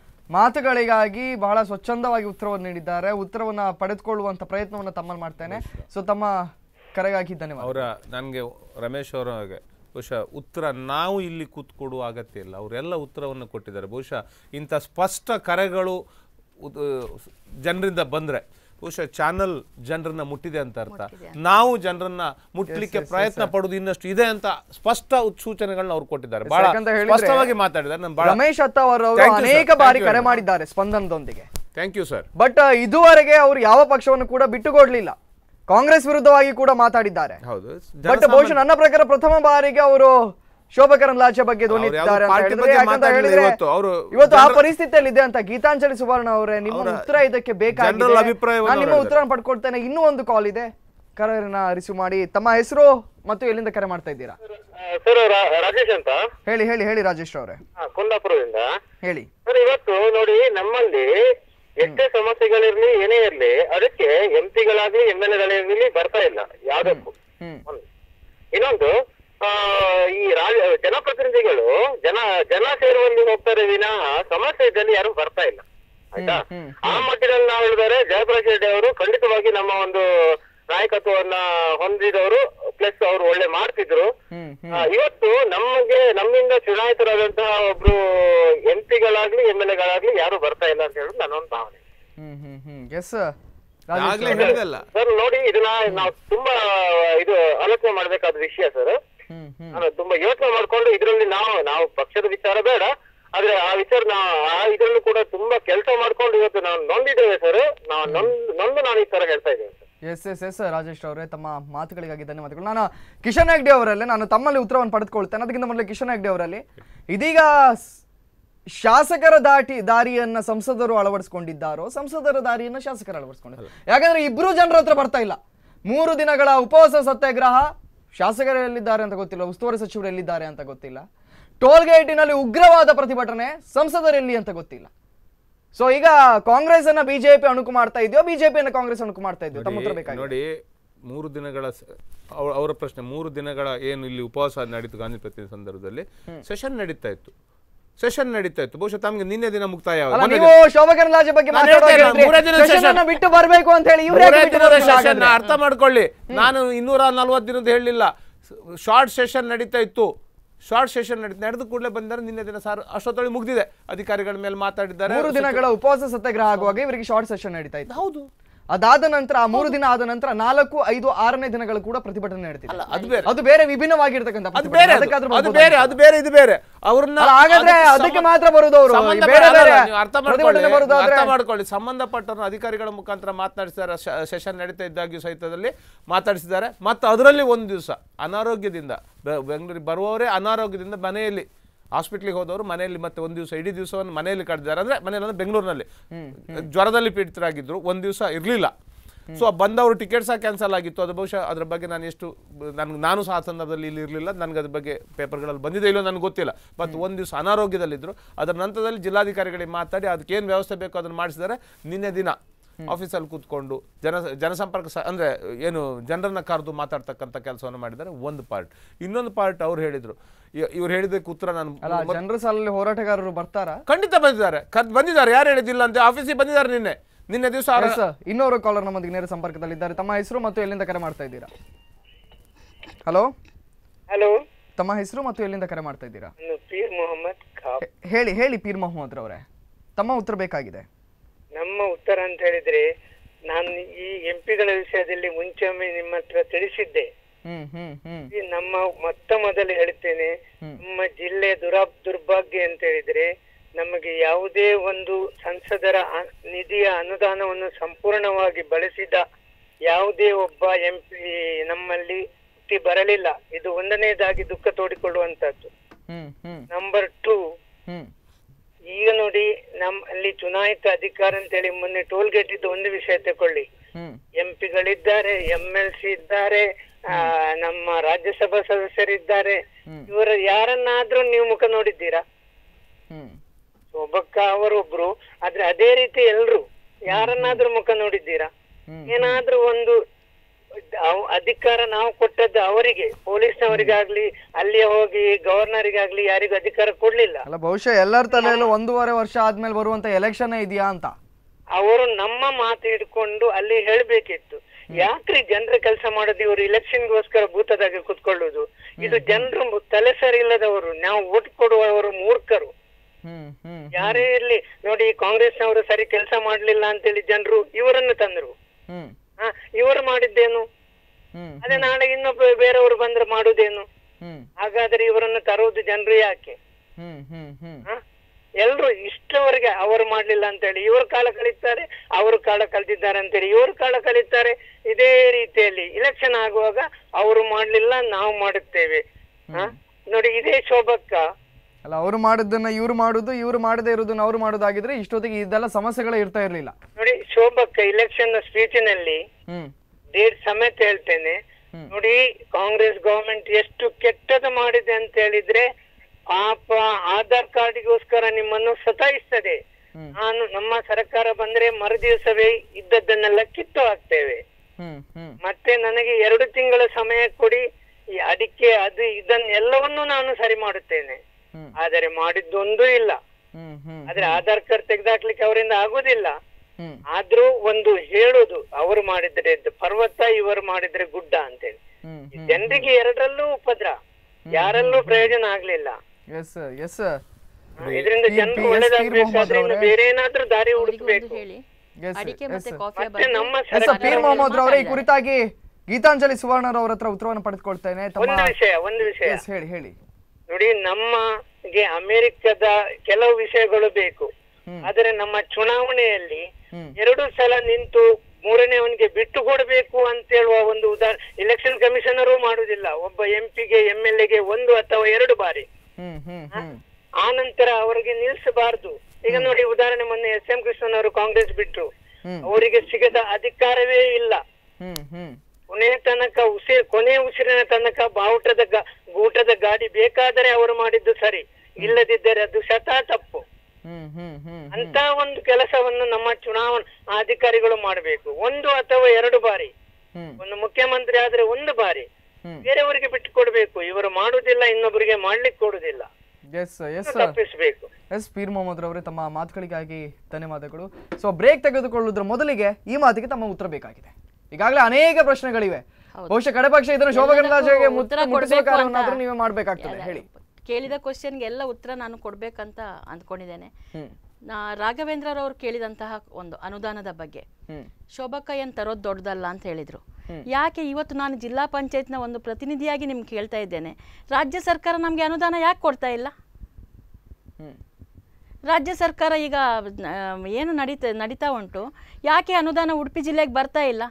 S2: ಮಾತುಗಳಿಗಾಗಿ ಬಹಳ ಸ್ವಚ್ಛಂದವಾಗಿ ಉತ್ತರವನ್ನು ನೀಡಿದ್ದಾರೆ ಉತ್ತರವನ್ನ ಪಡೆದುಕೊಳ್ಳುವಂತ ಪ್ರಯತ್ನವನ್ನ ತಮ್ಮಲ್ಲಿ ಮಾಡ್ತೇನೆ ಸೊ ತಮ್ಮ ಕರೆಗಾಗಿ ಧನ್ಯವಾದ
S4: ಅವರ ನನಗೆ ರಮೇಶ್ ಅವರ ಹಾಗೆ ಬಹುಶಃ ಉತ್ತರ ನಾವು ಇಲ್ಲಿ ಕೂತ್ಕೊಡುವ ಅಗತ್ಯ ಇಲ್ಲ ಅವರೆಲ್ಲ ಉತ್ತರವನ್ನು ಕೊಟ್ಟಿದ್ದಾರೆ ಬಹುಶಃ ಇಂಥ ಸ್ಪಷ್ಟ ಕರೆಗಳು ಉದ್- ಜನರಿಂದ ಬಂದರೆ ಬಹುಶಃ ಚಾನಲ್ ಜನರನ್ನ ಮುಟ್ಟಿದೆ ಅಂತ ಅರ್ಥ ನಾವು ಜನರನ್ನ ಮುಟ್ಲಿಕ್ಕೆ ಪ್ರಯತ್ನ ಪಡುವುದು ಇನ್ನಷ್ಟು ಇದೆ ಅಂತ ಸ್ಪಷ್ಟ ಉತ್- ಸೂಚನೆಗಳನ್ನ ಅವ್ರು ಕೊಟ್ಟಿದ್ದಾರೆ ಬಹಳ
S2: ಯಾಕಂತ ಹೇಳಿದ್ರೆ
S4: ಸ್ಪಷ್ಟವಾಗಿ ಮಾತಾಡಿದ್ದಾರೆ ನಾನು ಬಹಳ
S2: ರಮೇಶ್ ಅತ್ತಾವರ್ ಅವರು
S4: Thank you, sir.
S2: ಅನೇಕ
S4: Thank
S2: ಬಾರಿ
S4: you
S2: ಕರೆ
S4: very much.
S2: ಮಾಡಿದ್ದಾರೆ ಸ್ಪಂದನದೊಂದಿಗೆ
S4: ಥ್ಯಾಂಕ್ ಯು ಸರ್
S2: ಬಟ್ ಇದುವರೆಗೆ ಅವರು ಯಾವ ಪಕ್ಷವನ್ನು ಕೂಡ ಬಿಟ್ಟುಕೊಡ್ಲಿಲ್ಲ ಕಾಂಗ್ರೆಸ್ ವಿರುದ್ಧವಾಗಿ ಕೂಡ ಮಾತಾಡಿದ್ದಾರೆ
S4: ಹೌದು
S2: ಬಟ್ ಬಹುಶಃ ನನ್ನ ಪ್ರಕಾರ ಪ್ರಥಮ ಬಾರಿಗೆ ಅವರು ಶೋಭಾ ಕರಂದ್ಲಾಜೆ ಬಗ್ಗೆ ಧ್ವನಿ
S4: ಅವ್ರು
S2: ಎತ್ತಿದ್ದಾರೆ
S4: ಯಾವ್ದೋ
S2: ಅಂತ
S4: party
S2: ಹೇಳಿದ್ರೆ
S4: ಬಗ್ಗೆ
S2: ಯಾಕಂತ
S4: ಮಾತಾಡ್ಲಿಲ್ಲ
S2: ಹೇಳಿದ್ರೆ
S4: ಇವತ್ತು. ಅವ್ರು
S2: ಇವತ್ತು ಆ
S4: ಜನರ-
S2: ಪರಿಸ್ಥಿತಿಯಲ್ಲಿ ಇದೆ ಅಂತ ಗೀತಾಂಜಲಿ ಸುವರ್ಣ ಅವರೇ ನಿಮ್ಮ
S4: ಅವರ
S2: ಉತ್ತರ ಇದಕ್ಕೆ ಬೇಕಾಗಿದೆ
S4: ಜನರಲ್ ಅಭಿಪ್ರಾಯವನ್ನು
S2: ನಾನು ನಿಮ್ಮ
S4: ಅವ್ರು
S2: ಉತ್ತರ ಪಡ್ಕೊಳ್ತೇನೆ ಇನ್ನೂ ಒಂದು ಕಾಲ್ ಇದೆ ಕರೆಯನ್ನ ರಿಸೀವ್ ಮಾಡಿ ತಮ್ಮ ಹೆಸರು ಮತ್ತು ಎಲ್ಲಿಂದ ಕರೆ ಮಾಡ್ತಾ ಇದ್ದೀರಾ
S5: ಸರ್ ರಾಜೇಶ್ ಅಂತ
S2: ಹೇಳಿ ಹೇಳಿ ಹೇಳಿ ರಾಜೇಶ್ ಅವರೇ
S5: ಕುಂದಾಪುರದಿಂದ
S2: ಹೇಳಿ
S5: ಸರ್ ಇವತ್ತು ನೋಡಿ ನಮ್ಮಲ್ಲಿ
S6: ಎಷ್ಟೇ ಸಮಸ್ಯೆಗಳಿರ್ಲಿ ಏನೇ ಇರ್ಲಿ ಅದಕ್ಕೆ ಎಂ ಪಿಗಳಾಗ್ಲಿ ಎಂ ಎಲ್ ಎಗಳಿರ್ಲಿ ಬರ್ತಾ ಇಲ್ಲ ಯಾವ್ದಕ್ಕೂ
S2: ಹ್ಮ್
S6: ಒಂದು. ಇನ್ನೊಂದು ಆ, ಈ ರಾಜ ಜನಪ್ರತಿನಿಧಿಗಳು ಜನ ಜನ ಸೇರುವಲ್ಲಿ ಹೋಗ್ತಾರೆ ವಿನಃ ಸಮಸ್ಯೆ ಇದ್ದಲ್ಲಿ ಯಾರು ಬರ್ತಾ ಇಲ್ಲ ಆಯ್ತಾ
S2: ಹ್ಮ್,
S6: ಆ ಮಟ್ಟಿನಲ್ಲಿ ನಾವು ಹೇಳಿದರೆ ಜಯಪ್ರಕಾಶ್ ರೆಡ್ಡಿ ಅವರು ಖಂಡಿತವಾಗಿ ನಮ್ಮ ಒಂದು ನಾಯಕತ್ವವನ್ನ ಹೊಂದಿದವರು ಪ್ಲಸ್ ಅವರು ಒಳ್ಳೆ ಮಾಡ್ತಿದ್ರು
S2: ಹ್ಮ್
S6: ಆ, ಇವತ್ತು ನಮಗೆ ನಮ್ಮಿಂದ ಚುನಾಯಿತರಾದಂತಹ ಒಬ್ರು ಎಂ ಪಿಗಳಾಗ್ಲಿ ಎಂ ಎಲ್ ಎಗಳಾಗ್ಲಿ ಯಾರು ಬರ್ತಾ ಇಲ್ಲ ಅಂತ ಹೇಳಿ ನನ್ನೊಂದು ಭಾವನೆ
S2: ಹ್ಮ್ ಹ್ಮ್ ಹ್ಮ್ ಎಸ್
S4: ಆಗ್ಲೇ ಹೇಳಿದಲ್ಲ
S6: ಸರ್ ನೋಡಿ ಇದನ್ನ ನಾವು ತುಂಬಾ ಇದು ಆಲೋಚನೆ ಮಾಡ್ಬೇಕಾದ ವಿಷಯ ಸರ್
S2: ಹ್ಮ್ ಹ್ಮ್
S6: ನಾನು ತುಂಬಾ ಯೋಚನೆ ಮಾಡ್ಕೊಂಡು ಇದರಲ್ಲಿ ನಾವು ನಾವು ಪಕ್ಷದ ವಿಚಾರ ಬೇಡ ಆದ್ರೆ ಆ ವಿಚಾರ ನಾವು ಆ ಇದ್ರಲ್ಲೂ ಕೂಡ ತುಂಬಾ ಕೆಲಸ ಮಾಡ್ಕೊಂಡು ಇವತ್ತು ನಾವು ನೊಂದಿದ್ದೇವೆ ಸರ್ ನಾವು ನೊಂದು ನೊಂದು ನಾನು ಈ ತರ ಹೇಳ್ತಾ ಇದ್ದೇವೆ sir
S2: yes yes yes Rajesh ಅವರೇ ತಮ್ಮ ಮಾತುಗಳಿಗಾಗಿ ಧನ್ಯವಾದಗಳು ನಾನು ಕಿಶನ್ ಹೆಗ್ಡೆ ಅವರಲ್ಲಿ ನಾನು ತಮ್ಮಲ್ಲಿ ಉತ್ತರವನ್ನು ಪಡೆದುಕೊಳ್ತೇನೆ ಅದಕ್ಕಿಂತ ಮೊದಲು ಕಿಶನ್ ಹೆಗ್ಡೆ ಅವರಲ್ಲಿ ಇದೀಗ ಸ್- ಶಾಸಕರ ದಾಟಿ ದಾರಿಯನ್ನ ಸಂಸದರು ಅಳವಡಿಸ್ಕೊಂಡಿದ್ದಾರೋ ಸಂಸದರ ದಾರಿಯನ್ನ ಶಾಸಕರು ಅಳವಡಿಸ್ಕೊಂಡಿದ್ದಾರೆ ಯಾಕಂದ್ರೆ ಇಬ್ರು ಜನರ ಹತ್ರ ಬರ್ತಾ ಇಲ್ಲ ಮೂರು ದಿನಗಳ ಉಪವಾಸ ಸತ್ಯಾಗ್ರಹ ಶಾಸಕರು ಎಲ್ಲಿದ್ದಾರೆ ಅಂತ ಗೊತ್ತಿಲ್ಲ ಉಸ್ತುವಾರಿ ಸಚಿವರು ಎಲ್ಲಿದ್ದಾರೆ ಅಂತ ಗೊತ್ತಿಲ್ಲ ಟೋಲ್ ಗೇಟಿನಲ್ಲಿ ಉಗ್ರವಾದ ಪ್ರತಿಭಟನೆ ಸಂಸದರು ಎಲ್ಲಿ ಅಂತ ಗೊತ್ತಿಲ್ಲ ಸೊ ಈಗ ಕಾಂಗ್ರೆಸ್ ಅನ್ನ ಬಿಜೆಪಿ ಅಣುಕು ಮಾಡ್ತಾ ಇದೆಯೋ ಬಿಜೆಪಿಯನ್ನ ಕಾಂಗ್ರೆಸ್ ಅಣುಕು ಮಾಡ್ತಾ ಇದೆಯೋ ತಮ್ಮ ಉತ್ತರ ಬೇಕಾಗಿದೆ
S4: ನೋಡಿ ಮೂರು ದಿನಗಳ ಸ- ಅವ್ರ- ಅವರ ಪ್ರಶ್ನೆ ಮೂರು ದಿನಗಳ ಏನು ಇಲ್ಲಿ ಉಪವಾಸ ನಡೀತು ಗಾಂಧಿ ಪ್ರತಿನಿಧಿ ಸಂದರ್ಭದಲ್ಲಿ ಸೆಷನ್ ನಡೀತಾ ಇತ್ತು ಸೆಷನ್ ನಡೀತಾ ಇತ್ತು ಬಹುಶಃ ತಮಗೆ ನಿನ್ನೆ ದಿನ ಮುಕ್ತಾಯ ಆಗೋದು.
S2: ಅಲ್ಲ
S4: ಮೊನ್ನೆ
S2: ನೀವು ಶೋಭಾ ಕರಂದ್ಲಾಜೆ ಬಗ್ಗೆ
S4: ನಾನು
S2: ಮಾತಾಡುವಾಗ
S4: ಹೇಳ್ತೇನೆ,
S2: ಹೇಳಿದ್ರಿ,
S4: ಮೂರೇ ದಿನ
S2: session
S4: session.
S2: ಅನ್ನ ಬಿಟ್ಟು ಬರ್ಬೇಕು ಅಂತ ಹೇಳಿ ಇವ್ರು
S4: ಮೂರೇ
S2: ಯಾಕೆ ಬಿಟ್ಟು
S4: ದಿನದ
S2: ಬರ್ಲಿಲ್ಲ
S4: session ನ
S2: ಹಾಗಾದ್ರೆ?
S4: ಅರ್ಥ ಮಾಡ್ಕೊಳ್ಳಿ ನಾನು ಇನ್ನೂರ ನಲ್ವತ್ತು ದಿನದ ಹೇಳಲಿಲ್ಲ ಶಾರ್ಟ್ ಸೆಷನ್ ನಡೀತಾ ಇತ್ತು ಶಾರ್ಟ್ ಸೆಷನ್ ನಡೀತಾ ನಡೆದ ಕೂಡಲೇ ಬಂದರೆ ನಿನ್ನೆ ದಿನ ಸಾರ್ ಅಷ್ಟೊತ್ತೊಳಗೆ ಮುಗ್ದಿದೆ ಅಧಿಕಾರಿಗಳ ಮೇಲೆ ಮಾತಾಡಿದ್ದಾರೆ
S2: ಮೂರು ದಿನಗಳ ಉಪವಾಸ ಸತ್ಯಾಗ್ರಹ ಆಗುವಾಗ ಇವರಿಗೆ ಶಾರ್ಟ್ ಸೆಷನ್ ನಡೀತಾ ಇತ್ತು
S4: ಹೌದು
S2: ಅದಾದ ನಂತರ ಆ ಮೂರು ದಿನ ಆದ ನಂತರ ನಾಲ್ಕು ಐದು ಆರನೇ ದಿನಗಳು ಕೂಡ ಪ್ರತಿಭಟನೆ ನಡೀತಿದೆ
S4: ಅಲ್ಲ ಅದು ಬೇರೆ
S2: ಅದು ಬೇರೆ ವಿಭಿನ್ನವಾಗಿರ್ತಕ್ಕಂಥ
S4: ಅದು
S2: ಪ್ರತಿಭಟನೆ.
S4: ಬೇರೆ ಅದು.
S2: ಅದಕ್ಕಾದ್ರೂ
S4: ಅದು
S2: ಬರ್ಬೋದಾ?
S4: ಬೇರೆ ಅದು ಬೇರೆ ಇದು ಬೇರೆ ಅವ್ರನ್ನ
S2: ಅಲ್ಲ, ಹಾಗಾದ್ರೆ
S4: ಅದಕ್ಕೆ
S2: ಅದಕ್ಕೆ
S4: ಸಂಬಂಧ-
S2: ಮಾತ್ರ ಬರುದು ಅವ್ರು.
S4: ಸಂಬಂಧ
S2: ಬೇರೆ
S4: ಅಲ್ಲ,
S2: ಬೇರೆ
S4: ನೀವು ಅರ್ಥ
S2: ಪ್ರತಿಭಟನೆ
S4: ಮಾಡ್ಕೊಳ್ಳಿ
S2: ಬರುದಾದ್ರೆ-
S4: ಅರ್ಥ ಮಾಡ್ಕೊಳ್ಳಿ ಸಂಬಂಧಪಟ್ಟವ್ರನ್ನ ಅಧಿಕಾರಿಗಳ ಮುಖಾಂತರ ಮಾತನಾಡಿಸಿದ್ದಾರೆ ಸೆಷನ್ ನಡೀತಾ ಇದ್ದಾಗ್ಯೂ ಸಹಿತದಲ್ಲಿ ಮಾತಾಡಿಸಿದ್ದಾರೆ ಮತ್ತು ಅದರಲ್ಲಿ ಒಂದು ದಿವಸ ಅನಾರೋಗ್ಯದಿಂದ ಬೆ- ಬೆಂಗಳೂರಿಗೆ ಬರುವವರೇ ಅನಾರೋಗ್ಯದಿಂದ ಮನೆಯಲ್ಲಿ ಹಾಸ್ಪಿಟ್ಲಿಗೆ ಹೋದವರು ಮನೆಯಲ್ಲಿ ಮತ್ತೆ ಒಂದು ದಿವಸ ಇಡೀ ದಿವಸವನ್ನು ಮನೆಯಲ್ಲಿ ಕಳೆದಿದ್ದಾರೆ ಅಂದ್ರೆ ಮನೆಯಲ್ಲಿ ಅಂದ್ರೆ ಬೆಂಗಳೂರಿನಲ್ಲಿ ಜ್ವರದಲ್ಲಿ ಪೀಡಿತರಾಗಿದ್ರು ಒಂದು ದಿವಸ ಇರಲಿಲ್ಲ ಸೊ ಬಂದವರು ಟಿಕೆಟ್ ಸಹ ಕ್ಯಾನ್ಸಲ್ ಆಗಿತ್ತು ಅದು ಬಹುಶಃ ಅದ್ರ ಬಗ್ಗೆ ನಾನು ಎಷ್ಟು ನನ್ಗೆ ನಾನು ಸಹ ಆ ಸಂದರ್ಭದಲ್ಲಿ ಇಲ್ಲಿ ಇರಲಿಲ್ಲ ನನಗೆ ಅದ್ರ ಬಗ್ಗೆ ಪೇಪರ್ಗಳಲ್ಲಿ ಬಂದಿದೆ ಇಲ್ಲೋ ನನಗೆ ಗೊತ್ತಿಲ್ಲ ಬಟ್ ಒಂದು ದಿವಸ ಅನಾರೋಗ್ಯದಲ್ಲಿದ್ದರು ಅದರ ನಂತರದಲ್ಲಿ ಜಿಲ್ಲಾಧಿಕಾರಿಗಳಿಗೆ ಮಾತಾಡಿ ಅದಕ್ಕೆ ಏನು ವ್ಯವಸ್ಥೆ ಬೇಕೋ ಅದನ್ನು ಮಾಡಿಸಿದ್ದಾರೆ ನಿನ್ನೆ ದಿನ ಆಫೀಸಲ್ಲಿ ಕೂತ್ಕೊಂಡು ಜನ ಜನಸಂಪರ್ಕ ಸ ಅಂದರೆ ಏನು ಜನರನ್ನ ಕರೆದು ಮಾತಾಡ್ತಕ್ಕಂಥ ಕೆಲಸವನ್ನು ಮಾಡಿದ್ದಾರೆ ಒಂದು ಪಾರ್ಟ್ ಇನ್ನೊಂದು ಪಾರ್ಟ್ ಅವ್ರು ಹೇಳಿದರು ಇವ್ರು ಹೇಳಿದ್ದಕ್ಕೆ ಉತ್ತರ ನಾನು
S2: ಅಲ್ಲ ಜನರ ಸಾಲಲ್ಲಿ ಹೋರಾಟಗಾರರು ಬರ್ತಾರಾ
S4: ಖಂಡಿತ ಬಂದಿದ್ದಾರೆ ಕದ್ ಬಂದಿದ್ದಾರೆ ಯಾರು ಹೇಳಿದಿಲ್ಲ ಅಂತ ಆಫೀಸಿಗೆ ಬಂದಿದ್ದಾರೆ ನಿನ್ನೆ ನಿನ್ನೆ ದಿವಸ
S2: ಎಸ್, ಇನ್ನೋರು ಕಾಲರ್ ನಮ್ಮೊಂದಿಗೆ ನೇರ ಸಂಪರ್ಕದಲ್ಲಿದ್ದಾರೆ ತಮ್ಮ ಹೆಸರು ಮತ್ತು ಎಲ್ಲಿಂದ ಕರೆ ಮಾಡ್ತಾ ಇದ್ದೀರಾ ಹಲೋ
S6: ಹಲೋ
S2: ತಮ್ಮ ಹೆಸರು ಮತ್ತು ಎಲ್ಲಿಂದ ಕರೆ ಮಾಡ್ತಾ ಇದ್ದೀರಾ
S6: ಪೀರ್ ಮೊಹಮ್ಮದ್ ಖಾಬ್
S2: ಹೇ- ಹೇಳಿ ಹೇಳಿ ಪೀರ್ ಮೊಹಮ್ಮದ್ ರವರೇ ತಮ್ಮ ಉತ್ತರ ಬೇಕಾಗಿದೆ
S6: ನಮ್ಮ ಉತ್ತರ ಅಂತ ಹೇಳಿದ್ರೆ ನಾನು ಈ ಎಂ ಪಿಗಳ ವಿಷಯದಲ್ಲಿ ಮುಂಚೊಮ್ಮೆ ನಿಮ್ಮ ಹತ್ರ ತಿಳಿಸಿದ್ದೆ
S2: ಹ್ಮ್ ಹ್ಮ್ ಹ್ಮ್
S6: ಈ ನಮ್ಮ ಮೊತ್ತ ಮೊದಲು ಹೇಳ್ತೇನೆ ನಮ್ಮ ಜಿಲ್ಲೆ ದುರ ದುರ್ಭಾಗ್ಯ ಅಂತ ಹೇಳಿದ್ರೆ ನಮಗೆ ಯಾವುದೇ ಒಂದು ಸಂಸದರ ಅ- ನಿಧಿಯ ಅನುದಾನವನ್ನು ಸಂಪೂರ್ಣವಾಗಿ ಬಳಸಿದ ಯಾವುದೇ ಒಬ್ಬ ಎಂ ಪಿ ನಮ್ಮಲ್ಲಿ ಹುಟ್ಟಿ ಬರಲಿಲ್ಲ ಇದು ಒಂದನೇದಾಗಿ ದುಃಖ ತೋಡಿಕೊಳ್ಳುವಂತದ್ದು
S2: ಹ್ಮ್ ಹ್ಮ್
S6: ನಂಬರ್ ಟೂ
S2: ಹ್ಮ್
S6: ಈಗ ನೋಡಿ ನಮ್ಮಲ್ಲಿ ಚುನಾಯಿತ ಅಧಿಕಾರ ಅಂತೇಳಿ ಮೊನ್ನೆ ಟೋಲ್ ಗೇಟ್ ಇದ್ದು ಒಂದು ವಿಷಯ ತಕೊಳ್ಳಿ
S2: ಹ್ಮ್
S6: ಎಂ ಪಿಗಳಿದ್ದಾರೆ ಎಂ ಎಲ್ ಸಿ ಇದ್ದಾರೆ ಆ, ನಮ್ಮ ರಾಜ್ಯಸಭಾ ಸದಸ್ಯರಿದ್ದಾರೆ ಇವರ ಯಾರನ್ನಾದ್ರೂ ನೀವು ಮುಖ ನೋಡಿದ್ದೀರಾ
S2: ಹ್ಮ್
S6: ಒಬ್ಬಕ್ಕ ಅವರೊಬ್ರು ಆದ್ರೆ ಅದೇ ರೀತಿ ಎಲ್ರು ಯಾರನ್ನಾದ್ರೂ ಮುಖ ನೋಡಿದ್ದೀರಾ ಏನಾದ್ರೂ ಒಂದು ಅವ್- ಅಧಿಕಾರ ನಾವು ಕೊಟ್ಟದ್ದು ಅವರಿಗೆ ಪೊಲೀಸ್ನವರಿಗಾಗ್ಲಿ ಅಲ್ಲಿ ಹೋಗಿ ಗವರ್ನರಿಗಾಗ್ಲಿ ಯಾರಿಗೂ ಅಧಿಕಾರ ಕೊಡ್ಲಿಲ್ಲ
S2: ಅಲ್ಲ ಬಹುಶಃ ಎಲ್ಲರ ತಲೆಯಲ್ಲೂ ಒಂದೂವರೆ ವರ್ಷ ಆದ್ಮೇಲೆ ಬರುವಂತ ಎಲೆಕ್ಷನ್ ಇದೆಯಾ ಅಂತ
S6: ಅವರು ನಮ್ಮ ಮಾತು ಹಿಡ್ಕೊಂಡು ಅಲ್ಲಿ ಹೇಳ್ಬೇಕಿತ್ತು ಯಾಕ್ರಿ ಜನರ ಕೆಲಸ ಮಾಡೋದು ಇವರು ಇಲೆಕ್ಷನ್ಗೋಸ್ಕರ ಭೂತದಾಗೆ ಕುತ್ಕೊಳ್ಳುದು ಇದು ಜನರು ತಲೆ ಸರಿ ಇಲ್ಲದವರು ನಾವು ಓಟ್ ಕೊಡುವವರು ಮೂರ್ಖರು
S2: ಹ್ಮ್ ಹ್ಮ್
S6: ಯಾರೇ ಇರ್ಲಿ ನೋಡಿ ಕಾಂಗ್ರೆಸ್ನವರು ಸರಿ ಕೆಲಸ ಮಾಡ್ಲಿಲ್ಲ ಅಂತೇಳಿ ಜನರು ಇವರನ್ನು ತಂದ್ರು
S2: ಹ್ಮ್
S6: ಹ ಇವರು ಮಾಡಿದ್ದೇನು
S2: ಹ್ಮ್
S6: ಅದೇ ನಾಳೆ ಇನ್ನೊಬ್ಬ ಬೇರೆಯವರು ಬಂದ್ರೆ ಮಾಡುದೇನು
S2: ಹ್ಮ್
S6: ಹಾಗಾದ್ರೆ ಇವರನ್ನು ತರುವುದು ಜನರು ಯಾಕೆ
S2: ಹ್ಮ್ ಹ್ಮ್ ಹ್ಮ್
S6: ಹ? ಎಲ್ರು ಇಷ್ಟವರೆಗೆ ಅವರು ಮಾಡ್ಲಿಲ್ಲ ಅಂತೇಳಿ ಇವರು ಕಾಲ ಕಳೀತಾರೆ ಅವರು ಕಾಲ ಕಳೆದಿದ್ದಾರೆ ಅಂತೇಳಿ ಇವರು ಕಾಲ ಕಳೀತಾರೆ ಇದೇ ರೀತಿಯಲ್ಲಿ ಇಲೆಕ್ಷನ್ ಆಗುವಾಗ ಅವರು ಮಾಡ್ಲಿಲ್ಲ ನಾವು ಮಾಡುತ್ತೇವೆ ಹ? ನೋಡಿ ಇದೇ ಶೋಭಕ್ಕ
S2: ಅಲ್ಲ ಅವ್ರು ಮಾಡಿದ್ದನ್ನ ಇವ್ರು ಮಾಡುದು ಇವ್ರು ಮಾಡದೇ ಇರೋದನ್ನ ಅವ್ರು ಮಾಡೋದಾಗಿದ್ರೆ ಇಷ್ಟೊತ್ತಿಗೆ ಇದೆಲ್ಲ ಸಮಸ್ಯೆಗಳೇ ಇರ್ತಾ ಇರ್ಲಿಲ್ಲ
S6: ನೋಡಿ ಶೋಭಕ್ಕ ಇಲೆಕ್ಷನ್ ಸ್ಪೀಚಿನಲ್ಲಿ
S2: ಹ್ಮ್
S6: ಡೇಟ್ ಸಮೇತ ಹೇಳ್ತೇನೆ ನೋಡಿ ಕಾಂಗ್ರೆಸ್ ಗವರ್ಮೆಂಟ್ ಎಷ್ಟು ಕೆಟ್ಟದ ಮಾಡಿದೆ ಅಂತ ಹೇಳಿದ್ರೆ ಪಾಪ ಆಧಾರ್ ಕಾರ್ಡ್ಗೋಸ್ಕರ ನಿಮ್ಮನ್ನು ಸತಾಯಿಸ್ತದೆ ನಾನು ನಮ್ಮ ಸರ್ಕಾರ ಬಂದ್ರೆ ಮರುದಿವಸವೇ ಇದ್ದದ್ದನ್ನೆಲ್ಲ ಕಿತ್ತು ಹಾಕ್ತೇವೆ
S2: ಹ್ಮ್ ಹ್ಮ್
S6: ಮತ್ತೆ ನನಗೆ ಎರಡು ತಿಂಗಳ ಸಮಯ ಕೊಡಿ ಈ ಅಡಿಕೆ ಅದು ಇದನ್ನೆಲ್ಲವನ್ನು ನಾನು ಸರಿ ಮಾಡುತ್ತೇನೆ
S2: ಹ್ಮ್.
S6: ಆದರೆ ಮಾಡಿದ್ದೊಂದೂ ಇಲ್ಲ
S2: ಹ್ಮ್ ಹ್ಮ್
S6: ಆದ್ರೆ ಆಧಾರ್ ಕಾರ್ಡ್ ತೆಗೆದಾಕ್ಲಿಕ್ಕೆ ಅವರಿಂದ ಆಗುದಿಲ್ಲ
S2: ಹ್ಮ್
S6: ಆದ್ರೂ ಒಂದು ಹೇಳುದು ಅವರು ಮಾಡಿದ್ರೆ ಇದು ಪರ್ವತ ಇವರು ಮಾಡಿದ್ರೆ ಗುಡ್ಡ ಅಂತೇಳಿ
S2: ಹ್ಮ್
S6: ಈ ಜನರಿಗೆ ಎರಡರಲ್ಲೂ ಉಪದ್ರ ಯಾರಲ್ಲೂ ಪ್ರಯೋಜನ ಆಗ್ಲಿಲ್ಲ
S2: ಎಸ್ ಎಸ್
S6: ಇದರಿಂದ
S2: ಪಿ-
S6: ಜನರು
S2: ಪಿ- ಎಸ್.
S6: ಒಳ್ಳೇದಾಗ್ಬೇಕಾದ್ರೆ
S2: ಪೀರ್
S6: ಇನ್ನು
S2: ಮೊಹಮ್ಮದ್
S6: ಬೇರೆ ಏನಾದ್ರೂ ದಾರಿ
S3: ಅವರಿಗೂ ಒಂದು
S6: ಹುಡುಕ್ಬೇಕು
S3: ಹೇಳಿ
S2: Yes,
S3: ಅಡಿಕೆ
S2: yes.
S3: ಮತ್ತೆ ಕಾಫಿ
S6: ಮತ್ತೆ ನಮ್ಮ
S2: ಎಸ್
S6: ಸರ್ಕಾರ
S2: ಪೀರ್ ಮೊಹಮ್ಮದ್ ರವರೇ ಈ ಕುರಿತಾಗಿ ಗೀತಾಂಜಲಿ ಸುವರ್ಣರವರ ಹತ್ರ ಉತ್ತರವನ್ನು ಪಡೆದುಕೊಳ್ತೇನೆ ತಮ್ಮ
S6: ಒಂದು ವಿಷಯ ಒಂದು ವಿಷಯ
S2: ಎಸ್ ಹೇಳಿ ಹೇಳಿ
S6: ನೋಡಿ ನಮಗೆ ಅಮೆರಿಕದ ಕೆಲವು ವಿಷಯಗಳು ಬೇಕು ಆದರೆ ನಮ್ಮ ಚುನಾವಣೆಯಲ್ಲಿ
S2: ಹ್ಮ್.
S6: ಎರಡು ಸಲ ನಿಂತು ಮೂರನೇವನಿಗೆ ಬಿಟ್ಟು ಕೊಡಬೇಕು ಅಂತ ಹೇಳುವ ಒಂದು ಉದಾಹರಣೆ ಇಲೆಕ್ಷನ್ ಕಮಿಷನರು ಮಾಡುದಿಲ್ಲ ಒಬ್ಬ ಎಂ ಪಿಗೆ ಎಂ ಎಲ್ ಎಗೆ ಒಂದು ಅಥವಾ ಎರಡು ಬಾರಿ
S2: ಹ್ಮ್ ಹ್ಮ್ ಹ್ಮ್
S6: ಆ ನಂತರ ಅವರಿಗೆ ನಿಲ್ಲಿಸಬಾರದು ಈಗ ನೋಡಿ ಉದಾಹರಣೆ ಮೊನ್ನೆ ಎಸ್ ಎಂ ಕೃಷ್ಣನ್ ಅವರು ಕಾಂಗ್ರೆಸ್ ಬಿಟ್ರು
S2: ಹ್ಮ್.
S6: ಅವರಿಗೆ ಸಿಗದ ಅಧಿಕಾರವೇ ಇಲ್ಲ
S2: ಹ್ಮ್ ಹ್ಮ್
S6: ಕೊನೆಯ ತನಕ ಉಸಿರು ಕೊನೆಯ ಉಸಿರಿನ ತನಕ ಬಾವುಟದ ಗಾ- ಗೂಟದ ಗಾಡಿ ಬೇಕಾದರೆ ಅವರು ಮಾಡಿದ್ದು ಸರಿ ಇಲ್ಲದಿದ್ದರೆ ಅದು ಶತ ತಪ್ಪು
S2: ಹ್ಮ್ ಹ್ಮ್ ಹ್ಮ್
S6: ಅಂತ ಒಂದು ಕೆಲಸವನ್ನು ನಮ್ಮ ಚುನಾವಣಾ ಅಧಿಕಾರಿಗಳು ಮಾಡಬೇಕು ಒಂದು ಅಥವಾ ಎರಡು ಬಾರಿ
S2: ಹ್ಮ್
S6: ಒಂದು ಮುಖ್ಯಮಂತ್ರಿ ಆದ್ರೆ ಒಂದು ಬಾರಿ
S2: ಹ್ಮ್
S6: ಬೇರೆಯವರಿಗೆ ಬಿಟ್ಟು ಕೊಡ್ಬೇಕು ಇವರು ಮಾಡುದಿಲ್ಲ ಇನ್ನೊಬ್ಬರಿಗೆ ಮಾಡ್ಲಿಕ್ಕೆ ಕೊಡುದಿಲ್ಲ
S2: ಎಸ್ ಎಸ್
S6: ತಪ್ಪಿಸ್ಬೇಕು
S2: ಎಸ್ ಪೀರ್ ಮೊಹಮ್ಮದ್ ರವರೇ ತಮ್ಮ ಮಾತುಗಳಿಗಾಗಿ ಧನ್ಯವಾದಗಳು ಸೊ ಬ್ರೇಕ್ ತೆಗೆದುಕೊಳ್ಳುವುದರ ಮೊದಲಿಗೆ ಈ ಮಾತಿಗೆ ತಮ್ಮ ಉತ್ತರ ಬೇಕಾಗಿದೆ ಈಗಾಗಲೇ ಅನೇಕ ಪ್ರಶ್ನೆಗಳಿವೆ ಬಹುಶಃ ಕಡೆ ಪಕ್ಷ ಇದನ್ನು ಶೋಭಾ ಕರಂದ್ಲಾಜೆಗೆ
S3: ಎಲ್ಲದಕ್ಕೂ ಉತ್ತರ
S2: ಮುಟ್ಟಿಸುವ
S3: ಕೊಡ್ಬೇಕು
S2: ಕಾರ್ಯವನ್ನಾದ್ರೂ
S3: ಅಂತ-
S2: ನೀವೇ ಮಾಡ್ಬೇಕಾಗ್ತದೆ
S3: ಎಲ್ಲ-
S2: ಹೇಳಿ
S3: ಕೇಳಿದ ಕ್ವಶನ್ಗೆ ಎಲ್ಲ ಉತ್ತರ ನಾನು ಕೊಡ್ಬೇಕಂತ ಅಂದ್ಕೊಂಡಿದ್ದೇನೆ
S2: ಹ್ಮ್
S3: ನಾ ರಾಘವೇಂದ್ರರವರು ಕೇಳಿದಂತಹ ಒಂದು ಅನುದಾನದ ಬಗ್ಗೆ
S2: ಹ್ಮ್
S3: ಶೋಭಕ್ಕ ಏನ್ ತರೋದು ದೊಡ್ಡದಲ್ಲ ಅಂತ ಹೇಳಿದ್ರು ಯಾಕೆ ಇವತ್ತು ನಾನು ಜಿಲ್ಲಾ ಪಂಚಾಯತ್ನ ಒಂದು ಪ್ರತಿನಿಧಿಯಾಗಿ ನಿಮ್ಗೆ ಕೇಳ್ತಾ ಇದ್ದೇನೆ ರಾಜ್ಯ ಸರ್ಕಾರ ನಮಗೆ ಅನುದಾನ ಯಾಕೆ ಕೊಡ್ತಾ ಇಲ್ಲ
S2: ಹ್ಮ್
S3: ರಾಜ್ಯ ಸರ್ಕಾರ ಈಗ ಆ, ಏನು ನಡೀತಾ ನಡೀತಾ ಉಂಟು ಯಾಕೆ ಅನುದಾನ ಉಡುಪಿ ಜಿಲ್ಲೆಗೆ ಬರ್ತಾ ಇಲ್ಲ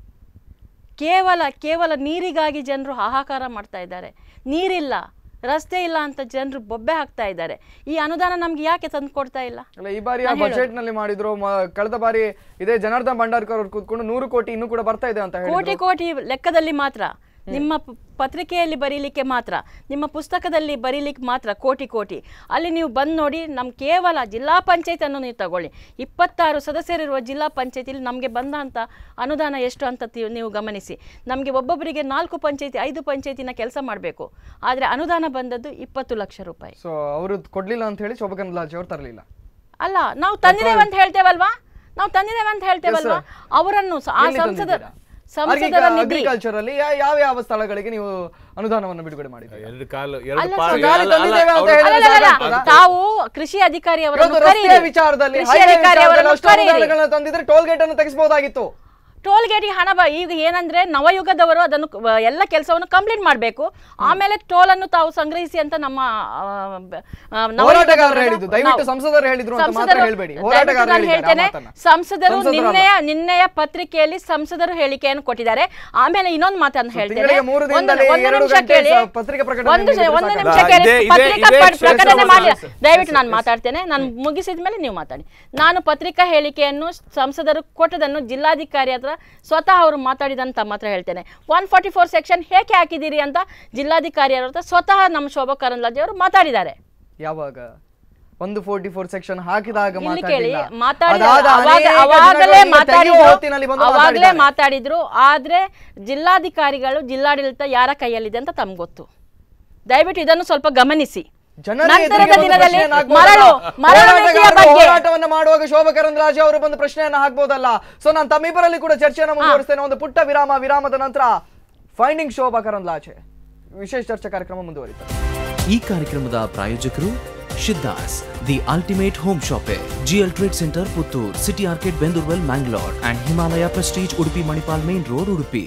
S3: ಕೇವಲ ಕೇವಲ ನೀರಿಗಾಗಿ ಜನರು ಹಾಹಾಕಾರ ಮಾಡ್ತಾ ಇದ್ದಾರೆ ನೀರಿಲ್ಲ ರಸ್ತೆ ಇಲ್ಲ ಅಂತ ಜನರು ಬೊಬ್ಬೆ ಹಾಕ್ತಾ ಇದ್ದಾರೆ ಈ ಅನುದಾನ ನಮ್ಗೆ ಯಾಕೆ ತಂದು ಕೊಡ್ತಾ ಇಲ್ಲ
S2: ಅಲ್ಲ ಈ ಬಾರಿ ಬಜೆಟ್ ನಲ್ಲಿ ಮಾಡಿದ್ರು ಮ- ಕಳೆದ ಬಾರಿ ಇದೇ ಜನಾರ್ದನ್ ಭಂಡಾರ್ಕರ್ ಅವ್ರು ಕೂತ್ಕೊಂಡು ನೂರು ಕೋಟಿ ಇನ್ನೂ ಕೂಡ ಬರ್ತಾ ಇದೆ ಅಂತ ಹೇಳಿ
S3: ಕೋಟಿ ಕೋಟಿ ಲೆಕ್ಕದಲ್ಲಿ ಮಾತ್ರ ನಿಮ್ಮ ಪ- ಪತ್ರಿಕೆಯಲ್ಲಿ ಬರೀಲಿಕ್ಕೆ ಮಾತ್ರ ನಿಮ್ಮ ಪುಸ್ತಕದಲ್ಲಿ ಬರೀಲಿಕ್ಕೆ ಮಾತ್ರ ಕೋಟಿ ಕೋಟಿ ಅಲ್ಲಿ ನೀವು ಬಂದು ನೋಡಿ ನಮ್ಮ ಕೇವಲ ಜಿಲ್ಲಾ ಪಂಚಾಯತ್ ಅನ್ನು ನೀವು ತಗೊಳ್ಳಿ ಇಪ್ಪತ್ತಾರು ಸದಸ್ಯರಿರುವ ಜಿಲ್ಲಾ ಪಂಚಾಯತಿಲಿ ನಮಗೆ ಬಂದಂಥ ಅನುದಾನ ಎಷ್ಟು ಅಂತ ತಿ- ನೀವು ಗಮನಿಸಿ ನಮಗೆ ಒಬ್ಬೊಬ್ಬರಿಗೆ ನಾಲ್ಕು ಪಂಚಾಯತಿ ಐದು ಪಂಚಾಯತಿನ ಕೆಲಸ ಮಾಡಬೇಕು ಆದರೆ ಅನುದಾನ ಬಂದದ್ದು ಇಪ್ಪತ್ತು ಲಕ್ಷ ರೂಪಾಯಿ
S2: ಸೊ ಅವರು ಕೊಡ್ಲಿಲ್ಲ ಅಂತ ಹೇಳಿ ಶೋಭಾ ಕರಂದ್ಲಾಜೆ ಅವರು ತರಲಿಲ್ಲ
S3: ಅಲ್ಲ ನಾವು ತಂದಿದ್ದೇವೆ ಅಂತ ಹೇಳ್ತೇವಲ್ವಾ ನಾವು ತಂದಿದ್ದೇವೆ ಅಂತ ಹೇಳ್ತೇವಲ್ವಾ ಅವರನ್ನು ಸ- ಆ ಸಂಸದ ಸಂಸದರ ನಿಧಿ
S2: ಅಗ್ರಿಕಲ್ಚರ್ ಅಲ್ಲಿ ಯಾ- ಯಾವ ಯಾವ ಸ್ಥಳಗಳಿಗೆ ನೀವು ಅನುದಾನವನ್ನು ಬಿಡುಗಡೆ ಮಾಡಿದ್ದೀರಿ
S4: ಎರಡು ಕಾಲು ಎರಡು
S3: ಅಲ್ಲ,
S4: ಪಾಲು
S2: ಗಾಳಿ
S4: ಅಲ್ಲ, ಅಲ್ಲ,
S2: ತಂದಿದ್ದೇವೆ ಅಂತ
S4: ಅವ್ರು-
S2: ಹೇಳಿದ್ರೆ
S3: ಅಲ್ಲಲ್ಲಲ್ಲ,
S2: ಸಾಕಾಗ್ತದಾ?
S3: ತಾವು ಕೃಷಿ ಅಧಿಕಾರಿ ಅವರನ್ನು
S2: ಇವತ್ತು ರಸ್ತೆ
S3: ಕರೀರಿ.
S2: ವಿಚಾರದಲ್ಲಿ
S3: ಕೃಷಿ
S2: highway
S3: ಅಧಿಕಾರಿ
S2: ವಿಚಾರದಲ್ಲಿ
S3: ಅವರನ್ನು
S2: ಅಷ್ಟು
S3: ಕರೀರಿ.
S2: ಅನುದಾನಗಳನ್ನ ತಂದಿದ್ರೆ ಟೋಲ್ ಗೇಟ್ ಅನ್ನು ತೆಗಿಸಬಹುದಾಗಿತ್ತು
S3: ಟೋಲ್ ಗೇಟಿಗೆ ಹಣ ಬ ಈಗ ಏನಂದ್ರೆ ನವಯುಗದವರು ಅದನ್ನು ಕ- ವ- ಎಲ್ಲ ಕೆಲಸವನ್ನು ಕಂಪ್ಲೀಟ್ ಮಾಡಬೇಕು ಆಮೇಲೆ ಟೋಲ್ ಅನ್ನು ತಾವು ಸಂಗ್ರಹಿಸಿ ಅಂತ ನಮ್ಮ ಆ, ಬ- ಆ, ನವಯುಗದವರ-
S2: ಹೋರಾಟಗಾರರು ಹೇಳಿದ್ದು, ದಯವಿಟ್ಟು
S3: ನಾವು-
S2: ಸಂಸದರು ಹೇಳಿದ್ರು ಅಂತ ಮಾತ್ರ
S3: ಸಂಸದರು-
S2: ಹೇಳ್ಬೇಡಿ.
S3: ದಯವಿಟ್ಟು
S2: ಹೋರಾಟಗಾರರು
S3: ನಾನು
S2: ಹೇಳಿದ್ದಾರೆ ಆ
S3: ಹೇಳ್ತೇನೆ
S2: ಮಾತನ್ನ.
S3: ಸಂಸದರು
S2: ಸಂಸದರು ಅಲ್ಲ.
S3: ನಿನ್ನೆಯ ನಿನ್ನೆಯ ಪತ್ರಿಕೆಯಲ್ಲಿ ಸಂಸದರು ಹೇಳಿಕೆಯನ್ನು ಕೊಟ್ಟಿದ್ದಾರೆ ಆಮೇಲೆ ಇನ್ನೊಂದು ಮಾತನ್ನು ಹೇಳ್ತೇನೆ
S2: ತಿಂಗಳಿಗೆ ಮೂರು
S3: ಒಂದು
S2: ದಿನದಲ್ಲಿ
S3: ಒಂದು
S2: ಎರಡು
S3: ನಿಮಿಷ
S2: ಗಂಟೆ
S3: ಕೇಳಿ
S2: ಸ- ಪತ್ರಿಕೆ ಪ್ರಕಟಣೆ
S3: ಒಂದು
S2: ನೀಡಿದ್ರೆ
S3: ಒಂದು
S2: ಸಾಕಾಗುತ್ತೆ.
S3: ನಿಮಿಷ ಕೇಳಿ
S4: ಇದೇ- ಇದೇ-
S3: ಪತ್ರಿಕಾ
S4: ಇದೇ
S3: ಪ್ರ- ಪ್ರಕಟಣೆ
S4: ಕ್ಷೇತ್ರ
S3: ಮಾಡಿ
S4: ಸಮಸ್ಯೆ.
S3: ದಯವಿಟ್ಟು ನಾನು ಮಾತಾಡ್ತೇನೆ ನಾನು ಮುಗಿಸಿದ ಮೇಲೆ ನೀವು ಮಾತಾಡಿ ನಾನು ಪತ್ರಿಕಾ ಹೇಳಿಕೆಯನ್ನು ಸಂಸದರು ಕೊಟ್ಟದನ್ನು ಜಿಲ್ಲಾಧಿಕಾರಿ ಹತ್ರ ಸ್ವತಃ ಅವರು ಮಾತಾಡಿದಂತ ಮಾತ್ರ ಹೇಳ್ತೇನೆ ಒನ್ ಫಾರ್ಟಿ ಫೋರ್ ಸೆಕ್ಷನ್ ಹೇಗೆ ಹಾಕಿದ್ದೀರಿ ಅಂತ ಜಿಲ್ಲಾಧಿಕಾರಿ ಹತ್ರ ಸ್ವತಃ ನಮ್ಮ ಶೋಭಾ ಕರಂದ್ಲಾಜೆ ಅವರು ಮಾತಾಡಿದ್ದಾರೆ
S2: ಯಾವಾಗ ಒಂದು ಫೋರ್ಟಿ ಫೋರ್ ಸೆಕ್ಷನ್ ಹಾಕಿದಾಗ
S3: ಇಲ್ಲಿ ಕೇಳಿ
S2: ಮಾತಾಡಿಲ್ಲ.
S3: ಮಾತಾಡಿ
S2: ಅದಾದ
S3: ಅವಾಗ
S2: ಅನೇಕ
S3: ಅವಾಗಲೇ
S2: ದಿನಗಳು ಈಗ
S3: ಮಾತಾಡಿದ್ರು
S2: ತೆಗೆಯುವ ಹೊತ್ತಿನಲ್ಲಿ ಬಂದು
S3: ಅವಾಗಲೇ
S2: ಮಾತಾಡಿದ್ದಾರೆ.
S3: ಮಾತಾಡಿದ್ರು ಆದ್ರೆ ಜಿಲ್ಲಾಧಿಕಾರಿಗಳು ಜಿಲ್ಲಾಡಳಿತ ಯಾರ ಕೈಯಲ್ಲಿದೆ ಅಂತ ತಮ್ಗೆ ಗೊತ್ತು ದಯವಿಟ್ಟು ಇದನ್ನು ಸ್ವಲ್ಪ ಗಮನಿಸಿ
S2: ಜನರ
S3: ನಂತರದ
S2: ಎದುರಿಗೆ ಬಂದು
S3: ದಿನದಲ್ಲಿ
S2: ಪ್ರಶ್ನೆಯನ್ನ ಹಾಕ್ಬೋದಲ್ಲ?
S3: ಮರಳು ಮರಳು ನೀತಿಯ
S2: ಹೋರಾಟಗಾರರು
S3: ಬಗ್ಗೆ
S2: ಹೋರಾಟವನ್ನ ಮಾಡುವಾಗ ಶೋಭಾ ಕರಂದ್ಲಾಜೆ ಅವರು ಬಂದು ಪ್ರಶ್ನೆಯನ್ನ ಹಾಕ್ಬೋದಲ್ಲ ಸೊ ನಾನು ತಮ್ಮಿಬ್ಬರಲ್ಲಿ ಕೂಡ ಚರ್ಚೆಯನ್ನು ಮುಂದುವರಿಸ್ತೇನೆ ಒಂದು ಪುಟ್ಟ ವಿರಾಮ ವಿರಾಮದ ನಂತರ ಫೈಂಡಿಂಗ್ ಶೋಭಾ ಕರಂದ್ಲಾಜೆ ವಿಶೇಷ ಚರ್ಚಾ ಕಾರ್ಯಕ್ರಮ ಮುಂದುವರಿತದೆ
S1: ಈ ಕಾರ್ಯಕ್ರಮದ ಪ್ರಾಯೋಜಕರು Shiddas the ultimate home shoppe GL trade centre Puttur city arcade Bendurwell Mangalore and Himalaya prestige Udupi Manipal main road Udupi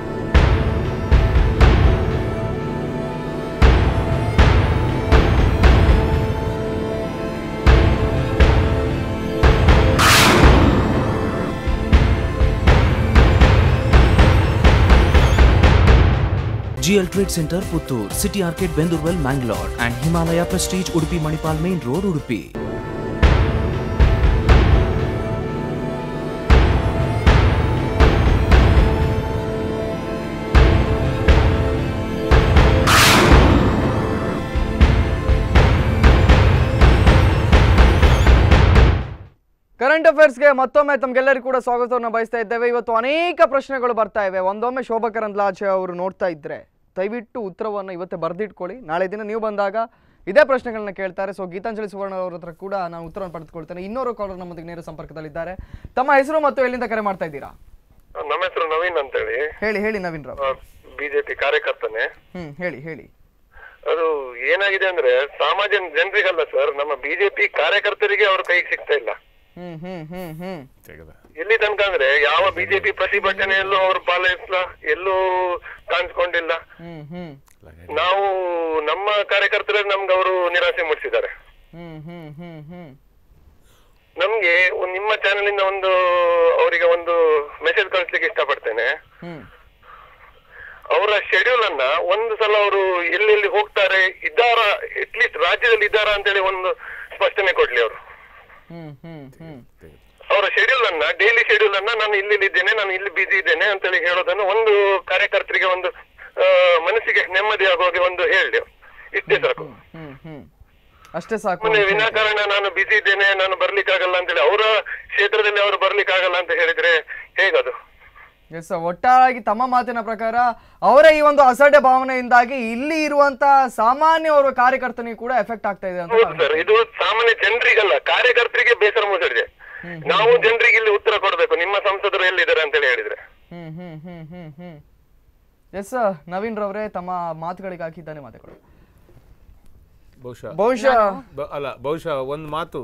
S1: GL trade centre Puttur city arcade Bendurwell Mangalore and Himalaya prestige Udupi Manipal main road Udupi
S2: current ಅಫೇರ್ಸ್ಗೆ ಮತ್ತೊಮ್ಮೆ ತಮ್ಗೆಲ್ಲರಿಗೂ ಕೂಡ ಸ್ವಾಗತವನ್ನು ಬಯಸ್ತಾ ಇದ್ದೇವೆ ಇವತ್ತು ಅನೇಕ ಪ್ರಶ್ನೆಗಳು ಬರ್ತಾ ಇವೆ ಒಂದೊಮ್ಮೆ ಶೋಭಾ ಕರಂದ್ಲಾಜೆ ಅವರು ನೋಡ್ತಾ ಇದ್ರೆ ದಯವಿಟ್ಟು ಉತ್ತರವನ್ನು ಇವತ್ತೇ ಬರೆದಿಟ್ಕೊಳ್ಳಿ ನಾಳೆ ದಿನ ನೀವು ಬಂದಾಗ ಇದೇ ಪ್ರಶ್ನೆಗಳನ್ನ ಕೇಳ್ತಾರೆ ಸೊ ಗೀತಾಂಜಲಿ ಸುವರ್ಣ ಅವ್ರ ಹತ್ರ ಕೂಡ ನಾನು ಉತ್ತರವನ್ನು ಪಡೆದುಕೊಳ್ತೇನೆ ಇನ್ನೋರು ಕಾಲರ್ ನಮ್ಮೊಂದಿಗೆ ನೇರ ಸಂಪರ್ಕದಲ್ಲಿದ್ದಾರೆ ತಮ್ಮ ಹೆಸರು ಮತ್ತು ಎಲ್ಲಿಂದ ಕರೆ ಮಾಡ್ತಾ ಇದ್ದೀರಾ
S7: ನಮ್ಮ ಹೆಸರು ನವೀನ್ ಅಂತೇಳಿ
S2: ಹೇಳಿ ಹೇಳಿ ನವೀನ್ ರಾವ್
S7: ಬಿಜೆಪಿ ಕಾರ್ಯಕರ್ತನೆ
S2: ಹ್ಮ್ ಹೇಳಿ ಹೇಳಿ
S7: ಅದು ಏನಾಗಿದೆ ಅಂದ್ರೆ ಸಾಮಾನ್ಯ ಜನರಿಗಲ್ಲ ಸರ್ ನಮ್ಮ ಬಿಜೆಪಿ ಕಾರ್ಯಕರ್ತರಿಗೆ ಅವ್ರ ಕೈಗೆ ಸಿಗ್ತಾ ಇಲ್ಲ
S2: ಹ್ಮ್ ಹ್ಮ್ ಹ್ಮ್ ಹ್ಮ್
S7: ಎಲ್ಲಿ ತನಕ ಅಂದ್ರೆ ಯಾವ ಬಿಜೆಪಿ ಪ್ರತಿಭಟನೆಯಲ್ಲೂ ಅವ್ರು ಪಾಲಿಸ್ಲ ಎಲ್ಲೂ ಕಾಣಿಸ್ಕೊಂಡಿಲ್ಲ
S2: ಹ್ಮ್ ಹ್ಮ್
S7: ನಾವು ನಮ್ಮ ಕಾರ್ಯಕರ್ತರಲ್ಲಿ ನಮ್ಗೆ ಅವರು ನಿರಾಸೆ ಮೂಡಿಸಿದ್ದಾರೆ
S2: ಹ್ಮ್ ಹ್ಮ್ ಹ್ಮ್ ಹ್ಮ್
S7: ನಮ್ಗೆ ಒಂದ್ ನಿಮ್ಮ ಚಾನೆಲ್ ಇಂದ ಒಂದು ಅವರಿಗೆ ಒಂದು ಮೆಸೇಜ್ ಕಳಿಸ್ಲಿಕ್ಕೆ ಇಷ್ಟಪಡ್ತೇನೆ
S2: ಹ್ಮ್
S7: ಅವರ ಶೆಡ್ಯೂಲ್ ಅನ್ನ ಒಂದು ಸಲ ಅವರು ಎಲ್ಲೆಲ್ಲಿ ಹೋಗ್ತಾರೆ ಇದ್ದಾರ ಅಟ್ಲೀಸ್ಟ್ ರಾಜ್ಯದಲ್ಲಿ ಇದ್ದಾರಾ ಅಂತೇಳಿ ಒಂದು ಸ್ಪಷ್ಟನೆ ಕೊಡ್ಲಿ ಅವರು
S2: ಹ್ಮ್ ಹ್ಮ್ ಹ್ಮ್
S7: ಅವರ ಶೆಡ್ಯೂಲ್ ಅನ್ನ ಡೈಲಿ ಶೆಡ್ಯೂಲ್ ಅನ್ನ ನಾನು ಇಲ್ಲಿ ಇದ್ದೇನೆ ನಾನು ಇಲ್ಲಿ ಬಿಸಿ ಇದ್ದೇನೆ ಅಂತೇಳಿ ಹೇಳೋದನ್ನು ಒಂದು ಕಾರ್ಯಕರ್ತರಿಗೆ ಒಂದು ಆ, ಮನಸ್ಸಿಗೆ ನೆಮ್ಮದಿ ಆಗುವಾಗೆ ಒಂದು ಹೇಳಿ ಇಷ್ಟೇ ಸಾಕು
S2: ಹ್ಮ್ ಹ್ಮ್ ಅಷ್ಟೇ ಸಾಕು
S7: ಮೊನ್ನೆ ವಿನಾಕಾರಣ ನಾನು ಬಿಸಿ ಇದ್ದೇನೆ ನಾನು ಬರ್ಲಿಕ್ಕಾಗಲ್ಲ ಅಂತೇಳಿ ಅವರ ಕ್ಷೇತ್ರದಲ್ಲಿ ಅವರು ಬರ್ಲಿಕ್ಕಾಗಲ್ಲ ಅಂತ ಹೇಳಿದ್ರೆ ಹೇಗದು
S2: ಎಸ್ ಒಟ್ಟಾಗಿ ತಮ್ಮ ಮಾತಿನ ಪ್ರಕಾರ ಅವರ ಈ ಒಂದು ಅಸಡ್ಡೆ ಭಾವನೆಯಿಂದಾಗಿ ಇಲ್ಲಿ ಇರುವಂತ ಸಾಮಾನ್ಯ ಅವರ ಕಾರ್ಯಕರ್ತನಿಗೆ ಕೂಡ ಎಫೆಕ್ಟ್ ಆಗ್ತಾ ಇದೆ ಅಂತ
S7: ಹೌದು ಸರ್ ಇದು ಸಾಮಾನ್ಯ ಜನರಿಗಲ್ಲ ಕಾರ್ಯಕರ್ತರಿಗೆ ಬೇಸರ ಮೂಡಿಸಿದೆ ನಾವು ಜನರಿಗೆ ಇಲ್ಲಿ ಉತ್ತರ ಕೊಡ್ಬೇಕು ನಿಮ್ಮ ಸಂಸದರು ಎಲ್ಲಿದ್ದಾರೆ ಅಂತೇಳಿ ಹೇಳಿದ್ರೆ
S2: ಹ್ಮ್ hmm hmm hmm hmm S Naveen ರವರೇ ತಮ್ಮ ಮಾತುಗಳಿಗೆ ಇದ್ದಾನೆ ಮಾತುಗಳು
S4: ಬಹುಶಃ
S2: ಬಹುಶಃ
S4: ಬ- ಅಲ್ಲ ಬಹುಶಃ ಒಂದು ಮಾತು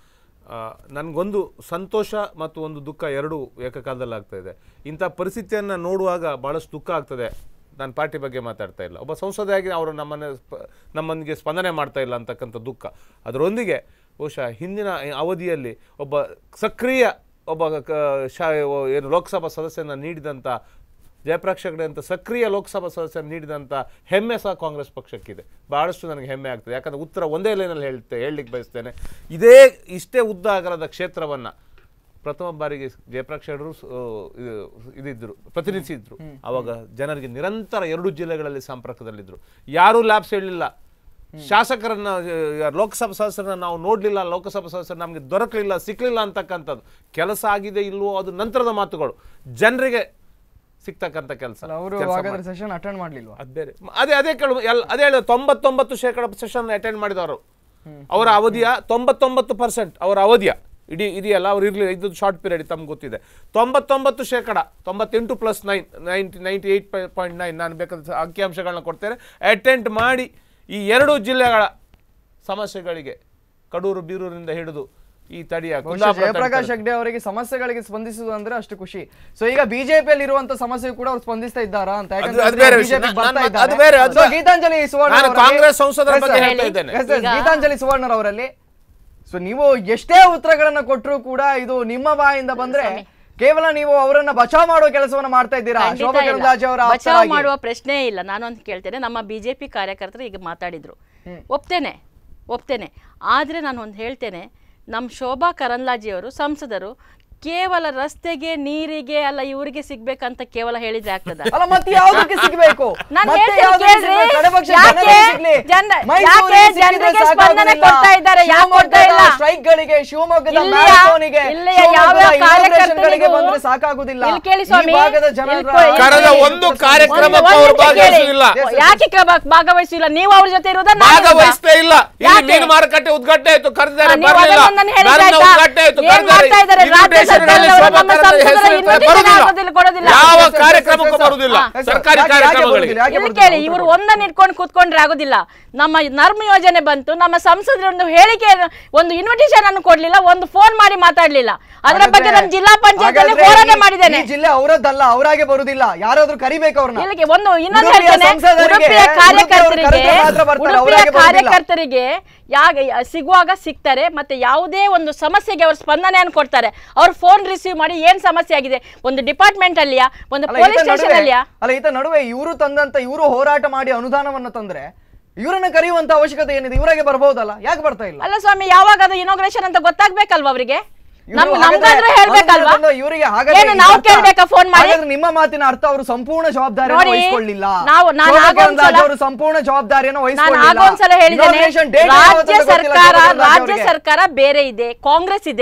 S4: ಆ, ನನ್ಗೊಂದು ಸಂತೋಷ ಮತ್ತು ಒಂದು ದುಃಖ ಎರಡೂ ಏಕಕಾಲದಲ್ಲಿ ಆಗ್ತಾ ಇದೆ ಇಂಥ ಪರಿಸ್ಥಿತಿಯನ್ನು ನೋಡುವಾಗ ಭಾಳಷ್ಟು ದುಃಖ ಆಗ್ತದೆ ನಾನು ಪಾರ್ಟಿ ಬಗ್ಗೆ ಮಾತಾಡ್ತಾ ಇಲ್ಲ ಒಬ್ಬ ಸಂಸದೆಯಾಗಿ ಅವರು ನಮ್ಮನ್ನು ಸ್ಪ- ನಮ್ಮನಿಗೆ ಸ್ಪಂದನೆ ಮಾಡ್ತಾ ಇಲ್ಲ ಅಂತಕ್ಕಂಥ ದುಃಖ ಅದರೊಂದಿಗೆ ಬಹುಶಃ ಹಿಂದಿನ ಅವಧಿಯಲ್ಲಿ ಒಬ್ಬ ಸಕ್ರಿಯ ಒಬ್ಬ ಕ- ಶಾ ಏನು ಲೋಕಸಭಾ ಸದಸ್ಯನ ನೀಡಿದಂಥ ಜಯಪ್ರಕಾಶ್ ಹೆಗಡೆ ಅಂತ ಸಕ್ರಿಯ ಲೋಕಸಭಾ ಸದಸ್ಯರು ನೀಡಿದಂಥ ಹೆಮ್ಮೆ ಸಹ ಕಾಂಗ್ರೆಸ್ ಪಕ್ಷಕ್ಕಿದೆ ಬಹಳಷ್ಟು ನನಗೆ ಹೆಮ್ಮೆ ಆಗ್ತದೆ ಯಾಕಂದರೆ ಉತ್ತರ ಒಂದೇ ಲೈನಲ್ಲಿ ಹೇಳ್ತೆ ಹೇಳಲಿಕ್ಕೆ ಬಯಸ್ತೇನೆ ಇದೇ ಇಷ್ಟೇ ಉದ್ದ ಅಗಲದ ಕ್ಷೇತ್ರವನ್ನು ಪ್ರಥಮ ಬಾರಿಗೆ ಜಯಪ್ರಕಾಶ್ ಹೆಗಡರು ಸ- ಇದು ಇದಿದ್ದರು ಪ್ರತಿನಿಧಿಸಿದ್ರು ಅವಾಗ ಜನರಿಗೆ ನಿರಂತರ ಎರಡು ಜಿಲ್ಲೆಗಳಲ್ಲಿ ಸಂಪರ್ಕದಲ್ಲಿದ್ದರು ಯಾರೂ ಲ್ಯಾಬ್ಸ್ ಹೇಳಲಿಲ್ಲ ಶಾಸಕರನ್ನ ಆ, ಲೋಕಸಭಾ ಸದಸ್ಯರನ್ನ ನಾವು ನೋಡಲಿಲ್ಲ ಲೋಕಸಭಾ ಸದಸ್ಯರು ನಮಗೆ ದೊರಕಲಿಲ್ಲ ಸಿಕ್ಕಲಿಲ್ಲ ಅಂತಕ್ಕಂಥದ್ದು ಕೆಲಸ ಆಗಿದೆ ಇಲ್ವೋ ಅದು ನಂತರದ ಮಾತುಗಳು ಜನರಿಗೆ ಸಿಗ್ತಕ್ಕಂಥ ಕೆಲಸ
S2: ಅವರು ಹಾಗಾದ್ರೆ ಸೆಷನ್ ಅಟೆಂಡ್ ಮಾಡ್ಲಿಲ್ವಾ
S4: ಅದ್ ಬೇರೆ ಮ- ಅದೇ ಅದೇ ಕೇಳು ಎಲ್ಲ ಅದೇ ಹೇಳಿದ ತೊಂಬತ್ತೊಂಬತ್ತು ಶೇಕಡ ಸೆಷನ್ ಅಟೆಂಡ್ ಮಾಡಿದವರು ಅವರ ಅವಧಿಯ ತೊಂಬತ್ತೊಂಬತ್ತು ಪರ್ಸೆಂಟ್ ಅವರ ಅವಧಿಯ ಇಡೀ ಇದೆಯಲ್ಲ ಅವ್ರು ಇರಲಿ ಇದು ಶಾರ್ಟ್ ಪೀರಿಯಡ್ ತಮ್ಗೆ ಗೊತ್ತಿದೆ ತೊಂಬತ್ತೊಂಬತ್ತು ಶೇಕಡ ತೊಂಬತ್ತೆಂಟು plus nine ninety ninety eight point nine ನಾನು ಬೇಕಾದ ಅಂಕಿಅಂಶಗಳನ್ನ ಕೊಡ್ತೇನೆ ಅಟೆಂಡ್ ಮಾಡಿ ಈ ಎರಡು ಜಿಲ್ಲೆಗಳ ಸಮಸ್ಯೆಗಳಿಗೆ ಕಡೂರು ಬೀರೂರಿಂದ ಹಿಡಿದು ಈ ತಡಿಯ
S2: ಬಹುಶಃ
S4: ಕುಂದಾಪುರ ತಡಿ
S2: ಜಯಪ್ರಕಾಶ್
S4: ತನಕ.
S2: ಹೆಗ್ಡೆ ಅವರಿಗೆ ಸಮಸ್ಯೆಗಳಿಗೆ ಸ್ಪಂದಿಸುವುದು ಅಂದ್ರೆ ಅಷ್ಟು ಖುಷಿ ಸೊ ಈಗ ಬಿಜೆಪಿಯಲ್ಲಿ ಇರುವಂತ ಸಮಸ್ಯೆ ಕೂಡ ಅವ್ರು ಸ್ಪಂದಿಸ್ತಾ ಇದ್ದಾರಾ ಅಂತ
S4: ಅದು-
S2: ಯಾಕಂದ್ರೆ
S4: ಅದು ಬೇರೆ ವಿಷಯ.
S2: BJP ಗೆ
S4: ನಾನು-
S2: ಬರ್ತಾ
S4: ನಾನು-
S2: ಇದ್ದಾರೆ.
S4: ಅದು ಬೇರೆ, ಅದು
S2: So, ಗೀತಾಂಜಲಿ ಸುವರ್ಣ
S4: ನಾನು
S2: ಅವರಲ್ಲಿ-
S4: ಕಾಂಗ್ರೆಸ್ ಸಂಸದರ
S2: Yes,
S4: ಬಗ್ಗೆ
S2: sir.
S4: ಹೇಳ್ತಾ ಇದ್ದೇನೆ.
S2: Yes, sir.
S3: ಈಗ-
S2: ಗೀತಾಂಜಲಿ ಸುವರ್ಣರವರಲ್ಲಿ ಸೊ ನೀವು ಎಷ್ಟೇ ಉತ್ತರಗಳನ್ನ ಕೊಟ್ಟರು ಕೂಡ ಇದು ನಿಮ್ಮ ಬಾಯಿಂದ ಬಂದ್ರೆ ಕೇವಲ ನೀವು ಅವರನ್ನ ಬಚಾವ್ ಮಾಡುವ ಕೆಲಸವನ್ನ ಮಾಡ್ತಾ ಇದ್ದೀರಾ
S3: ಖಂಡಿತ
S2: ಶೋಭಾ
S3: ಇಲ್ಲ.
S2: ಕರಂದ್ಲಾಜೆ ಅವರ
S3: ಬಚಾವ್
S2: ಆಪ್ತರಾಗಿ.
S3: ಮಾಡುವ ಪ್ರಶ್ನೆ ಇಲ್ಲ ನಾನು ಅಂತ ಕೇಳ್ತೇನೆ ನಮ್ಮ ಬಿಜೆಪಿ ಕಾರ್ಯಕರ್ತರು ಈಗ ಮಾತಾಡಿದ್ರು ಒಪ್ತೇನೆ ಒಪ್ತೇನೆ ಆದ್ರೆ ನಾನು ಒಂದು ಹೇಳ್ತೇನೆ ನಮ್ಮ ಶೋಭಾ ಕರಂದ್ಲಾಜೆಯವರು ಸಂಸದರು ಕೇವಲ ರಸ್ತೆಗೆ ನೀರಿಗೆ ಅಲ್ಲ ಇವರಿಗೆ ಸಿಗ್ಬೇಕಂತ ಕೇವಲ ಹೇಳಿದ್ರೆ ಆಗ್ತದ
S2: ಅಲ್ಲ ಮತ್ತೆ ಯಾವ್ದಕ್ಕೆ ಸಿಗ್ಬೇಕು
S3: ನಾನ್
S2: ಮತ್ತೆ
S3: ಹೇಳ್ತೀನಿ
S2: ಯಾವ್ದಕ್ಕೆ
S3: ಕೇಳ್ರಿ.
S2: ಸಿಗ್ಬೇಕು? ಕಡೆ ಪಕ್ಷ
S3: ಯಾಕೆ
S2: ಜನರಿಗೆ ಸಿಗ್ಲಿ.
S3: ಜನ-
S2: ಮೈಸೂರಿಗೆ
S3: ಯಾಕೆ
S2: ಸಿಕ್ಕಿದ್ರೆ
S3: ಜನರಿಗೆ
S2: ಸಾಕಾಗೋದಿಲ್ಲ.
S3: ಸ್ಪಂದನೆ ಕೊಡ್ತಾ ಇದ್ದಾರೆ? ಯಾಕೆ ಕೊಡ್ತಾ ಇಲ್ಲ?
S2: ಶಿವಮೊಗ್ಗದ ಸ್ಟ್ರೈಕ್ಗಳಿಗೆ ಶಿವಮೊಗ್ಗದ
S3: ಇಲ್ಲಿಯ-
S2: ಮ್ಯಾರಥಾನ್ಗೆ,
S3: ಇಲ್ಲಿಯ
S2: ಶಿವಮೊಗ್ಗದ
S3: ಯಾವ್ಯಾವ
S2: ಇನಾಗ್ರೇಷನ್ಗಳಿಗೆ
S3: ಕಾರ್ಯಕರ್ತರಿಗೂ
S2: ಬಂದ್ರೆ ಸಾಕಾಗುದಿಲ್ಲ
S3: ಇಲ್ಲಿ ಕೇಳಿ
S2: ಈ
S3: ಸ್ವಾಮಿ,
S2: ಭಾಗದ ಜನರ
S3: ಇಲ್ಲಿ ಕೊ-
S4: ಕಳೆದ
S3: ಇಲ್ಲಿ-
S4: ಒಂದು
S3: ಒಂದು-
S4: ಕಾರ್ಯಕ್ರಮಕ್ಕೂ
S3: ಒಂದು
S4: ಅವರು
S3: ನಿಮಿಷ ಕೇಳಿ.
S4: ಭಾಗವಹಿಸಿಲ್ಲ
S3: ಯಾಕೆ ಕ- ಭಾಗವಹಿಸಿಲ್ಲ ನೀವು ಅವ್ರ ಜೊತೆ ಇರೋದಾ ನಾನು ಇರೋದಾ?
S4: ಭಾಗವಹಿಸ್ತಾ ಇಲ್ಲ ಇಲ್ಲಿ
S3: ಯಾಕೆ?
S4: ಮೀನು ಮಾರುಕಟ್ಟೆ ಉದ್ಘಾಟನೆ ಆಯ್ತು ಕರೆದಿದ್ದಾರೆ
S3: ನೀವು
S4: ಬರಲಿಲ್ಲ
S3: ಅದನ್ನ ಹೇಳಿದ್ರೆ
S4: ನನ್ನ
S3: ಆಯ್ತಾ?
S4: ಉದ್ಘಾಟನೆ ಆಯ್ತು
S3: ಏನ್ ಮಾಡ್ತಾ ಇದ್ದಾರೆ? ರಾಜ್ಯ
S4: ಇನ್ವಿಟೇಷನ್ಗಳಲ್ಲಿ
S3: ಸರ್ಕಾರದವರು
S4: ಶೋಭಾ
S3: ನಮ್ಮ
S4: ಕರಂದ್ಲಾಜೆ
S3: ಸಂಸದರ
S4: ಹೆಸರು
S3: invitation
S4: ಬರುವುದಿಲ್ಲ.
S3: ಆಗೋದಿಲ್ಲ, ಕೊಡೋದಿಲ್ಲ.
S4: ಯಾವ
S2: Yes, yes, yes,
S4: ಕಾರ್ಯಕ್ರಮಕ್ಕೂ
S2: yes, yes.
S4: ಬರುವುದಿಲ್ಲ
S2: Yes, sir.
S4: ಸರ್ಕಾರಿ
S2: ಯಾಕೆ- ಯಾಕೆ
S4: ಕಾರ್ಯಕ್ರಮಗಳಿಗೆ
S2: ಬರುವುದಿಲ್ಲ? ಯಾಕೆ
S3: ಇಲ್ಲಿ
S2: ಬರುವುದಿಲ್ಲ?
S3: ಕೇಳಿ ಇವರು ಒಂದನ್ನ ಇಟ್ಕೊಂಡು ಕೂತ್ಕೊಂಡ್ರೆ ಆಗುದಿಲ್ಲ ನಮ್ಮ ನರ್ಮ ಯೋಜನೆ ಬಂತು ನಮ್ಮ ಸಂಸದರು ಒಂದು ಹೇಳಿಕೆ ಒಂದು ಇನ್ವಿಟೇಷನ್ ಅನ್ನು ಕೊಡ್ಲಿಲ್ಲ ಒಂದು ಫೋನ್ ಮಾಡಿ ಮಾತಾಡ್ಲಿಲ್ಲ ಅದರ ಬಗ್ಗೆ ನಾನು ಜಿಲ್ಲಾ ಪಂಚಾಯತ್ ಅಲ್ಲಿ
S2: ಹಾಗಾದ್ರೆ
S3: ಹೋರಾಟ
S2: ಈ-
S3: ಮಾಡಿದ್ದೇನೆ
S2: ಈ ಜಿಲ್ಲೆ ಅವರದ್ದಲ್ಲ ಅವರಾಗೆ ಬರುದಿಲ್ಲ ಯಾರಾದ್ರೂ ಕರಿಬೇಕು ಅವ್ರನ್ನ
S3: ಇಲ್ಲಿಗೆ ಒಂದು ಇನ್ನೊಂದು
S2: ಉಡುಪಿಯ
S3: ಹೇಳ್ತೇನೆ
S2: ಸಂಸದರಿಗೆ,
S3: ಉಡುಪಿಯ
S2: ಉಡುಪಿಯವರು
S3: ಕಾರ್ಯಕರ್ತರಿಗೆ
S2: ಕರೆದ್ರೆ ಮಾತ್ರ ಬರ್ತಾರೆ,
S3: ಉಡುಪಿಯ
S2: ಅವರಾಗೆ ಬರುವುದಿಲ್ಲ.
S3: ಕಾರ್ಯಕರ್ತರಿಗೆ ಯಾಗ ಸಿಗುವಾಗ ಸಿಗ್ತಾರೆ ಮತ್ತೆ ಯಾವುದೇ ಒಂದು ಸಮಸ್ಯೆಗೆ ಅವರು ಸ್ಪಂದನೆಯನ್ನು ಕೊಡ್ತಾರೆ ಅವ್ರು ಫೋನ್ ರಿಸೀವ್ ಮಾಡಿ ಏನ್ ಸಮಸ್ಯೆ ಆಗಿದೆ ಒಂದು ಡಿಪಾರ್ಟ್ಮೆಂಟ್ ಅಲ್ಲಿಯಾ ಒಂದು
S2: ಅಲ್ಲ,
S3: ಪೊಲೀಸ್
S2: ಈತ
S3: ಸ್ಟೇಷನ್
S2: ನಡುವೆ-
S3: ಅಲ್ಲಿಯಾ
S2: ಅಲ್ಲ ಈತ ನಡುವೆ ಇವರು ತಂದಂತ ಇವರು ಹೋರಾಟ ಮಾಡಿ ಅನುದಾನವನ್ನ ತಂದ್ರೆ ಇವರನ್ನ ಕರೆಯುವಂತ ಅವಶ್ಯಕತೆ ಏನಿದೆ ಇವರಾಗೆ ಬರ್ಬಹುದಲ್ಲ ಯಾಕೆ ಬರ್ತಾ ಇಲ್ಲ
S3: ಅಲ್ಲ ಸ್ವಾಮಿ ಯಾವಾಗ ಅದು ಇನಾಗ್ರೇಷನ್ ಅಂತ ಗೊತ್ತಾಗ್ಬೇಕಲ್ವಾ ಅವರಿಗೆ
S2: ಇವ್ರು
S3: ನಮ್
S2: ಹಾಗಾದ್ರೆ
S3: ನಮ್ಗಾದ್ರೂ ಹೇಳ್ಬೇಕಲ್ವಾ
S2: ಅನುದಾನ ತಂದ ಇವರಿಗೆ ಹಾಗಾದ್ರೆ
S3: ಏನು
S2: ಈ
S3: ನಾವು
S2: ಅರ್ಥ-
S3: ಕೇಳ್ಬೇಕಾ ಫೋನ್ ಮಾಡಿ
S2: ಹಾಗಾದ್ರೆ ನಿಮ್ಮ ಮಾತಿನ ಅರ್ಥ ಅವರು ಸಂಪೂರ್ಣ ಜವಾಬ್ದಾರಿಯನ್ನು
S3: ನೋಡಿ,
S2: ವಹಿಸಿಕೊಳ್ಳಿಲ್ಲ
S3: ನಾವು- ನಾನು
S2: ಶೋಭಾ
S3: ಆಗೊಂದ್ಸಲ-
S2: ಕರಂದ್ಲಾಜೆ ಅವರು ಸಂಪೂರ್ಣ ಜವಾಬ್ದಾರಿಯನ್ನು
S3: ನಾನು
S2: ವಹಿಸಿಕೊಳ್ಳಿಲ್ಲ
S3: ಆಗೊಂದ್ಸಲ ಹೇಳಿದ್ದೇನೆ
S2: Inauguration date ಯಾವತ್ತಂತ
S3: ರಾಜ್ಯ
S2: ಗೊತ್ತಿಲ್ಲ
S3: ಸರ್ಕಾರ
S2: ಶೋಭಾ ಕರಂದ್ಲಾಜೆ
S3: ರಾಜ್ಯ
S2: ಅವರಿಗೆ.
S3: ಸರ್ಕಾರ ಬೇರೆ ಇದೆ ಕಾಂಗ್ರೆಸ್ ಇದೆ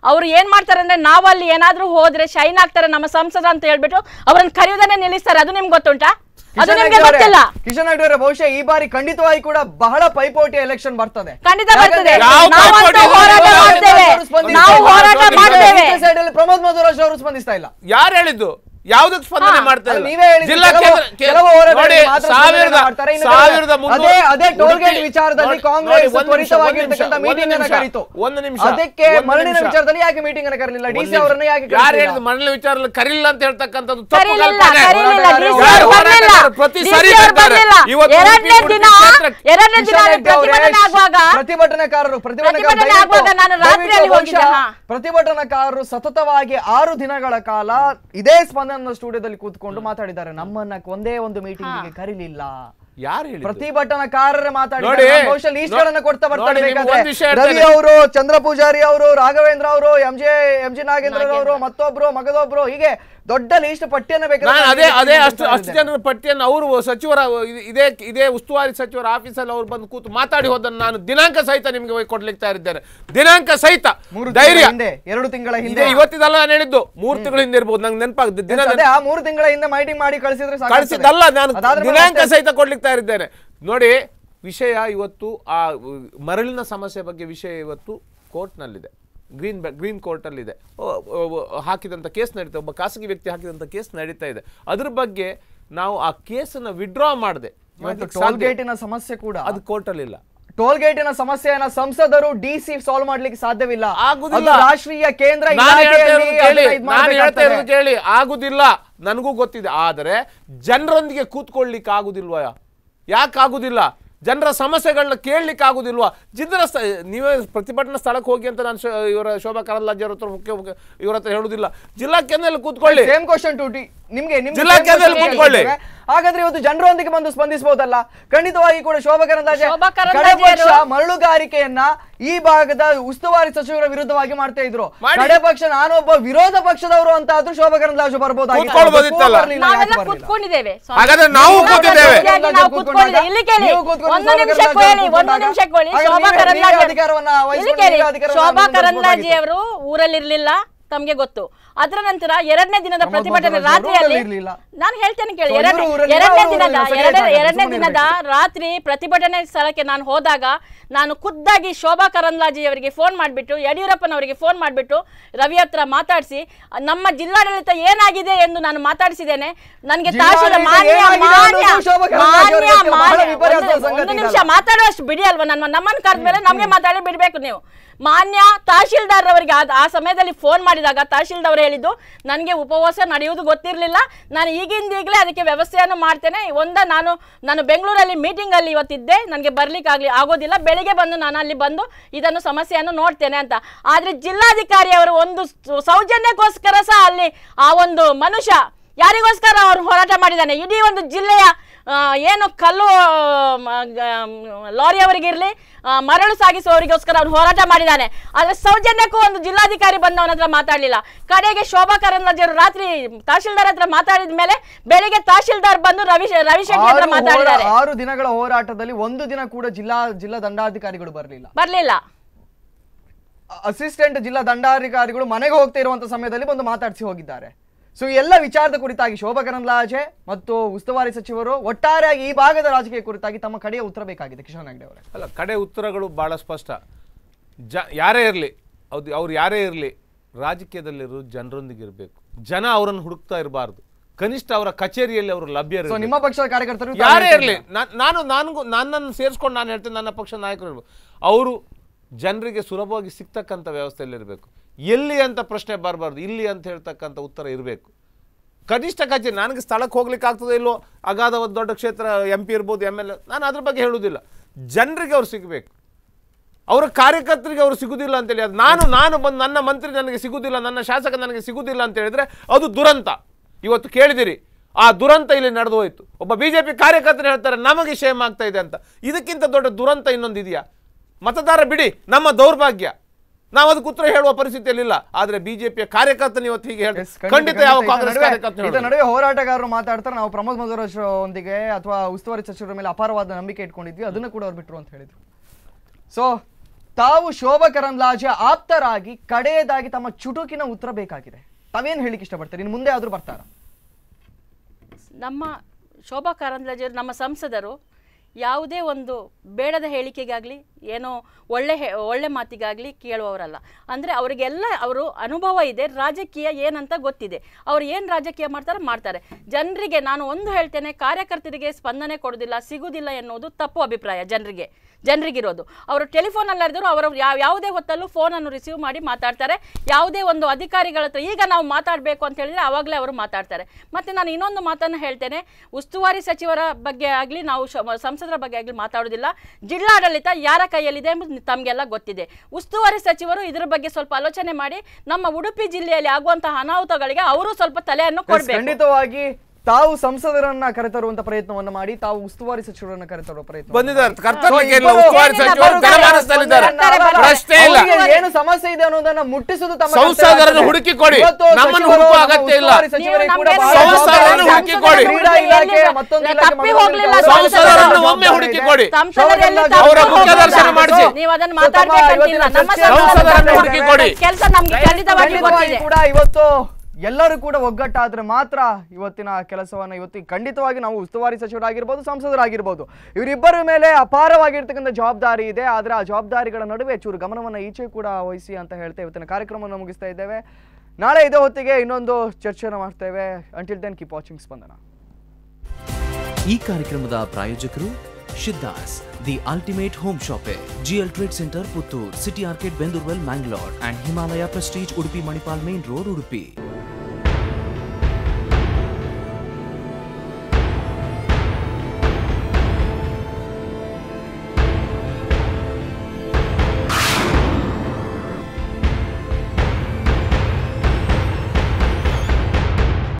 S3: ಅವ್ರು ಏನ್ ಮಾಡ್ತಾರೆ ಅಂದ್ರೆ ನಾವು ಅಲ್ಲಿ ಏನಾದ್ರೂ ಹೋದ್ರೆ ಶೈನ್ ಆಗ್ತಾರೆ ನಮ್ಮ ಸಂಸದ ಅಂತ ಹೇಳ್ಬಿಟ್ಟು ಅವ್ರನ್ನ ಕರೆಯೋದನ್ನೇ ನಿಲ್ಲಿಸ್ತಾರೆ ಅದು ನಿಮ್ಗೆ ಗೊತ್ತುಂಟಾ ಅದು
S2: ಕಿಶನ್
S3: ನಿಮ್ಗೆ
S2: ರೆಡ್ಡಿ ಅವರೇ,
S3: ಗೊತ್ತಿಲ್ಲ
S2: ಕಿಶನ್ ರೆಡ್ಡಿ ಅವರೇ ಬಹುಶಃ ಈ ಬಾರಿ ಖಂಡಿತವಾಗಿ ಕೂಡ ಬಹಳ ಪೈಪೋಟಿ ಎಲೆಕ್ಷನ್ ಬರ್ತದೆ
S3: ಖಂಡಿತ ಬರ್ತದೆ
S2: ಯಾಕಂದ್ರೆ
S4: ಯಾವ
S3: ನಾವಂತೂ
S4: ಪೈಪೋಟಿ
S3: ಹೋರಾಟ
S4: ಇಲ್ಲ,
S3: ಮಾಡ್ತೇವೆ
S2: ಅವರು ಸ್ಪಂದಿಸ್ತಾ
S3: ನಾವು
S2: ಇಲ್ಲ.
S3: ಹೋರಾಟ
S4: ನೋಡಿ,
S3: ಮಾಡ್ತೇವೆ
S2: ಈಚೆ side ಅಲ್ಲಿ ಪ್ರಮೋದ್ ಮಧುರಾಜ್ ಅವರು ಸ್ಪಂದಿಸ್ತಾ ಇಲ್ಲ
S4: ಯಾರು ಹೇಳಿದ್ದು ಯಾವ್ದಕ್ ಸ್ಪಂದನೆ
S3: ಹಾ.
S4: ಮಾಡ್ತಾ
S2: ಅದು
S4: ಇಲ್ಲ
S2: ನೀವೇ ಹೇಳಿದ್ದು,
S4: ಜಿಲ್ಲಾ
S2: ಕೆಲವು-
S4: ಕೇಂದ್ರ- ಕೇ-
S2: ಕೆಲವು ಹೋರಾಟಗಾರರು
S4: ನೋಡಿ,
S2: ಮಾತ್ರ
S4: ಸಾವಿರದ
S2: ಸ್ಪಂದನೆ ಮಾಡ್ತಾರೆ, ಇನ್ನು
S4: ಸಾವಿರದ
S2: ಕೆಲವು-
S4: ಮುನ್ನೂರು-
S2: ಅದೇ- ಅದೇ ಟೋಲ್ ಗೇಟ್
S4: ಉಡುಪಿ-
S2: ವಿಚಾರದಲ್ಲಿ
S4: ನೋಡಿ,
S2: ಕಾಂಗ್ರೆಸ್
S4: ನೋಡಿ, ಒಂದು ನಿಮಿಷ,
S2: ತ್ವರಿತವಾಗಿರ್ತಕ್ಕಂಥ
S4: ಒಂದು
S2: ಮೀಟಿಂಗ್ ಅನ್ನ
S4: ನಿಮಿಷ,
S2: ಕರೀತು
S4: ಒಂದು ನಿಮಿಷ
S2: ಅದಕ್ಕೆ
S4: ಒಂದು
S2: ಮರಳಿನ
S4: ನಿಮಿಷ.
S2: ವಿಚಾರದಲ್ಲಿ ಯಾಕೆ ಮೀಟಿಂಗ್ ಅನ್ನ ಕರೀಲಿಲ್ಲ ಡಿ ಸಿ ಅವರನ್ನ ಯಾಕೆ
S4: ಯಾರು
S2: ಕರೀಲಿಲ್ಲ?
S4: ಹೇಳಿದ್ರು ಮರಳಿನ ವಿಚಾರದಲ್ಲಿ ಕರೀಲಿಲ್ಲ ಅಂತ ಹೇಳ್ತಕ್ಕಂಥದ್ದು ತಪ್ಪು
S3: ಕರೀಲಿಲ್ಲ
S4: ಕಲ್ಪನೆ.
S3: ಕರೀಲಿಲ್ಲ
S2: ಹೋರಾಟಗಾರರು
S3: DC
S4: ಯಾರು
S3: ಅವ್ರು ಬರ್ಲಿಲ್ಲ
S4: ಹೋರಾಟಗಾರರು ಪ್ರತಿ
S3: DC
S4: ಸರಿ
S3: ಅವ್ರು
S4: ಬರ್ತಾರೆ.
S3: ಬರ್ಲಿಲ್ಲ
S4: ಇವತ್ತು
S3: ಎರಡನೇ
S4: ಉಡುಪಿ
S3: ದಿನ
S4: ಕ್ಷೇತ್ರಕ್ಕೆ-
S3: ಎರಡನೇ ದಿನ
S2: ಕಿಶನ್ ರೆಡ್ಡಿ ಅವರೇ,
S3: ಪ್ರತಿಭಟನೆ ಆಗುವಾಗ
S2: ಪ್ರತಿಭಟನಾಕಾರರು
S3: ಪ್ರತಿಭಟನೆ
S2: ದಯವಿಟ್ಟು-
S3: ಆಗುವಾಗ ನಾನು ರಾತ್ರಿಯಲ್ಲಿ
S2: ದಯವಿಟ್ಟು
S3: ಹೋಗಿದ್ದೆ,
S2: ಬಹುಶಃ
S3: ಹಾ.
S2: ಪ್ರತಿಭಟನಾಕಾರರು ಸತತವಾಗಿ ಆರು ದಿನಗಳ ಕಾಲ ಇದೇ ಸ್ಪಂದನ ಸ್ಟುಡಿಯೋದಲ್ಲಿ ಕೂತ್ಕೊಂಡು ಮಾತಾಡಿದ್ದಾರೆ ನಮ್ಮನ್ನ ಒಂದೇ ಒಂದು ಮೀಟಿಂಗ್ ಕರೀಲಿಲ್ಲ
S4: ಯಾರು ಹೇಳಿದ್ರು
S2: ಪ್ರತಿಭಟನಾಕಾರರೇ ಮಾತಾಡಿದ್ದಾರೆ
S4: ನೋಡಿ,
S2: ನಾನು ಬಹುಶಃ ಲೀಸ್ಟ್ ಗಳನ್ನ ಕೊಡ್ತಾ ಬರ್ತಾ
S4: ನೋಡಿ, ನಿಮ್ಗೆ
S2: ಇರ್ಬೇಕಾದ್ರೆ
S4: ಒಂದ್ ವಿಷಯ
S2: ರವಿ
S4: ಹೇಳ್ತೇನೆ.
S2: ಅವರು ಚಂದ್ರ ಪೂಜಾರಿ ಅವರು ರಾಘವೇಂದ್ರ ಅವರು M J M G Nagendra ಅವರು ಮತ್ತೊಬ್ರು ಮಗದೊಬ್ರು ಹೀಗೆ ದೊಡ್ಡ ಲೀಸ್ಟ್ ಪಟ್ಟಿಯನ್ನ ಬೇಕಾದ್ರೆ
S4: ನಾನು
S2: ನಾನು
S4: ಅದೇ
S2: ಇಲ್ಲಿ
S4: ಅದೇ
S2: ಕೊಡ್ತಾ
S4: ಅಷ್ಟು ಅಷ್ಟು
S2: ಇದ್ದೇನೆ.
S4: ಜನರ ಪಟ್ಟಿಯನ್ನು ಅವರು ಸಚಿವರ ಇದು- ಇದೇ ಇದೇ ಉಸ್ತುವಾರಿ ಸಚಿವರ ಆಫೀಸಲ್ಲಿ ಅವ್ರು ಬಂದು ಕೂತು ಮಾತಾಡಿ ಹೋದನ್ನು ನಾನು ದಿನಾಂಕ ಸಹಿತ ನಿಮಗೆ ಹೋಗಿ ಕೊಡ್ಲಿಕ್ಕೆ ಇದ್ದೇನೆ ದಿನಾಂಕ ಸಹಿತ
S2: ಮೂರು ತಿಂಗಳ
S4: ಧೈರ್ಯ
S2: ಹಿಂದೆ ಎರಡು ತಿಂಗಳ
S4: ಇದೆ
S2: ಹಿಂದೆ
S4: ಇವತ್ತಿದಲ್ಲ ನಾನು ಹೇಳಿದ್ದು ಮೂರು ತಿಂಗಳ ಹಿಂದೆ ಇರ್ಬೋದು ನಂಗೆ ನೆನಪಾಗುತ್ತೆ ದಿನ
S2: ಅದೇ ಆ ಮೂರು ತಿಂಗಳ ಹಿಂದೆ ಮೀಟಿಂಗ್ ಮಾಡಿ ಕಳಿಸಿದ್ರೆ ಸಾಕಾಗ್ತದೆ.
S4: ಕಳಿಸಿದ್ದಲ್ಲ ನಾನು
S2: ಅದಾದ್ರೆ
S4: ದಿನಾಂಕ
S2: ಮತ್ತೆ-
S4: ಸಹಿತ ಕೊಡ್ಲಿಕ್ಕೆ ಇದ್ದೇನೆ ನೋಡಿ ವಿಷಯ ಇವತ್ತು ಆ ಉ, ಮರಳಿನ ಸಮಸ್ಯೆ ಬಗ್ಗೆ ವಿಷಯ ಇವತ್ತು ಕೋರ್ಟ್ನಲ್ಲಿದೆ ಗ್ರೀನ್ ಗ್ರೀನ್ ಕೋರ್ಟಲ್ಲಿದೆ ಹಾಕಿದಂಥ ಕೇಸ್ ನಡೀತಾ ಒಬ್ಬ ಖಾಸಗಿ ವ್ಯಕ್ತಿ ಹಾಕಿದಂಥ ಕೇಸ್ ನಡೀತಾ ಇದೆ ಅದ್ರ ಬಗ್ಗೆ ನಾವು ಆ ಕೇಸನ್ನು ವಿಡ್ರಾ ಮಾಡದೆ
S2: ಇವತ್ತು ಟೋಲ್ ಗೇಟಿನ ಸಮಸ್ಯೆ ಕೂಡ
S4: ಅದು ಕೋರ್ಟಲ್ಲಿಲ್ಲ
S2: ಟೋಲ್ ಗೇಟಿನ ಸಮಸ್ಯೆಯನ್ನ ಸಂಸದರು ಡಿಸಿ ಸಾಲ್ವ್ ಮಾಡ್ಲಿಕ್ಕೆ ಸಾಧ್ಯವಿಲ್ಲ
S4: ಆಗುದಿಲ್ಲ.
S2: ಅದು ರಾಷ್ಟ್ರೀಯ ಕೇಂದ್ರ
S4: ನಾನು ಹೇಳ್ತಾ
S2: ಇಲಾಖೆಯಲ್ಲಿ
S4: ಇರೋದು ಕೇಳಿ
S2: ಅದನ್ನ ಇದ್
S4: ನಾನು ಹೇಳ್ತಾ
S2: ಮಾಡ್ಬೇಕಾಗ್ತದೆ.
S4: ಇರೋದು ಕೇಳಿ ಆಗುದಿಲ್ಲ ನನಗೂ ಗೊತ್ತಿದೆ ಆದರೆ ಜನರೊಂದಿಗೆ ಕೂತ್ಕೊಳ್ಳಿಕ್ಕೆ ಆಗುದಿಲ್ವ ಯಾಕೆ ಆಗುದಿಲ್ಲ ಜನರ ಸಮಸ್ಯೆಗಳನ್ನ ಕೇಳಲಿಕ್ಕೆ ಆಗುದಿಲ್ವಾ ಜನರ ಸ- ನೀವೇ ಪ್ರತಿಭಟನಾ ಸ್ಥಳಕ್ಕೆ ಹೋಗಿ ಅಂತ ನಾನು ಶೋ- ಇವರ ಶೋಭಾ ಕರಂದ್ಲಾಜೆ ಅವ್ರ ಹತ್ರ ಮುಖ್ಯ ಮುಖ್ಯ ಇವ್ರ ಹತ್ರ ಹೇಳುದಿಲ್ಲ ಜಿಲ್ಲಾ ಕೇಂದ್ರದಲ್ಲಿ ಕೂತ್ಕೊಳ್ಳಿ
S2: ಸೇಮ್ ಕ್ವಶನ್ ಟು ನಿಮ್ಗೆ ನಿಮ್ಗೆ
S4: ಜಿಲ್ಲಾ
S2: same
S4: ಕೇಂದ್ರದಲ್ಲಿ
S2: question
S4: ಕೂತ್ಕೊಳ್ಳಿ.
S2: ಕೇಳಿದ್ರೆ, ಹಾಗಾದ್ರೆ ಇವತ್ತು ಜನರೊಂದಿಗೆ ಬಂದು ಸ್ಪಂದಿಸಬಹುದಲ್ಲ ಖಂಡಿತವಾಗಿ ಕೂಡ ಶೋಭಾ ಕರಂದ್ಲಾಜೆ
S3: ಶೋಭಾ
S2: ಕಡೆ
S3: ಕರಂದ್ಲಾಜೆ
S2: ಪಕ್ಷ
S3: ಅವರು-
S2: ಮರಳುಗಾರಿಕೆಯನ್ನ ಈ ಭಾಗದ ಉಸ್ತುವಾರಿ ಸಚಿವರ ವಿರುದ್ಧವಾಗಿ ಮಾಡ್ತಾ ಇದ್ರು
S4: ಮಾಡಿ.
S2: ಕಡೆ ಪಕ್ಷ ನಾನೊಬ್ಬ ವಿರೋಧ ಪಕ್ಷದವರು ಅಂತ ಆದ್ರೂ ಶೋಭಾ ಕರಂದ್ಲಾಜೆ ಬರ್ಬೋದಾಗಿತ್ತು
S4: ಕೂತ್ಕೊಳ್ಬೋದಿತ್ತಲ್ಲ.
S2: ಬರ್ಲಿಲ್ಲ, ಯಾಕೆ
S3: ನಾವೆಲ್ಲ
S2: ಬರ್ಲಿಲ್ಲ?
S3: ಕೂತ್ಕೊಂಡಿದ್ದೇವೆ ಸ್ವಾಮಿ.
S4: ಹಾಗಾದ್ರೆ ನಾವು
S3: ನೀವು
S4: ಕೂತಿದ್ದೇವೆ.
S3: ಪ್ರತಿಯಾಗಿ ನಾವು ಕೂತ್ಕೊಂಡಿದ್ದೇವೆ. ಇಲ್ಲಿ ಕೇಳಿ
S2: ನೀವು ಕೂತ್ಕೊಂಡು
S3: ಒಂದು
S2: ಶೋಭಾ
S3: ನಿಮಿಷ
S2: ಕರಂದ್ಲಾಜೆ
S3: ಕೇಳಿ ಒಂದು
S2: ಕೂತ್ಕೊಂಡಾಗ
S3: ನಿಮಿಷ ಕೇಳಿ
S2: ಹಾಗಾದ್ರೆ
S3: ಶೋಭಾ
S2: ನೀವೇ- ನೀವೇ
S3: ಕರಂದ್ಲಾಜೆ
S2: ಅಧಿಕಾರವನ್ನ ವಹಿಸ್ಕೊಂಡು
S3: ಇಲ್ಲಿ ಕೇಳಿ
S2: ನೀವೇ ಅಧಿಕಾರವನ್ನ
S3: ಶೋಭಾ
S2: ಮುಂದುವರಿಸಬಹುದಾಗಿತ್ತು.
S3: ಕರಂದ್ಲಾಜೆ ಅವರು ಊರಲ್ಲಿರ್ಲಿಲ್ಲ ತಮ್ಗೆ ಗೊತ್ತು ಅದರ ನಂತರ ಎರಡನೇ ದಿನದ
S2: ಪ್ರಮೋದ್
S3: ಪ್ರತಿಭಟನೆ
S2: ಮಧ್ವರಾಜ್ ಅವರು
S3: ರಾತ್ರಿಯಲ್ಲಿ
S2: ಊರಲ್ಲಿರ್ಲಿಲ್ಲ.
S3: ನಾನು ಹೇಳ್ತೇನೆ ಕೇಳಿ
S2: So,
S3: ಎರಡನೇ
S2: ಇವ್ರು ಊರಲ್ಲಿ
S3: ಎರಡನೇ
S2: ಅವ್ರು
S3: ದಿನದ
S2: ಊರಲ್ಲಿ
S3: ಎರಡನೇ
S2: ಸರಿಯಾಗಿ
S3: ಎರಡನೇ
S2: ಸುಮ್ಮನೆ
S3: ದಿನದ ರಾತ್ರಿ ಪ್ರತಿಭಟನೆ ಸ್ಥಳಕ್ಕೆ ನಾನು ಹೋದಾಗ ನಾನು ಖುದ್ದಾಗಿ ಶೋಭಾ ಕರಂದ್ಲಾಜೆ ಅವರಿಗೆ ಫೋನ್ ಮಾಡಿಬಿಟ್ಟು ಯಡಿಯೂರಪ್ಪನವರಿಗೆ ಫೋನ್ ಮಾಡಿಬಿಟ್ಟು ರವಿ ಹತ್ರ ಮಾತಾಡಿಸಿ ನಮ್ಮ ಜಿಲ್ಲಾಡಳಿತ ಏನಾಗಿದೆ ಎಂದು ನಾನು ಮಾತಾಡಿಸಿದ್ದೇನೆ ನನಗೆ ತಹಶೀಲ್
S2: ಜಿಲ್ಲಾಡಳಿತ
S3: ಮಾನ್ಯ
S2: ಏನಾಗಿದೆ
S3: ಮಾನ್ಯ
S2: ಅನ್ನೋದು ಶೋಭಾ ಕರಂದ್ಲಾಜೆ ಅವರಿಗೆ
S3: ಮಾನ್ಯ
S2: ಬಹಳ
S3: ಮಾನ್ಯ
S2: ವಿಪರ್ಯಾಸದ
S3: ಒಂದು-
S2: ಸಂಗತಿ
S3: ಒಂದು ನಿಮಿಷ
S2: ಇದಲ್ಲ.
S3: ಮಾತಾಡುವಷ್ಟು ಬಿಡಿ ಅಲ್ವಾ ನಮ್ಮ ನಮ್ಮನ್ನು ಕರೆದ ಮೇಲೆ ನಮಗೆ ಮಾತಾಡಿ ಬಿಡಬೇಕು ನೀವು ಮಾನ್ಯ ತಹಶೀಲ್ದಾರ್ ಅವರಿಗೆ ಆ- ಆ ಸಮಯದಲ್ಲಿ ಫೋನ್ ಮಾಡಿದಾಗ ತಹಶೀಲ್ದಾರ್ ಹೇಳಿದ್ದು ನನಗೆ ಉಪವಾಸ ನಡೆಯುವುದು ಗೊತ್ತಿರಲಿಲ್ಲ ನಾನು ಈಗಿಂದ ಈಗಲೇ ಅದಕ್ಕೆ ವ್ಯವಸ್ಥೆಯನ್ನು ಮಾಡ್ತೇನೆ ಒಂದ ನಾನು ನಾನು ಬೆಂಗಳೂರಲ್ಲಿ ಮೀಟಿಂಗ್ ಅಲ್ಲಿ ಇವತ್ತಿದ್ದೆ ನನಗೆ ಬರ್ಲಿಕ್ಕೆ ಆಗ್ಲಿ ಆಗೋದಿಲ್ಲ ಬೆಳಿಗ್ಗೆ ಬಂದು ನಾನು ಅಲ್ಲಿ ಬಂದು ಇದನ್ನು ಸಮಸ್ಯೆಯನ್ನು ನೋಡ್ತೇನೆ ಅಂತ ಆದ್ರೆ ಜಿಲ್ಲಾಧಿಕಾರಿ ಅವರು ಒಂದು ಸ- ಸೌಜನ್ಯಕ್ಕೋಸ್ಕರ ಸಹ ಅಲ್ಲಿ ಆ ಒಂದು ಮನುಷ್ಯ ಯಾರಿಗೋಸ್ಕರ ಅವ್ರು ಹೋರಾಟ ಮಾಡಿದ್ದಾನೆ ಇಡೀ ಒಂದು ಜಿಲ್ಲೆಯ ಆ, ಏನು ಕಲ್ಲು ಲಾರಿಯವರಿಗಿರಲಿ ಮರಳು ಸಾಗಿಸುವವರಿಗೋಸ್ಕರ ಅವ್ನು ಹೋರಾಟ ಮಾಡಿದ್ದಾನೆ ಆದ್ರೆ ಸೌಜನ್ಯಕ್ಕೂ ಒಂದು ಜಿಲ್ಲಾಧಿಕಾರಿ ಬಂದು ಅವನ ಹತ್ರ ಮಾತಾಡಲಿಲ್ಲ ಕಡೆಗೆ ಶೋಭಾ ಕರಂದ್ಲಾಜೆ ಅವರು ರಾತ್ರಿ ತಹಶೀಲ್ದಾರ್ ಹತ್ರ ಮಾತಾಡಿದ ಮೇಲೆ ಬೆಳಿಗ್ಗೆ ತಹಶೀಲ್ದಾರ್ ಬಂದು ರವಿ ರವಿಶೆಟ್ಟಿ ಹತ್ರ
S2: ಆರು
S3: ಮಾತಾಡಿದ್ದಾರೆ
S2: ಹೋರಾ- ಆರು ದಿನಗಳ ಹೋರಾಟದಲ್ಲಿ ಒಂದು ದಿನ ಕೂಡ ಜಿಲ್ಲಾ ಜಿಲ್ಲಾ ದಂಡಾಧಿಕಾರಿಗಳು ಬರಲಿಲ್ಲ
S3: ಬರ್ಲಿಲ್ಲ
S2: ಅಸಿಸ್ಟೆಂಟ್ ಜಿಲ್ಲಾ ದಂಡಾಧಿಕಾರಿಗಳು ಮನೆಗೆ ಹೋಗ್ತಾ ಇರುವಂತ ಸಮಯದಲ್ಲಿ ಬಂದು ಮಾತಾಡಿಸಿ ಹೋಗಿದ್ದಾರೆ ಸೊ ಈ ಎಲ್ಲ ವಿಚಾರದ ಕುರಿತಾಗಿ ಶೋಭಾ ಕರಂದ್ಲಾಜೆ ಮತ್ತು ಉಸ್ತುವಾರಿ ಸಚಿವರು ಒಟ್ಟಾರೆಯಾಗಿ ಈ ಭಾಗದ ರಾಜಕೀಯ ಕುರಿತಾಗಿ ತಮ್ಮ ಕಡೆಯ ಉತ್ತರ ಬೇಕಾಗಿದೆ ಕಿಶನ್ ಹೆಗ್ಡೆ ಅವರೇ
S4: ಅಲ್ಲ ಕಡೆ ಉತ್ತರಗಳು ಭಾಳ ಸ್ಪಷ್ಟ ಜ ಯಾರೇ ಇರಲಿ ಅದು ಅವ್ರು ಯಾರೇ ಇರಲಿ ರಾಜಕೀಯದಲ್ಲಿರೋ ಜನರೊಂದಿಗೆ ಇರಬೇಕು ಜನ ಅವರನ್ನು ಹುಡುಕ್ತಾ ಇರಬಾರ್ದು ಕನಿಷ್ಠ ಅವರ ಕಚೇರಿಯಲ್ಲಿ ಅವರು ಲಭ್ಯ
S2: ಸೊ
S4: ಇರಬೇಕು.
S2: ನಿಮ್ಮ ಪಕ್ಷದ ಕಾರ್ಯಕರ್ತರು ತಾವು
S4: ಯಾರೇ
S2: ಹೇಳ್ತಾ
S4: ಇರಲಿ
S2: ಇದ್ದೀರಾ?
S4: ನಾನು ನನಗೂ ನನ್ನನ್ನು ಸೇರಿಸ್ಕೊಂಡು ನಾನು ಹೇಳ್ತೇನೆ ನನ್ನ ಪಕ್ಷ ನಾಯಕರು ಇರ್ಬೇಕು ಅವರು ಜನರಿಗೆ ಸುಲಭವಾಗಿ ಸಿಗ್ತಕ್ಕಂಥ ವ್ಯವಸ್ಥೆಯಲ್ಲಿ ಇರಬೇಕು ಎಲ್ಲಿ ಅಂತ ಪ್ರಶ್ನೆ ಬರಬಾರ್ದು ಇಲ್ಲಿ ಅಂತ ಹೇಳ್ತಕ್ಕಂಥ ಉತ್ತರ ಇರಬೇಕು ಕನಿಷ್ಠ ಕಚೇರಿ ನನಗೆ ಸ್ಥಳಕ್ಕೆ ಹೋಗ್ಲಿಕ್ಕೆ ಆಗ್ತದೆ ಇಲ್ಲೋ ಅಗಾಧ ಒಂದು ದೊಡ್ಡ ಕ್ಷೇತ್ರ ಎಂ ಪಿ ಇರ್ಬೋದು ಎಮ್ ಎಲ್ ಎ ನಾನು ಅದ್ರ ಬಗ್ಗೆ ಹೇಳುವುದಿಲ್ಲ ಜನರಿಗೆ ಅವ್ರು ಸಿಗಬೇಕು ಅವರ ಕಾರ್ಯಕರ್ತರಿಗೆ ಅವರು ಸಿಗುದಿಲ್ಲ ಅಂತೇಳಿ ಅದು ನಾನು ನಾನು ಬಂದು ನನ್ನ ಮಂತ್ರಿ ನನಗೆ ಸಿಗುದಿಲ್ಲ ನನ್ನ ಶಾಸಕ ನನಗೆ ಸಿಗುದಿಲ್ಲ ಅಂತ ಹೇಳಿದ್ರೆ ಅದು ದುರಂತ ಇವತ್ತು ಕೇಳಿದಿರಿ ಆ ದುರಂತ ಇಲ್ಲಿ ನಡೆದು ಹೋಯ್ತು ಒಬ್ಬ ಬಿಜೆಪಿ ಕಾರ್ಯಕರ್ತರು ಹೇಳ್ತಾರೆ ನಮಗೆ ಶೇಮ್ ಆಗ್ತಾ ಇದೆ ಅಂತ ಇದಕ್ಕಿಂತ ದೊಡ್ಡ ದುರಂತ ಇನ್ನೊಂದು ಇದೆಯಾ ಮತದಾರ ಬಿಡಿ ನಮ್ಮ ದೌರ್ಭಾಗ್ಯ ನಾವು ಅದಕ್ಕೆ ಉತ್ತರ ಹೇಳುವ ಪರಿಸ್ಥಿತಿಯಲ್ಲಿ ಇಲ್ಲ ಆದ್ರೆ ಬಿಜೆಪಿಯ ಕಾರ್ಯಕರ್ತನ ಇವತ್ತು ಹೀಗೆ
S2: Yes,
S4: ಹೇಳ್ತಾರೆ
S2: ಖಂಡಿತ,
S4: ಖಂಡಿತ ಯಾವ
S2: ಖಂಡಿತ.
S4: ಕಾಂಗ್ರೆಸ್
S2: ಇದರ ನಡುವೆ-
S4: ಕಾರ್ಯಕರ್ತನ
S2: ಇದರ
S4: ಹೇಳೋದಿಲ್ಲ.
S2: ನಡುವೆ ಹೋರಾಟಗಾರರು ಮಾತಾಡ್ತಾರೆ ನಾವು ಪ್ರಮೋದ್ ಮಧುರಾಜ್ ಒಂದಿಗೆ ಅಥವಾ ಉಸ್ತುವಾರಿ ಸಚಿವರ ಮೇಲೆ ಅಪಾರವಾದ ನಂಬಿಕೆ ಇಟ್ಕೊಂಡಿದ್ವಿ ಅದನ್ನು ಕೂಡ ಅವ್ರು ಬಿಟ್ರು ಅಂತ ಹೇಳಿದ್ರು ಸೊ ತಾವು ಶೋಭಾ ಕರಂದ್ಲಾಜೆ ಆಪ್ತರಾಗಿ ಕಡೆಯದಾಗಿ ತಮ್ಮ ಚುಟುಕಿನ ಉತ್ತರ ಬೇಕಾಗಿದೆ ತಾವೇನು ಹೇಳಿಕ್ಕೆ ಇಷ್ಟಪಡ್ತಾರೆ ಇನ್ನು ಮುಂದೆ ಆದ್ರೂ ಬರ್ತಾರ
S3: ನಮ್ಮ ಶೋಭಾ ಕಾರಂದ್ಲಾಜೆ ನಮ್ಮ ಸಂಸದರು ಯಾವುದೇ ಒಂದು ಬೇಡದ ಹೇಳಿಕೆಗಾಗಲಿ ಏನೋ ಒಳ್ಳೆ ಹೇ- ಒಳ್ಳೆ ಮಾತಿಗಾಗಲಿ ಕೇಳುವವರಲ್ಲ ಅಂದರೆ ಅವರಿಗೆಲ್ಲ ಅವರು ಅನುಭವ ಇದೆ ರಾಜಕೀಯ ಏನಂತ ಗೊತ್ತಿದೆ ಅವ್ರು ಏನು ರಾಜಕೀಯ ಮಾಡ್ತಾರೆ ಮಾಡ್ತಾರೆ ಜನರಿಗೆ ನಾನು ಒಂದು ಹೇಳ್ತೇನೆ ಕಾರ್ಯಕರ್ತರಿಗೆ ಸ್ಪಂದನೆ ಕೊಡೋದಿಲ್ಲ ಸಿಗುವುದಿಲ್ಲ ಎನ್ನುವುದು ತಪ್ಪು ಅಭಿಪ್ರಾಯ ಜನರಿಗೆ ಜನರಿಗಿರೋದು ಅವರು ಟೆಲಿಫೋನಲ್ಲಿದ್ದರೂ ಅವರು ಯಾವ ಯಾವುದೇ ಹೊತ್ತಲ್ಲೂ ಫೋನನ್ನು ರಿಸೀವ್ ಮಾಡಿ ಮಾತಾಡ್ತಾರೆ ಯಾವುದೇ ಒಂದು ಅಧಿಕಾರಿಗಳ ಹತ್ರ ಈಗ ನಾವು ಮಾತಾಡಬೇಕು ಅಂತ ಹೇಳಿದ್ರೆ ಆವಾಗಲೇ ಅವರು ಮಾತಾಡ್ತಾರೆ ಮತ್ತು ನಾನು ಇನ್ನೊಂದು ಮಾತನ್ನು ಹೇಳ್ತೇನೆ ಉಸ್ತುವಾರಿ ಸಚಿವರ ಬಗ್ಗೆ ಆಗಲಿ ನಾವು ಶ- ಸಂಸದರ ಬಗ್ಗೆ ಆಗಲಿ ಮಾತಾಡೋದಿಲ್ಲ ಜಿಲ್ಲಾಡಳಿತ ಯಾರ ಕೈಯಲ್ಲಿದೆ ಎಂಬುದು ತಮಗೆಲ್ಲ ಗೊತ್ತಿದೆ ಉಸ್ತುವಾರಿ ಸಚಿವರು ಇದರ ಬಗ್ಗೆ ಸ್ವಲ್ಪ ಆಲೋಚನೆ ಮಾಡಿ ನಮ್ಮ ಉಡುಪಿ ಜಿಲ್ಲೆಯಲ್ಲಿ ಆಗುವಂತಹ ಅನಾಹುತಗಳಿಗೆ ಅವರು ಸ್ವಲ್ಪ ತಲೆಯನ್ನು ಕೊಡಬೇಕು
S2: ಖಂಡಿತವಾಗಿ ತಾವು ಸಂಸದರನ್ನ ಕರೆತರುವಂತ ಪ್ರಯತ್ನವನ್ನ ಮಾಡಿ ತಾವು ಉಸ್ತುವಾರಿ ಸಚಿವರನ್ನ ಕರೆತರುವ ಪ್ರಯತ್ನ
S4: ಬಂದಿದ್ದಾರೆ ಕರ್ತವ್ಯಕ್ಕೆ ಇಲ್ಲ
S2: ಇಬ್ಬರು-
S4: ಉಸ್ತುವಾರಿ
S3: ಏನಿಲ್ಲ,
S4: ಸಚಿವರು
S3: ಬರ್ತಾರೆ,
S4: ಜನಮಾನಸದಲ್ಲಿದ್ದಾರೆ
S3: ಬರ್ತಾರೆ, ಬರ್ತಾರೆ.
S4: ಪ್ರಶ್ನೆ ಇಲ್ಲ
S2: ಅವ್ರಿಗೆ ಏನು ಸಮಸ್ಯೆ ಇದೆ ಅನ್ನೋದನ್ನ ಮುಟ್ಟಿಸುವುದು ತಮ್ಮ ಕರ್ತವ್ಯ
S4: ಸಂಸದರನ್ನು
S2: ಆಗ್ತದೆ.
S4: ಹುಡುಕಿ ಕೊಡಿ.
S2: ಇವತ್ತು
S4: ನಮ್ಮನ್ನು
S2: ಸಚಿವರು,
S4: ಹುಡುಕುವ
S2: ನಮ್ಮ
S4: ಅಗತ್ಯ ಇಲ್ಲ.
S2: ಉಸ್ತುವಾರಿ ಸಚಿವರಿಗೆ
S3: ನೀವು
S2: ಕೂಡ
S3: ನಮ್ಗೆ
S2: ಬಹಳ
S4: ಸಂಸದರನ್ನು
S2: ಜವಾಬ್ದಾರಿ
S4: ಹುಡುಕಿ
S2: ಇದೆ.
S4: ಕೊಡಿ.
S2: ಕ್ರೀಡಾ ಇಲಾಖೆ ಮತ್ತೊಂದು ಇಲಾಖೆ
S3: ತಪ್ಪಿ
S2: ಮಗದೊಂದು
S3: ಹೋಗ್ಲಿಲ್ಲ
S2: ಇಲಾಖೆ
S4: ಸಂಸದರನ್ನು
S2: ಜವಾಬ್ದಾರಿ
S4: ಒಮ್ಮೆ ಹುಡುಕಿ
S2: ಇದೆ.
S4: ಕೊಡಿ.
S3: ಸಂಸದರಲ್ಲಿ
S2: ಶೋಭಾ
S3: ತಪ್ಪು
S4: ಅವರ
S3: ಹೋಗ್ಲಿಲ್ಲ.
S4: ಮುಖ್ಯದರ್ಶನ ಮಾಡಿಸಿ.
S3: ನೀವು ಅದನ್ನ
S2: ಸೊ ತಮ್ಮ
S3: ಮಾತಾಡ್ಬೇಕಂತಿಲ್ಲ
S2: ಇವತ್ತಿನ
S3: ನಮ್ಮ
S2: ಚರ್ಚೆ
S4: ಸಂಸದರನ್ನು
S2: ಮುಗಿಸ್ತಾ
S4: ಹುಡುಕಿ
S2: ಇದ್ದೇವೆ.
S4: ಕೊಡಿ.
S3: ಕೆಲಸ ನಮ್ಗೆ ಖಂಡಿತವಾಗಿ
S2: ಖಂಡಿತವಾಗಿ
S3: ಗೊತ್ತಿದೆ
S2: ಕೂಡ ಇವತ್ತು ಎಲ್ಲರೂ ಕೂಡ ಒಗ್ಗಟ್ಟಾದ್ರೆ ಮಾತ್ರ ಇವತ್ತಿನ ಕೆಲಸವನ್ನ ಇವತ್ತಿಗೆ ಖಂಡಿತವಾಗಿ ನಾವು ಉಸ್ತುವಾರಿ ಸಚಿವರಾಗಿರ್ಬೋದು ಸಂಸದರಾಗಿರ್ಬೋದು ಇವರಿಬ್ಬರ ಮೇಲೆ ಅಪಾರವಾಗಿರ್ತಕ್ಕಂಥ ಜವಾಬ್ದಾರಿ ಇದೆ ಆದ್ರೆ ಆ ಜವಾಬ್ದಾರಿಗಳ ನಡುವೆ ಚೂರು ಗಮನವನ್ನ ಈಚೆ ಕೂಡ ವಹಿಸಿ ಅಂತ ಹೇಳ್ತಾ ಇವತ್ತಿನ ಕಾರ್ಯಕ್ರಮವನ್ನು ಮುಗಿಸ್ತಾ ಇದ್ದೇವೆ ನಾಳೆ ಇದೇ ಹೊತ್ತಿಗೆ ಇನ್ನೊಂದು ಚರ್ಚೆನ ಮಾಡ್ತೇವೆ until then keep watching Spandana
S1: ಈ ಕಾರ್ಯಕ್ರಮದ ಪ್ರಾಯೋಜಕರು Shiddas the ultimate home shoppe GL trade centre Puttur city arcade Bendurwell Mangalore and Himalaya prestige Udupi Manipal main road Udupi